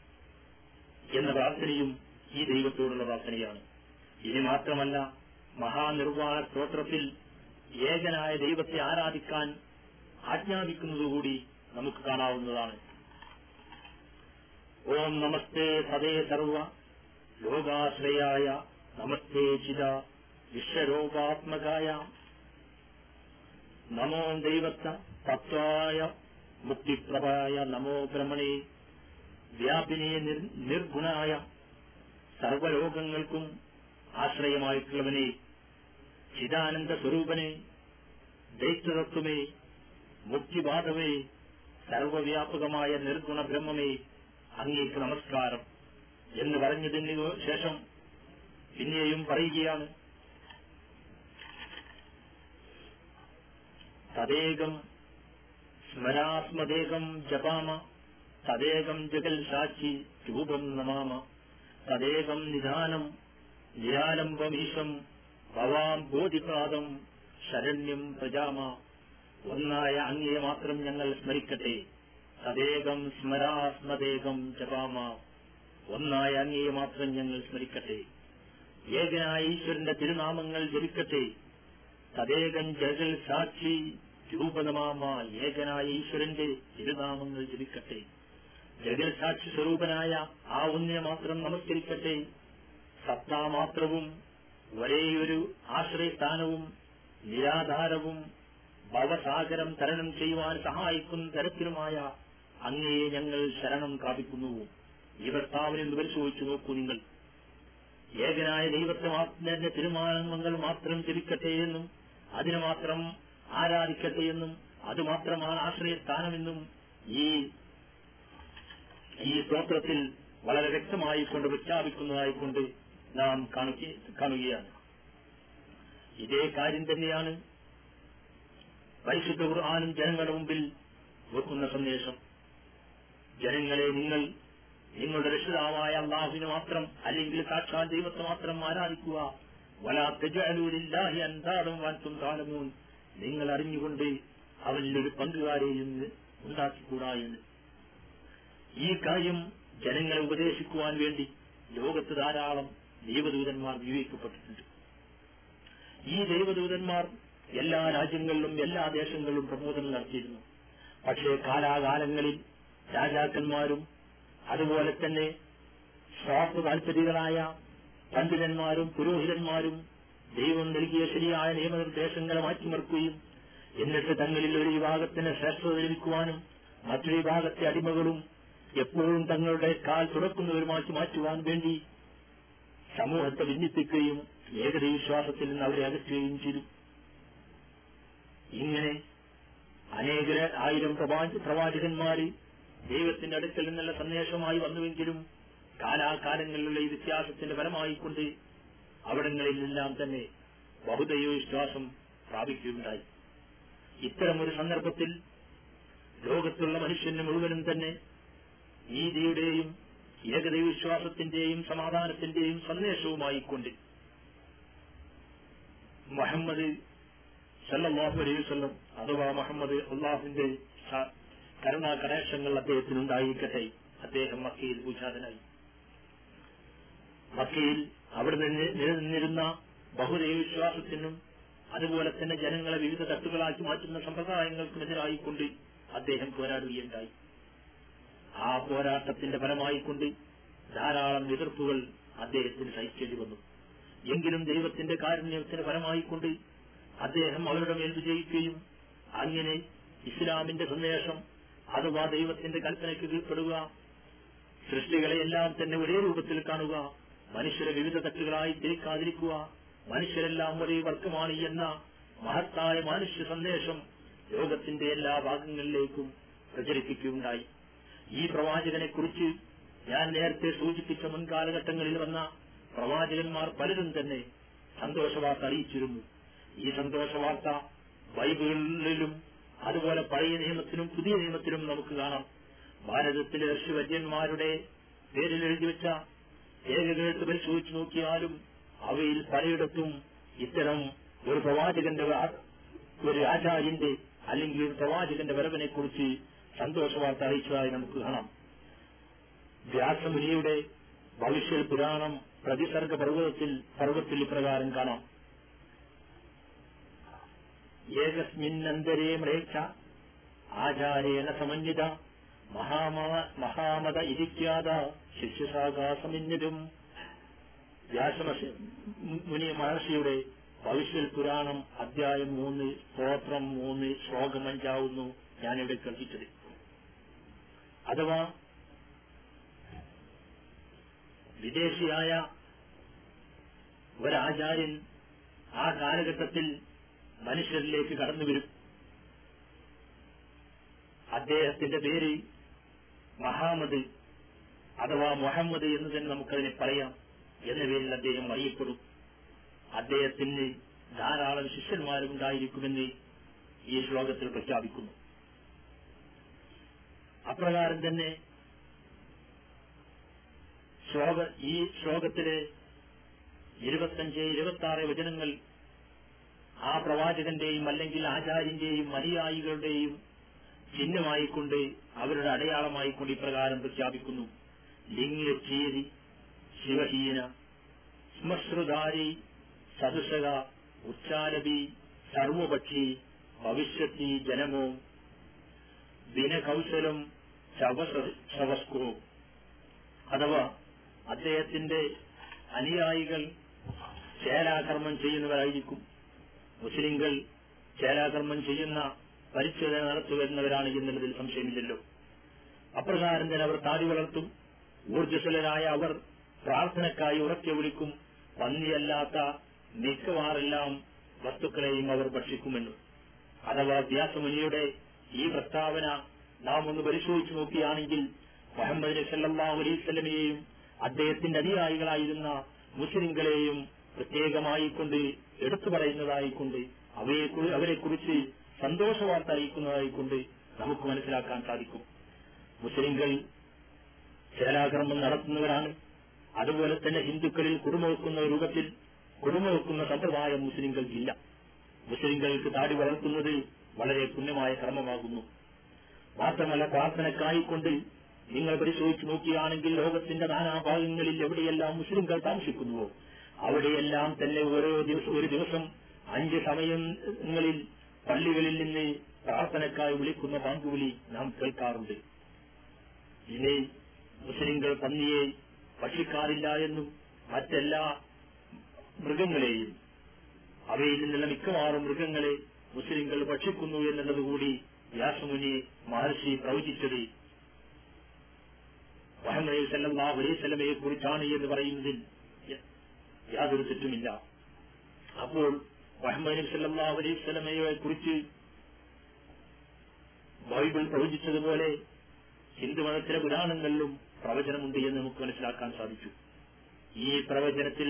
എന്ന പ്രാർത്ഥനയും ഈ ദൈവത്തോടുള്ള പ്രാർത്ഥനയാണ് ഇനി മാത്രമല്ല മഹാനിർവാണ സ്തോത്രത്തിൽ ഏകനായ ദൈവത്തെ ആരാധിക്കാൻ ആജ്ഞാപിക്കുന്നതുകൂടി നമുക്ക് കാണാവുന്നതാണ് ഓം നമസ്തേ സദേ സർവ ലോകാശ്രയായ നമസ്തേ ചിത വിശ്വരോഗാത്മകായ നമോ ദൈവത്ത തത്വായ മുക്തിപ്രഭായ നമോ ബ്രഹ്മണേ വ്യാപിനെ നിർഗുണായ സർവലോകങ്ങൾക്കും ആശ്രയമായിട്ടുള്ളവനെ ചിദാനന്ദ സ്വരൂപനെ ദൈത്യതത്വമേ മുക്തിബാധവേ സർവവ്യാപകമായ നിർഗുണ ബ്രഹ്മമേ അങ്ങേക്ക് നമസ്കാരം എന്ന് പറഞ്ഞതിന് ശേഷം പിന്നെയും പറയുകയാണ് തദേകം സ്മരാസ്മദേകം ജപാമ തദേകം ജഗൽ സാക്ഷി രൂപം നമാമ തദേകം നിധാനം നിരാലംബമീശം ഭവാം ബോധിപാദം ശരണ്യം പ്രജാമ ഒന്നായ അങ്ങയെ മാത്രം ഞങ്ങൾ സ്മരിക്കട്ടെ തദേകം സ്മരാസ്മദേകം ജപാമ ഒന്നായ അങ്ങയെ മാത്രം ഞങ്ങൾ സ്മരിക്കട്ടെ ഏകനായ ഈശ്വരന്റെ തിരുനാമങ്ങൾ ജപിക്കട്ടെ തദേകം ജഗൽ സാക്ഷി രൂപനമാമ ഏകനായ ഈശ്വരന്റെ തിരുനാമങ്ങൾ ജപിക്കട്ടെ ജഗൽ സാക്ഷി സ്വരൂപനായ ആ ഒന്നിനെ മാത്രം നമസ്കരിക്കട്ടെ സത്താമാത്രവും ഒരേയൊരു ആശ്രയസ്ഥാനവും നിരാധാരവും ഭവസാഗരം തരണം ചെയ്യുവാൻ സഹായിക്കുന്ന തരത്തിലുമായ അങ്ങയെ ഞങ്ങൾ ശരണം പ്രാപിക്കുന്നു ഈ പ്രസ്താവന പരിശോധിച്ചു നോക്കൂ നിങ്ങൾ ഏകനായ ദൈവത്തെ മാത്രം തീരുമാനങ്ങൾ മാത്രം ജപിക്കട്ടെ എന്നും അതിനെ മാത്രം ആരാധിക്കട്ടെ എന്നും അതുമാത്രമാണ് ആശ്രയസ്ഥാനമെന്നും ഈ ഈ സ്തോത്രത്തിൽ വളരെ വ്യക്തമായിക്കൊണ്ട് പ്രഖ്യാപിക്കുന്നതായിക്കൊണ്ട് നാം കാണുകയാണ് ഇതേ കാര്യം തന്നെയാണ് പരിശുദ്ധ ഖുർആാനും ജനങ്ങളുടെ മുമ്പിൽ വെക്കുന്ന സന്ദേശം ജനങ്ങളെ നിങ്ങൾ നിങ്ങളുടെ രക്ഷിതാവായ അള്ളാഹുവിനെ മാത്രം അല്ലെങ്കിൽ സാക്ഷാൽ ദൈവത്തെ മാത്രം ആരാധിക്കുക വലാത്തജാലൂരില്ലാഹി അന്താടും വാൻത്തും താലമൂൻ നിങ്ങൾ അറിഞ്ഞുകൊണ്ട് അവനിൽ ഒരു പങ്കുകാരെയും ഉണ്ടാക്കിക്കൂടാ എന്ന് ഈ കാര്യം ജനങ്ങളെ ഉപദേശിക്കുവാൻ വേണ്ടി ലോകത്ത് ധാരാളം ദൈവദൂതന്മാർ നിയോഗിക്കപ്പെട്ടിട്ടുണ്ട് ഈ ദൈവദൂതന്മാർ എല്ലാ രാജ്യങ്ങളിലും എല്ലാ ദേശങ്ങളിലും പ്രബോധനം നടത്തിയിരുന്നു പക്ഷേ കാലാകാലങ്ങളിൽ രാജാക്കന്മാരും അതുപോലെ തന്നെ സ്വാർത്ഥ താൽപര്യങ്ങളായ പണ്ഡിതന്മാരും പുരോഹിതന്മാരും ദൈവം നൽകിയ ശരിയായ നിയമനിർദ്ദേശങ്ങളെ മാറ്റിമറിക്കുകയും എന്നിട്ട് തങ്ങളിൽ ഒരു വിഭാഗത്തിന് ശ്രേഷ്ഠത ലഭിക്കുവാനും മറ്റൊരു വിഭാഗത്തെ അടിമകളും എപ്പോഴും തങ്ങളുടെ കാൽ തുറക്കുന്നവരുമാക്കി മാറ്റുവാൻ വേണ്ടി സമൂഹത്തെ ഭിന്നിപ്പിക്കുകയും ഏകദൈവിശ്വാസത്തിൽ നിന്ന് അവരെ അകറ്റുകയും ചെയ്തു ഇങ്ങനെ അനേക ആയിരം പ്രവാച പ്രവാചകന്മാര് ദൈവത്തിന്റെ അടുക്കൽ നിന്നുള്ള സന്ദേശമായി വന്നുവെങ്കിലും കാലാകാലങ്ങളിലുള്ള ഈ വ്യത്യാസത്തിന്റെ ഫലമായിക്കൊണ്ട് അവിടങ്ങളിലെല്ലാം തന്നെ ബഹുദൈവ വിശ്വാസം പ്രാപിക്കുകയുണ്ടായി ഇത്തരമൊരു സന്ദർഭത്തിൽ ലോകത്തുള്ള മനുഷ്യന് മുഴുവനും തന്നെ നീതിയുടെയും ഏകദൈവ വിശ്വാസത്തിന്റെയും സമാധാനത്തിന്റെയും സന്ദേശവുമായിക്കൊണ്ട് മുഹമ്മദ് സല്ലല്ലാഹു അലൈഹി വസല്ലം അഥവാ മുഹമ്മദ് അള്ളാഹുവിന്റെ സ- കരുണാ കടാക്ഷങ്ങൾ അദ്ദേഹത്തിനുണ്ടായിരിക്കട്ടെ അദ്ദേഹം മക്കയിൽ പൂജാതനായി മക്കയിൽ അവിടെ നിന്ന് നിലനിന്നിരുന്ന ബഹുദൈവ വിശ്വാസത്തിനും അതുപോലെ തന്നെ ജനങ്ങളെ വിവിധ തട്ടുകളാക്കി മാറ്റുന്ന സമ്പ്രദായങ്ങൾക്കുമെതിരായിക്കൊണ്ട് അദ്ദേഹം പോരാടുകയുണ്ടായി ആ പോരാട്ടത്തിന്റെ ഫലമായിക്കൊണ്ട് ധാരാളം എതിർപ്പുകൾ അദ്ദേഹത്തിന് സഹിക്കേണ്ടി വന്നു എങ്കിലും ദൈവത്തിന്റെ കാരുണ്യത്തിന് ഫലമായിക്കൊണ്ട് അദ്ദേഹം അവരുടെ മേൽ വിജയിക്കുകയും അങ്ങനെ ഇസ്ലാമിന്റെ സന്ദേശം അഥവാ ദൈവത്തിന്റെ കൽപ്പനയ്ക്ക് കീഴ്പ്പെടുക സൃഷ്ടികളെയെല്ലാം തന്നെ ഒരേ രൂപത്തിൽ കാണുക മനുഷ്യരെ വിവിധ തട്ടുകളായി തിരിക്കാതിരിക്കുക മനുഷ്യരെല്ലാം ഒരേ വർഗമാണ് എന്ന മഹത്തായ മനുഷ്യ സന്ദേശം ലോകത്തിന്റെ എല്ലാ ഭാഗങ്ങളിലേക്കും പ്രചരിപ്പിക്കുകയുണ്ടായി ഈ പ്രവാചകനെ കുറിച്ച് ഞാൻ നേരത്തെ സൂചിപ്പിച്ച മുൻകാലഘട്ടങ്ങളിൽ വന്ന പ്രവാചകന്മാർ പലരും തന്നെ സന്തോഷവാർത്ത അറിയിച്ചിരുന്നു ഈ സന്തോഷവാർത്ത ബൈബിളിലും അതുപോലെ പഴയ നിയമത്തിലും പുതിയ നിയമത്തിലും നമുക്ക് കാണാം ഭാരതത്തിലെ ഋഷിവര്യന്മാരുടെ പേരിൽ എഴുതി വെച്ച രേഖകളെടുത്ത് പരിശോധിച്ചു നോക്കിയാലും അവയിൽ പലയിടത്തും ഇത്തരം ഒരു പ്രവാചകന്റെ വാ- ഒരു ആചാര്യന്റെ അല്ലെങ്കിൽ ഒരു പ്രവാചകന്റെ വരവിനെ കുറിച്ച് സന്തോഷവാർത്ത അറിയിച്ചതായി നമുക്ക് കാണാം വ്യാസമുനിയുടെ ഭവിഷ്യ പുരാണം പ്രതിസർഗ പർവ്വതത്തിൽ പർവ്വത്തിൽ ഇപ്രകാരം കാണാം ഏകസ്മിന്നന്തരേ മ്ലേച്ഛ ആചാര്യേണ സമന്വിത മഹാമ- മഹാമത ഇരിക്കാത ശിഷ്യശാഖാസമന്യതും വ്യാസമഹർഷി മുനി മഹർഷിയുടെ ഭവിഷ്യൽ പുരാണം അധ്യായം മൂന്ന് സ്തോത്രം മൂന്ന് ശ്ലോകം അഞ്ചാവുന്നു ഞാനിവിടെ കേൾപ്പിച്ചത് അഥവാ വിദേശിയായ ഒരാചാര്യൻ ആ കാലഘട്ടത്തിൽ മനുഷ്യരിലേക്ക് കടന്നുവരും അദ്ദേഹത്തിന്റെ പേര് മഹാമദ് അഥവാ മുഹമ്മദ് എന്ന് തന്നെ നമുക്കതിനെ പറയാം എന്ന പേരിൽ അദ്ദേഹം അറിയപ്പെടും അദ്ദേഹത്തിന് ധാരാളം ശിഷ്യന്മാരും ഉണ്ടായിരിക്കുമെന്ന് ഈ ശ്ലോകത്തിൽ പ്രഖ്യാപിക്കുന്നു അപ്രകാരം തന്നെ ശ്ലോക ഈ ശ്ലോകത്തിലെ ഇരുപത്തഞ്ച് ഇരുപത്തി ആറ് വചനങ്ങൾ ആ പ്രവാചകന്റെയും അല്ലെങ്കിൽ ആചാര്യന്റെയും അനുയായികളുടെയും ചിഹ്നമായിക്കൊണ്ട് അവരുടെ അടയാളമായിക്കൊണ്ട് ഇപ്രകാരം പ്രഖ്യാപിക്കുന്നു ലിംഗച്ചേരി ശിവഹീന ശ്മശ്രുധാരി സദൃശക ഉച്ചാലബി സർവപക്ഷി ഭവിഷ്യത്തി ജനമോ ദിനകൗശലം ശവസ്കോ അഥവാ അദ്ദേഹത്തിന്റെ അനുയായികൾ ചേലാകർമ്മം ചെയ്യുന്നവരായിരിക്കും മുസ്ലിങ്ങൾ ചേലാകർമ്മം ചെയ്യുന്ന പരിച്ഛേദന നടത്തി വരുന്നവരാണ് എന്നുള്ളതിൽ സംശയമില്ലല്ലോ അപ്രകാരം തന്നെ അവർ താടി വളർത്തും ഊർജ്ജസ്വലരായ അവർ പ്രാർത്ഥനക്കായി ഉറക്കെ വിളിക്കും പന്നിയല്ലാത്ത മിക്കവാറെല്ലാം വസ്തുക്കളെയും അവർ ഭക്ഷിക്കുമെന്ന് അഥവാ വ്യാസമുനിയുടെ ഈ പ്രസ്താവന നാം ഒന്ന് പരിശോധിച്ചു നോക്കുകയാണെങ്കിൽ മുഹമ്മദ് നബി സല്ലല്ലാഹു അലൈഹി വസല്ലമയെയും അദ്ദേഹത്തിന്റെ അനുയായികളായിരുന്ന മുസ്ലിങ്ങളെയും പ്രത്യേകമായി കൊണ്ട് എടുത്തു പറയുന്നതായിക്കൊണ്ട് അവയെ അവരെക്കുറിച്ച് സന്തോഷവാർത്ത അറിയിക്കുന്നതായിക്കൊണ്ട് നമുക്ക് മനസ്സിലാക്കാൻ സാധിക്കും മുസ്ലിങ്ങൾ ചേലാകർമ്മം നടത്തുന്നവരാണ് അതുപോലെ തന്നെ ഹിന്ദുക്കളിൽ കുടുംബവെക്കുന്ന രൂപത്തിൽ കുടുംബവെക്കുന്ന സമ്പ്രദായം മുസ്ലിങ്ങൾക്കില്ല മുസ്ലിങ്ങൾക്ക് താടി വളർത്തുന്നത് വളരെ പുണ്യമായ കർമ്മമാകുന്നു മാത്രമല്ല പ്രാർത്ഥനക്കായിക്കൊണ്ട് നിങ്ങൾ പരിശോധിച്ചു നോക്കുകയാണെങ്കിൽ ലോകത്തിന്റെ നാനാഭാഗങ്ങളിൽ എവിടെയെല്ലാം മുസ്ലിംകൾ താമസിക്കുന്നുവോ അവിടെയെല്ലാം തന്നെ ഓരോ ദിവസം ഒരു ദിവസം അഞ്ച് സമയങ്ങളിൽ പള്ളികളിൽ നിന്ന് പ്രാർത്ഥനക്കായി വിളിക്കുന്ന പാങ്കുവിളി നാം കേൾക്കാറുണ്ട് ഇനി മുസ്ലിംകൾ പന്നിയെ ഭക്ഷിക്കാറില്ല എന്നും മറ്റെല്ലാ മൃഗങ്ങളെയും അവയിൽ നിന്നുള്ള മിക്കവാറും മൃഗങ്ങളെ മുസ്ലിംകൾ ഭക്ഷിക്കുന്നു എന്നുള്ളത് കൂടി വ്യാസമുനി മഹർഷി പ്രവചിച്ചത് മുഹമ്മദ് സല്ലല്ലാഹു അലൈഹി വസല്ലമയെ കുറിച്ചാണ് എന്ന് പറയുന്നതിൽ യാതൊരു തെറ്റുമില്ല അപ്പോൾ മുഹമ്മദ് നബി സല്ലല്ലാഹു അലൈഹി വസല്ലമയെ കുറിച്ച് ബൈബിൾ പ്രവചിച്ചതുപോലെ ഹിന്ദുമതത്തിലെ പുരാണങ്ങളിലും പ്രവചനമുണ്ട് എന്ന് നമുക്ക് മനസ്സിലാക്കാൻ സാധിച്ചു ഈ പ്രവചനത്തിൽ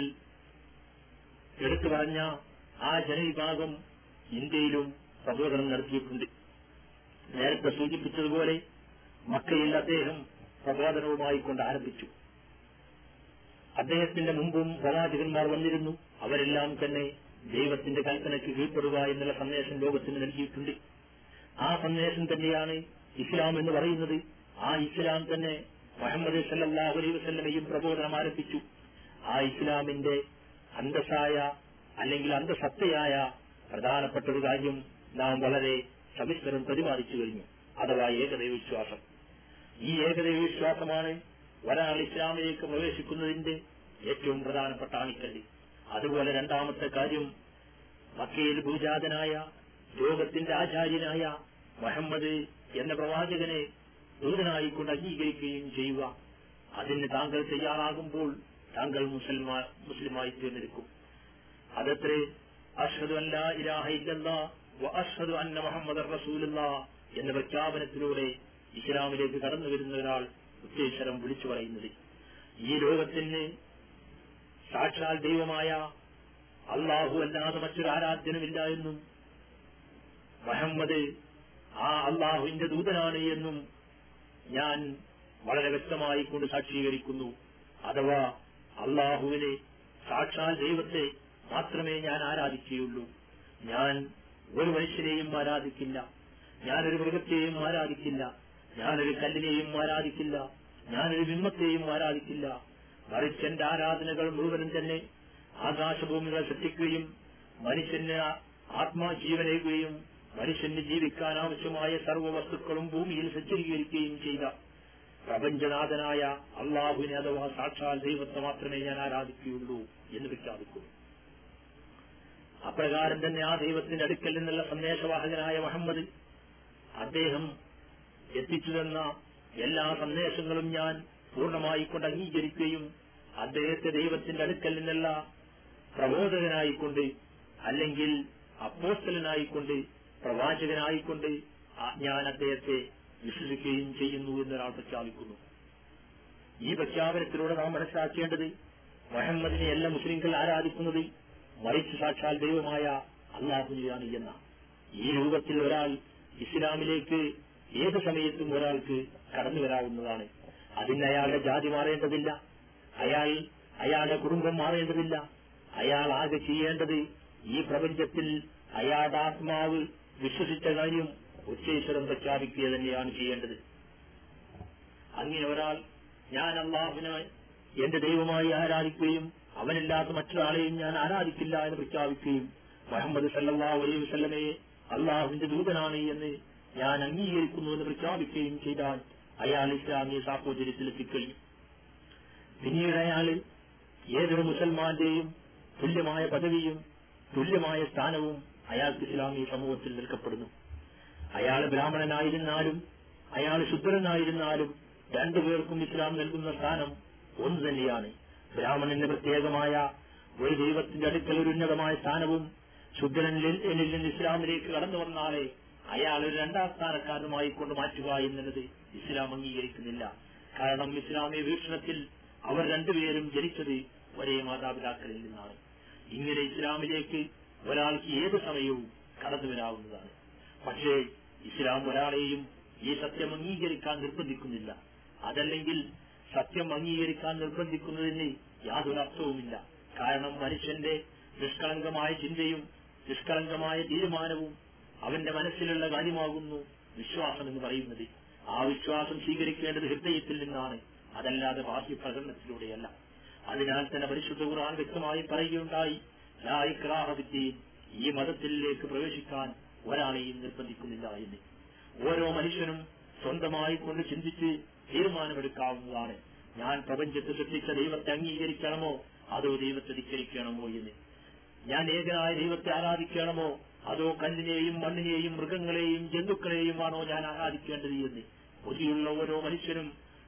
എടുത്തു പറഞ്ഞ ആ ജനവിഭാഗം ഇന്ത്യയിലും പ്രബോധനം നടത്തിയിട്ടുണ്ട് നേരത്തെ സൂചിപ്പിച്ചതുപോലെ മക്കയിൽ അദ്ദേഹം പ്രബോധനവുമായി കൊണ്ട് ആരംഭിച്ചു അദ്ദേഹത്തിന്റെ മുമ്പും പ്രവാചകന്മാർ വന്നിരുന്നു അവരെല്ലാം തന്നെ ദൈവത്തിന്റെ കൽപ്പനയ്ക്ക് കീഴ്പ്പെടുക എന്നുള്ള സന്ദേശം ലോകത്തിന് നൽകിയിട്ടുണ്ട് ആ സന്ദേശം തന്നെയാണ് ഇസ്ലാം എന്ന് പറയുന്നത് ആ ഇസ്ലാം തന്നെ മുഹമ്മദ് സല്ലല്ലാഹു അലൈഹി വസല്ലമയും പ്രബോധനം ആരംഭിച്ചു ആ ഇസ്ലാമിന്റെ അന്തസ്സായ അല്ലെങ്കിൽ അന്തസത്തയായ പ്രധാനപ്പെട്ട ഒരു കാര്യം നാം വളരെ സവിസ്തരം പ്രതിപാദിച്ചു കഴിഞ്ഞു അഥവാ ഏകദൈവ വിശ്വാസം ഈ ഏകദൈവ വിശ്വാസമാണ് ഒരാൾ ഇസ്ലാമിലേക്ക് പ്രവേശിക്കുന്നതിന്റെ ഏറ്റവും പ്രധാനപ്പെട്ട ആണിക്കല്ല് അതുപോലെ രണ്ടാമത്തെ കാര്യം മക്കയിൽ ഭൂജാതനായ ലോകത്തിന്റെ ആചാര്യനായ മുഹമ്മദ് എന്ന പ്രവാചകനെ ദൂതനായിക്കൊണ്ട് അംഗീകരിക്കുകയും ചെയ്യുക അതിന് താങ്കൾ തയ്യാറാകുമ്പോൾ താങ്കൾ മുസ്ലിമാ മുസ്ലിമായി തീർന്നിരിക്കും അതത്രേ അഷ്ഹദു അല്ല ഇലാഹ ഇല്ലല്ലാ വ അഷ്ഹദു അന്ന മുഹമ്മദ് റസൂലുള്ള എന്ന പ്രഖ്യാപനത്തിലൂടെ ഇസ്ലാമിലേക്ക് കടന്നു വരുന്ന ഒരാൾ ഉത്തേശ്വരം വിളിച്ചു പറയുന്നത് ഈ ലോകത്തിന് സാക്ഷാൽ ദൈവമായ അള്ളാഹു അല്ലാതെ മറ്റൊരു ആരാധ്യനുമില്ല എന്നും മുഹമ്മദ് ആ അള്ളാഹുവിന്റെ ദൂതനാണ് എന്നും ഞാൻ വളരെ വ്യക്തമായി കൊണ്ട് സാക്ഷീകരിക്കുന്നു അഥവാ അള്ളാഹുവിനെ സാക്ഷാൽ ദൈവത്തെ മാത്രമേ ഞാൻ ആരാധിക്കുകയുള്ളൂ ഞാൻ ഒരു മനുഷ്യനെയും ആരാധിക്കില്ല ഞാനൊരു മൃഗത്തെയും ആരാധിക്കില്ല ഞാനൊരു കല്ലിനെയും ആരാധിക്കില്ല ഞാനൊരു ബിംബത്തെയും ആരാധിക്കില്ല മറിച്ച് എന്റെ ആരാധനകൾ മുഴുവനും തന്നെ ആകാശഭൂമികൾ സൃഷ്ടിക്കുകയും മനുഷ്യന് ആത്മാജീവനേകുകയും മനുഷ്യന് ജീവിക്കാൻ ആവശ്യമായ സർവ്വ വസ്തുക്കളും ഭൂമിയിൽ സജ്ജീകരിക്കുകയും ചെയ്ത പ്രപഞ്ചനാഥനായ അള്ളാഹുവിനെ അഥവാ സാക്ഷാൽ ദൈവത്തെ മാത്രമേ ഞാൻ ആരാധിക്കുകയുള്ളൂ എന്ന് പ്രഖ്യാപിക്കുന്നു അപ്രകാരം തന്നെ ആ ദൈവത്തിന്റെ അടുക്കൽ നിന്നുള്ള സന്ദേശവാഹകനായ മുഹമ്മദ് അദ്ദേഹം എത്തിച്ചു തന്ന എല്ലാ സന്ദേശങ്ങളും ഞാൻ പൂർണ്ണമായി കൊണ്ട് അംഗീകരിക്കുകയും അദ്ദേഹത്തെ ദൈവത്തിന്റെ അടുക്കൽ നിന്നുള്ള പ്രബോധകനായിക്കൊണ്ട് അല്ലെങ്കിൽ അപ്പോസ്റ്റലനായിക്കൊണ്ട് പ്രവാചകനായിക്കൊണ്ട് ആ- ഞാൻ അദ്ദേഹത്തെ വിശ്വസിക്കുകയും ചെയ്യുന്നു എന്നൊരാൾ പ്രഖ്യാപിക്കുന്നു ഈ പ്രഖ്യാപനത്തിലൂടെ നാം മനസ്സിലാക്കേണ്ടത് മുഹമ്മദിനെ എല്ലാ മുസ്ലിംകൾ ആരാധിക്കുന്നത് മറിച്ച് സാക്ഷാൽ ദൈവമായ അള്ളാഹുനെയാണ് എന്ന ഈ രൂപത്തിൽ ഒരാൾ ഇസ്ലാമിലേക്ക് ഏത് സമയത്തും ഒരാൾക്ക് കടന്നു വരാവുന്നതാണ് അതിന് അയാളുടെ ജാതി മാറേണ്ടതില്ല അയാൾ അയാളുടെ കുടുംബം മാറേണ്ടതില്ല അയാൾ ആകെ ചെയ്യേണ്ടത് ഈ പ്രപഞ്ചത്തിൽ അയാളുടെ ആത്മാവ് വിശ്വസിച്ച കാര്യം ഉച്ചേശ്വരം പ്രഖ്യാപിക്കുക തന്നെയാണ് ചെയ്യേണ്ടത് അങ്ങനെ ഒരാൾ ഞാൻ അള്ളാഹുവിനെ എന്റെ ദൈവമായി ആരാധിക്കുകയും അവനില്ലാത്ത മറ്റൊരാളെയും ഞാൻ ആരാധിക്കില്ല എന്ന് പ്രഖ്യാപിക്കുകയും മുഹമ്മദ് സല്ലല്ലാഹു അലൈഹി വസല്ലമയെ അള്ളാഹുവിന്റെ ദൂതനാണ് എന്ന് ഞാൻ അംഗീകരിക്കുന്നു എന്ന് പ്രഖ്യാപിക്കുകയും ചെയ്താൽ അയാൾ ഇസ്ലാമിക സാഹോദര്യത്തിൽ എത്തിക്കഴിയും പിന്നീട് അയാൾ ഏതൊരു മുസൽമാന്റെയും തുല്യമായ പദവിയും തുല്യമായ സ്ഥാനവും അയാൾക്ക് ഇസ്ലാമിക സമൂഹത്തിൽ നിൽക്കപ്പെടുന്നു അയാൾ ബ്രാഹ്മണനായിരുന്നാലും അയാൾ ശുദ്രനായിരുന്നാലും രണ്ടുപേർക്കും ഇസ്ലാം നൽകുന്ന സ്ഥാനം ഒന്ന് തന്നെയാണ് ബ്രാഹ്മണന് പ്രത്യേകമായ ഒരു ദൈവത്തിന്റെ അടുക്കൽ ഒരു ഉന്നതമായ സ്ഥാനവും ശുദ്രനിൽ എന്നിൽ നിന്ന് ഇസ്ലാമിലേക്ക് കടന്നു വന്നാലേ അയാൾ ഒരു രണ്ടാം സ്ഥാനക്കാരനുമായി കൊണ്ട് മാറ്റുക എന്നുള്ളത് ഇസ്ലാം അംഗീകരിക്കുന്നില്ല കാരണം ഇസ്ലാമിക വീക്ഷണത്തിൽ അവർ രണ്ടുപേരും ജനിച്ചത് ഒരേ മാതാപിതാക്കളിൽ നിന്നാണ് ഇങ്ങനെ ഇസ്ലാമിലേക്ക് ഒരാൾക്ക് ഏത് സമയവും കടന്നു വരാവുന്നതാണ് പക്ഷേ ഇസ്ലാം ഒരാളെയും ഈ സത്യം അംഗീകരിക്കാൻ നിർബന്ധിക്കുന്നില്ല അതല്ലെങ്കിൽ സത്യം അംഗീകരിക്കാൻ നിർബന്ധിക്കുന്നതിന് യാതൊരു അർത്ഥവുമില്ല കാരണം മനുഷ്യന്റെ നിഷ്കളങ്കമായ ചിന്തയും നിഷ്കളങ്കമായ തീരുമാനവും അവന്റെ മനസ്സിലുള്ള കാര്യമാകുന്നു വിശ്വാസം എന്ന് പറയുന്നത് ആ വിശ്വാസം സ്വീകരിക്കേണ്ടത് ഹൃദയത്തിൽ നിന്നാണ് അതല്ലാതെ ബാഹ്യ പ്രകടനത്തിലൂടെയല്ല അതിനാൽ തന്നെ പരിശുദ്ധ ഖുർആൻ വ്യക്തമായി പറയുകയുണ്ടായി ലാ ഇക്രാഹ ഫിദ്ദീൻ. ഈ മതത്തിലേക്ക് പ്രവേശിക്കാൻ ഒരാളെയും നിർബന്ധിക്കുന്നില്ല എന്ന് ഓരോ മനുഷ്യനും സ്വന്തമായി കൊണ്ട് ചിന്തിച്ച് തീരുമാനമെടുക്കാവുന്നതാണ് ഞാൻ പ്രപഞ്ചത്തെ സൃഷ്ടിച്ച ദൈവത്തെ അംഗീകരിക്കണമോ അതോ ദൈവത്തെ ധിക്കരിക്കണമോ എന്ന് ഞാൻ ഏകനായ ദൈവത്തെ ആരാധിക്കണമോ അതോ കല്ലിനെയും മണ്ണിനെയും മൃഗങ്ങളെയും ജന്തുക്കളെയും ആണോ ഞാൻ ആരാധിക്കേണ്ടത് എന്ന് ബുദ്ധിയുള്ള ഓരോ മനുഷ്യനും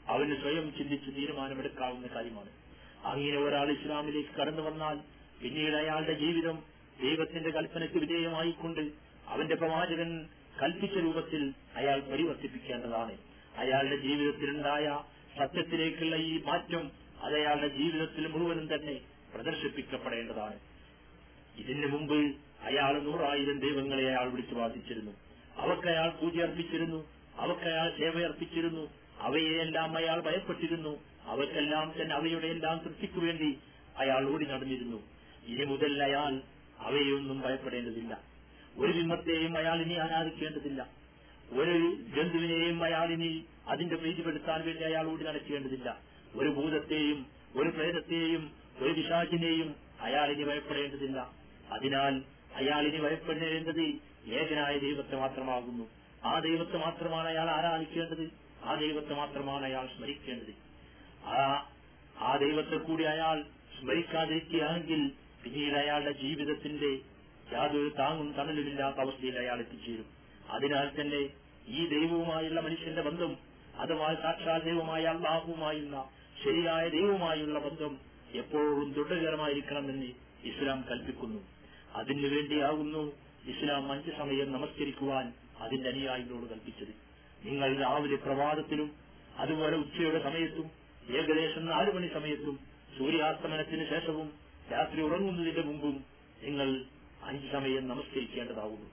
അവന് സ്വയം ചിന്തിച്ച് തീരുമാനമെടുക്കാവുന്ന കാര്യമാണ് അങ്ങനെ ഒരാൾ ഇസ്ലാമിലേക്ക് കടന്നു വന്നാൽ പിന്നീട് അയാളുടെ ജീവിതം ദൈവത്തിന്റെ കൽപ്പനയ്ക്ക് വിധേയമായിക്കൊണ്ട് അവന്റെ പ്രവാചകൻ കൽപ്പിച്ച രൂപത്തിൽ അയാൾ പരിവർത്തിപ്പിക്കേണ്ടതാണ് അയാളുടെ ജീവിതത്തിലുണ്ടായ സത്യത്തിലേക്കുള്ള ഈ മാറ്റം അത് അയാളുടെ ജീവിതത്തിൽ മുഴുവനും തന്നെ പ്രദർശിപ്പിക്കപ്പെടേണ്ടതാണ് ഇതിനു മുമ്പ് അയാൾ നൂറായിരം ദൈവങ്ങളെ അയാൾ വിളിച്ചു ബാധിച്ചിരുന്നു അവർക്ക് അയാൾ പൂജ അർപ്പിച്ചിരുന്നു അവർക്ക് അയാൾ സേവയർപ്പിച്ചിരുന്നു അവയെല്ലാം അയാൾ ഭയപ്പെട്ടിരുന്നു അവർക്കെല്ലാം തന്നെ അവയുടെ എല്ലാം തൃപ്തിക്കു വേണ്ടി അയാൾ ഓടി നടന്നിരുന്നു ഇനി മുതൽ അയാൾ അവയൊന്നും ഭയപ്പെടേണ്ടതില്ല ഒരു ബിംബത്തെയും അയാൾ ഇനി ആരാധിക്കേണ്ടതില്ല ഒരു ജന്തുവിനെയും അയാൾ ഇനി അതിന്റെ പ്രീതിപ്പെടുത്താൻ വേണ്ടി അയാൾ ഓടി നടക്കേണ്ടതില്ല ഒരു ഭൂതത്തെയും ഒരു പ്രേതത്തെയും ഒരു വിശാചിനെയും അയാൾ ഇനി ഭയപ്പെടേണ്ടതില്ല അതിനാൽ അയാൾ ഇനി ഭയപ്പെടേണ്ടത് ഏകനായ ദൈവത്തെ മാത്രമാകുന്നു ആ ദൈവത്തെ മാത്രമാണ് അയാൾ ആരാധിക്കേണ്ടത് ആ ദൈവത്തെ മാത്രമാണ് അയാൾ സ്മരിക്കേണ്ടത് ആ ആ ദൈവത്തെ കൂടി അയാൾ സ്മരിക്കാതിരിക്കുകയാണെങ്കിൽ പിന്നീട് അയാളുടെ ജീവിതത്തിന്റെ യാതൊരു താങ്ങും തണലുമില്ലാത്ത അവസ്ഥയിൽ അയാൾ എത്തിച്ചേരും അതിനാൽ തന്നെ ഈ ദൈവവുമായുള്ള മനുഷ്യന്റെ ബന്ധം അഥവാ സാക്ഷാൽ ദൈവമായ അള്ളാഹുവുമായുള്ള ശരിയായ ദൈവവുമായുള്ള ബന്ധം എപ്പോഴും ദൃഢകരമായിരിക്കണമെന്ന് ഇസ്ലാം കൽപ്പിക്കുന്നു അതിനു വേണ്ടിയാകുന്നു ഇസ്ലാം അഞ്ച് സമയം നമസ്കരിക്കുവാൻ അതിന്റെ അനുയായികളോട് കൽപ്പിച്ചത് നിങ്ങൾ രാവിലെ പ്രഭാതത്തിലും അതുപോലെ ഉച്ചയുടെ സമയത്തും ഏകദേശം നാലു മണി സമയത്തും സൂര്യാസ്തമനത്തിന് ശേഷവും രാത്രി ഉറങ്ങുന്നതിന്റെ മുമ്പും നിങ്ങൾ അഞ്ച് സമയം നമസ്കരിക്കേണ്ടതാവുന്നു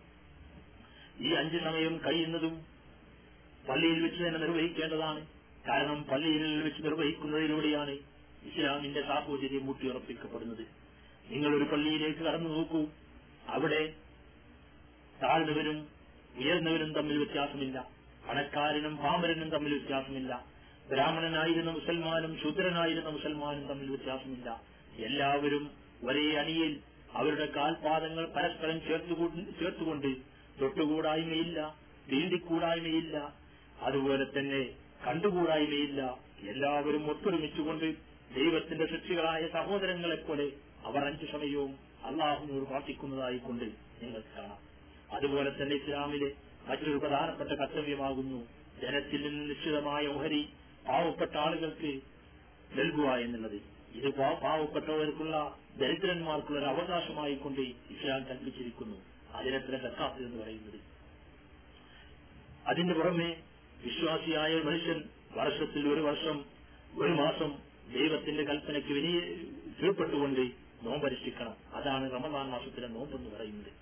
ഈ അഞ്ച് സമയം കഴിയുന്നതും പള്ളിയിൽ വെച്ച് തന്നെ നിർവഹിക്കേണ്ടതാണ് കാരണം പള്ളിയിൽ വെച്ച് നിർവഹിക്കുന്നതിലൂടെയാണ് ഇസ്ലാമിന്റെ സാഹോചര്യം ഊട്ടിയുറപ്പിക്കപ്പെടുന്നത് നിങ്ങൾ ഒരു പള്ളിയിലേക്ക് കടന്നു നോക്കൂ അവിടെ താഴ്ന്നവനും ഉയർന്നവനും തമ്മിൽ വ്യത്യാസമില്ല പണക്കാരനും പാമരനും തമ്മിൽ വ്യത്യാസമില്ല ബ്രാഹ്മണനായിരുന്ന മുസൽമാനും ശൂദ്രനായിരുന്ന മുസൽമാനും തമ്മിൽ വ്യത്യാസമില്ല എല്ലാവരും ഒരേ അണിയിൽ അവരുടെ കാൽപാദങ്ങൾ പരസ്പരം ചേർത്തുകൊണ്ട് ചേർത്തുകൊണ്ട് തൊട്ടുകൂടായ്മയില്ല തീണ്ടിക്കൂടായ്മയില്ല അതുപോലെ തന്നെ കണ്ടുകൂടായ്മയില്ല എല്ലാവരും ഒത്തൊരുമിച്ചുകൊണ്ട് ദൈവത്തിന്റെ സൃഷ്ടികളായ സഹോദരങ്ങളെപ്പോലെ അവർ അഞ്ചു സമയവും അള്ളാഹുവിനോട് പ്രാർത്ഥിക്കുന്നതായിക്കൊണ്ട് നിങ്ങൾക്ക് കാണാം അതുപോലെ തന്നെ ഇസ്ലാമിലെ മറ്റൊരു പ്രധാനപ്പെട്ട കർത്തവ്യമാകുന്നു ജനത്തിൽ നിന്ന് നിശ്ചിതമായ ഓഹരി പാവപ്പെട്ട ആളുകൾക്ക് നൽകുക എന്നുള്ളത് ഇത് പാ- പാവപ്പെട്ടവർക്കുള്ള ദരിദ്രന്മാർക്കുള്ള ഒരു അവകാശമായിക്കൊണ്ട് ഇസ്ലാം കൽപ്പിച്ചിരിക്കുന്നു അതിനെത്ര സക്കാത്ത് എന്ന് പറയുന്നത് അതിന് പുറമെ വിശ്വാസിയായ ഒരു മനുഷ്യൻ വർഷത്തിൽ ഒരു വർഷം ഒരു മാസം ദൈവത്തിന്റെ കൽപ്പനയ്ക്ക് വിനിയ കീഴ്പ്പെട്ടുകൊണ്ട് നോമ്പരിഷ്ഠിക്കണം അതാണ് റമദാൻ മാസത്തിലെ നോമ്പെന്ന് പറയുന്നത്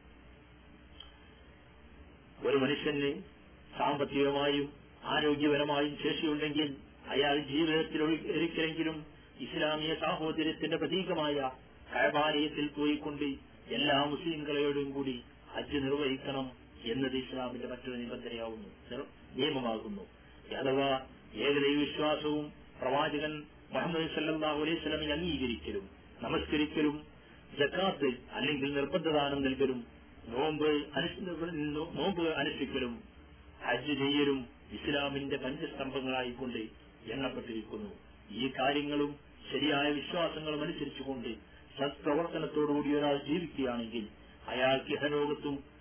ഒരു മനുഷ്യന് സാമ്പത്തികമായും ആരോഗ്യപരമായും ശേഷിയുണ്ടെങ്കിൽ അയാൾ ജീവിതത്തിൽ ഒഴി- ഒരിക്കലെങ്കിലും ഇസ്ലാമിക സാഹോദര്യത്തിന്റെ പ്രതീകമായ കഴബാലയത്തിൽ പോയിക്കൊണ്ട് എല്ലാ മുസ്ലിങ്ങളോടും കൂടി ഹജ്ജ് നിർവഹിക്കണം എന്നത് ഇസ്ലാമിന്റെ മറ്റൊരു നിബന്ധനയാവുന്നു നിർ- നിയമമാകുന്നു അഥവാ ഏകദൈവ വിശ്വാസവും പ്രവാചകൻ മുഹമ്മദ് സല്ലാഹു അലൈഹി സ്വലമിനെ അംഗീകരിക്കലും നമസ്കരിക്കലും ജക്കാത്ത് അല്ലെങ്കിൽ നിർബന്ധദാനം നൽകലും നോമ്പ് അനുഷ്ഠ- നോമ്പ് അനുഷ്ഠിക്കലും ഹജ്ജ് ചെയ്യലും ഇസ്ലാമിന്റെ പഞ്ചസ്തംഭങ്ങളായിക്കൊണ്ട് എണ്ണപ്പെട്ടിരിക്കുന്നു ഈ കാര്യങ്ങളും ശരിയായ വിശ്വാസങ്ങളും അനുസരിച്ചുകൊണ്ട് സത്പ്രവർത്തനത്തോടുകൂടി ഒരാൾ ജീവിക്കുകയാണെങ്കിൽ അയാൾക്ക് ഇഹലോകത്തും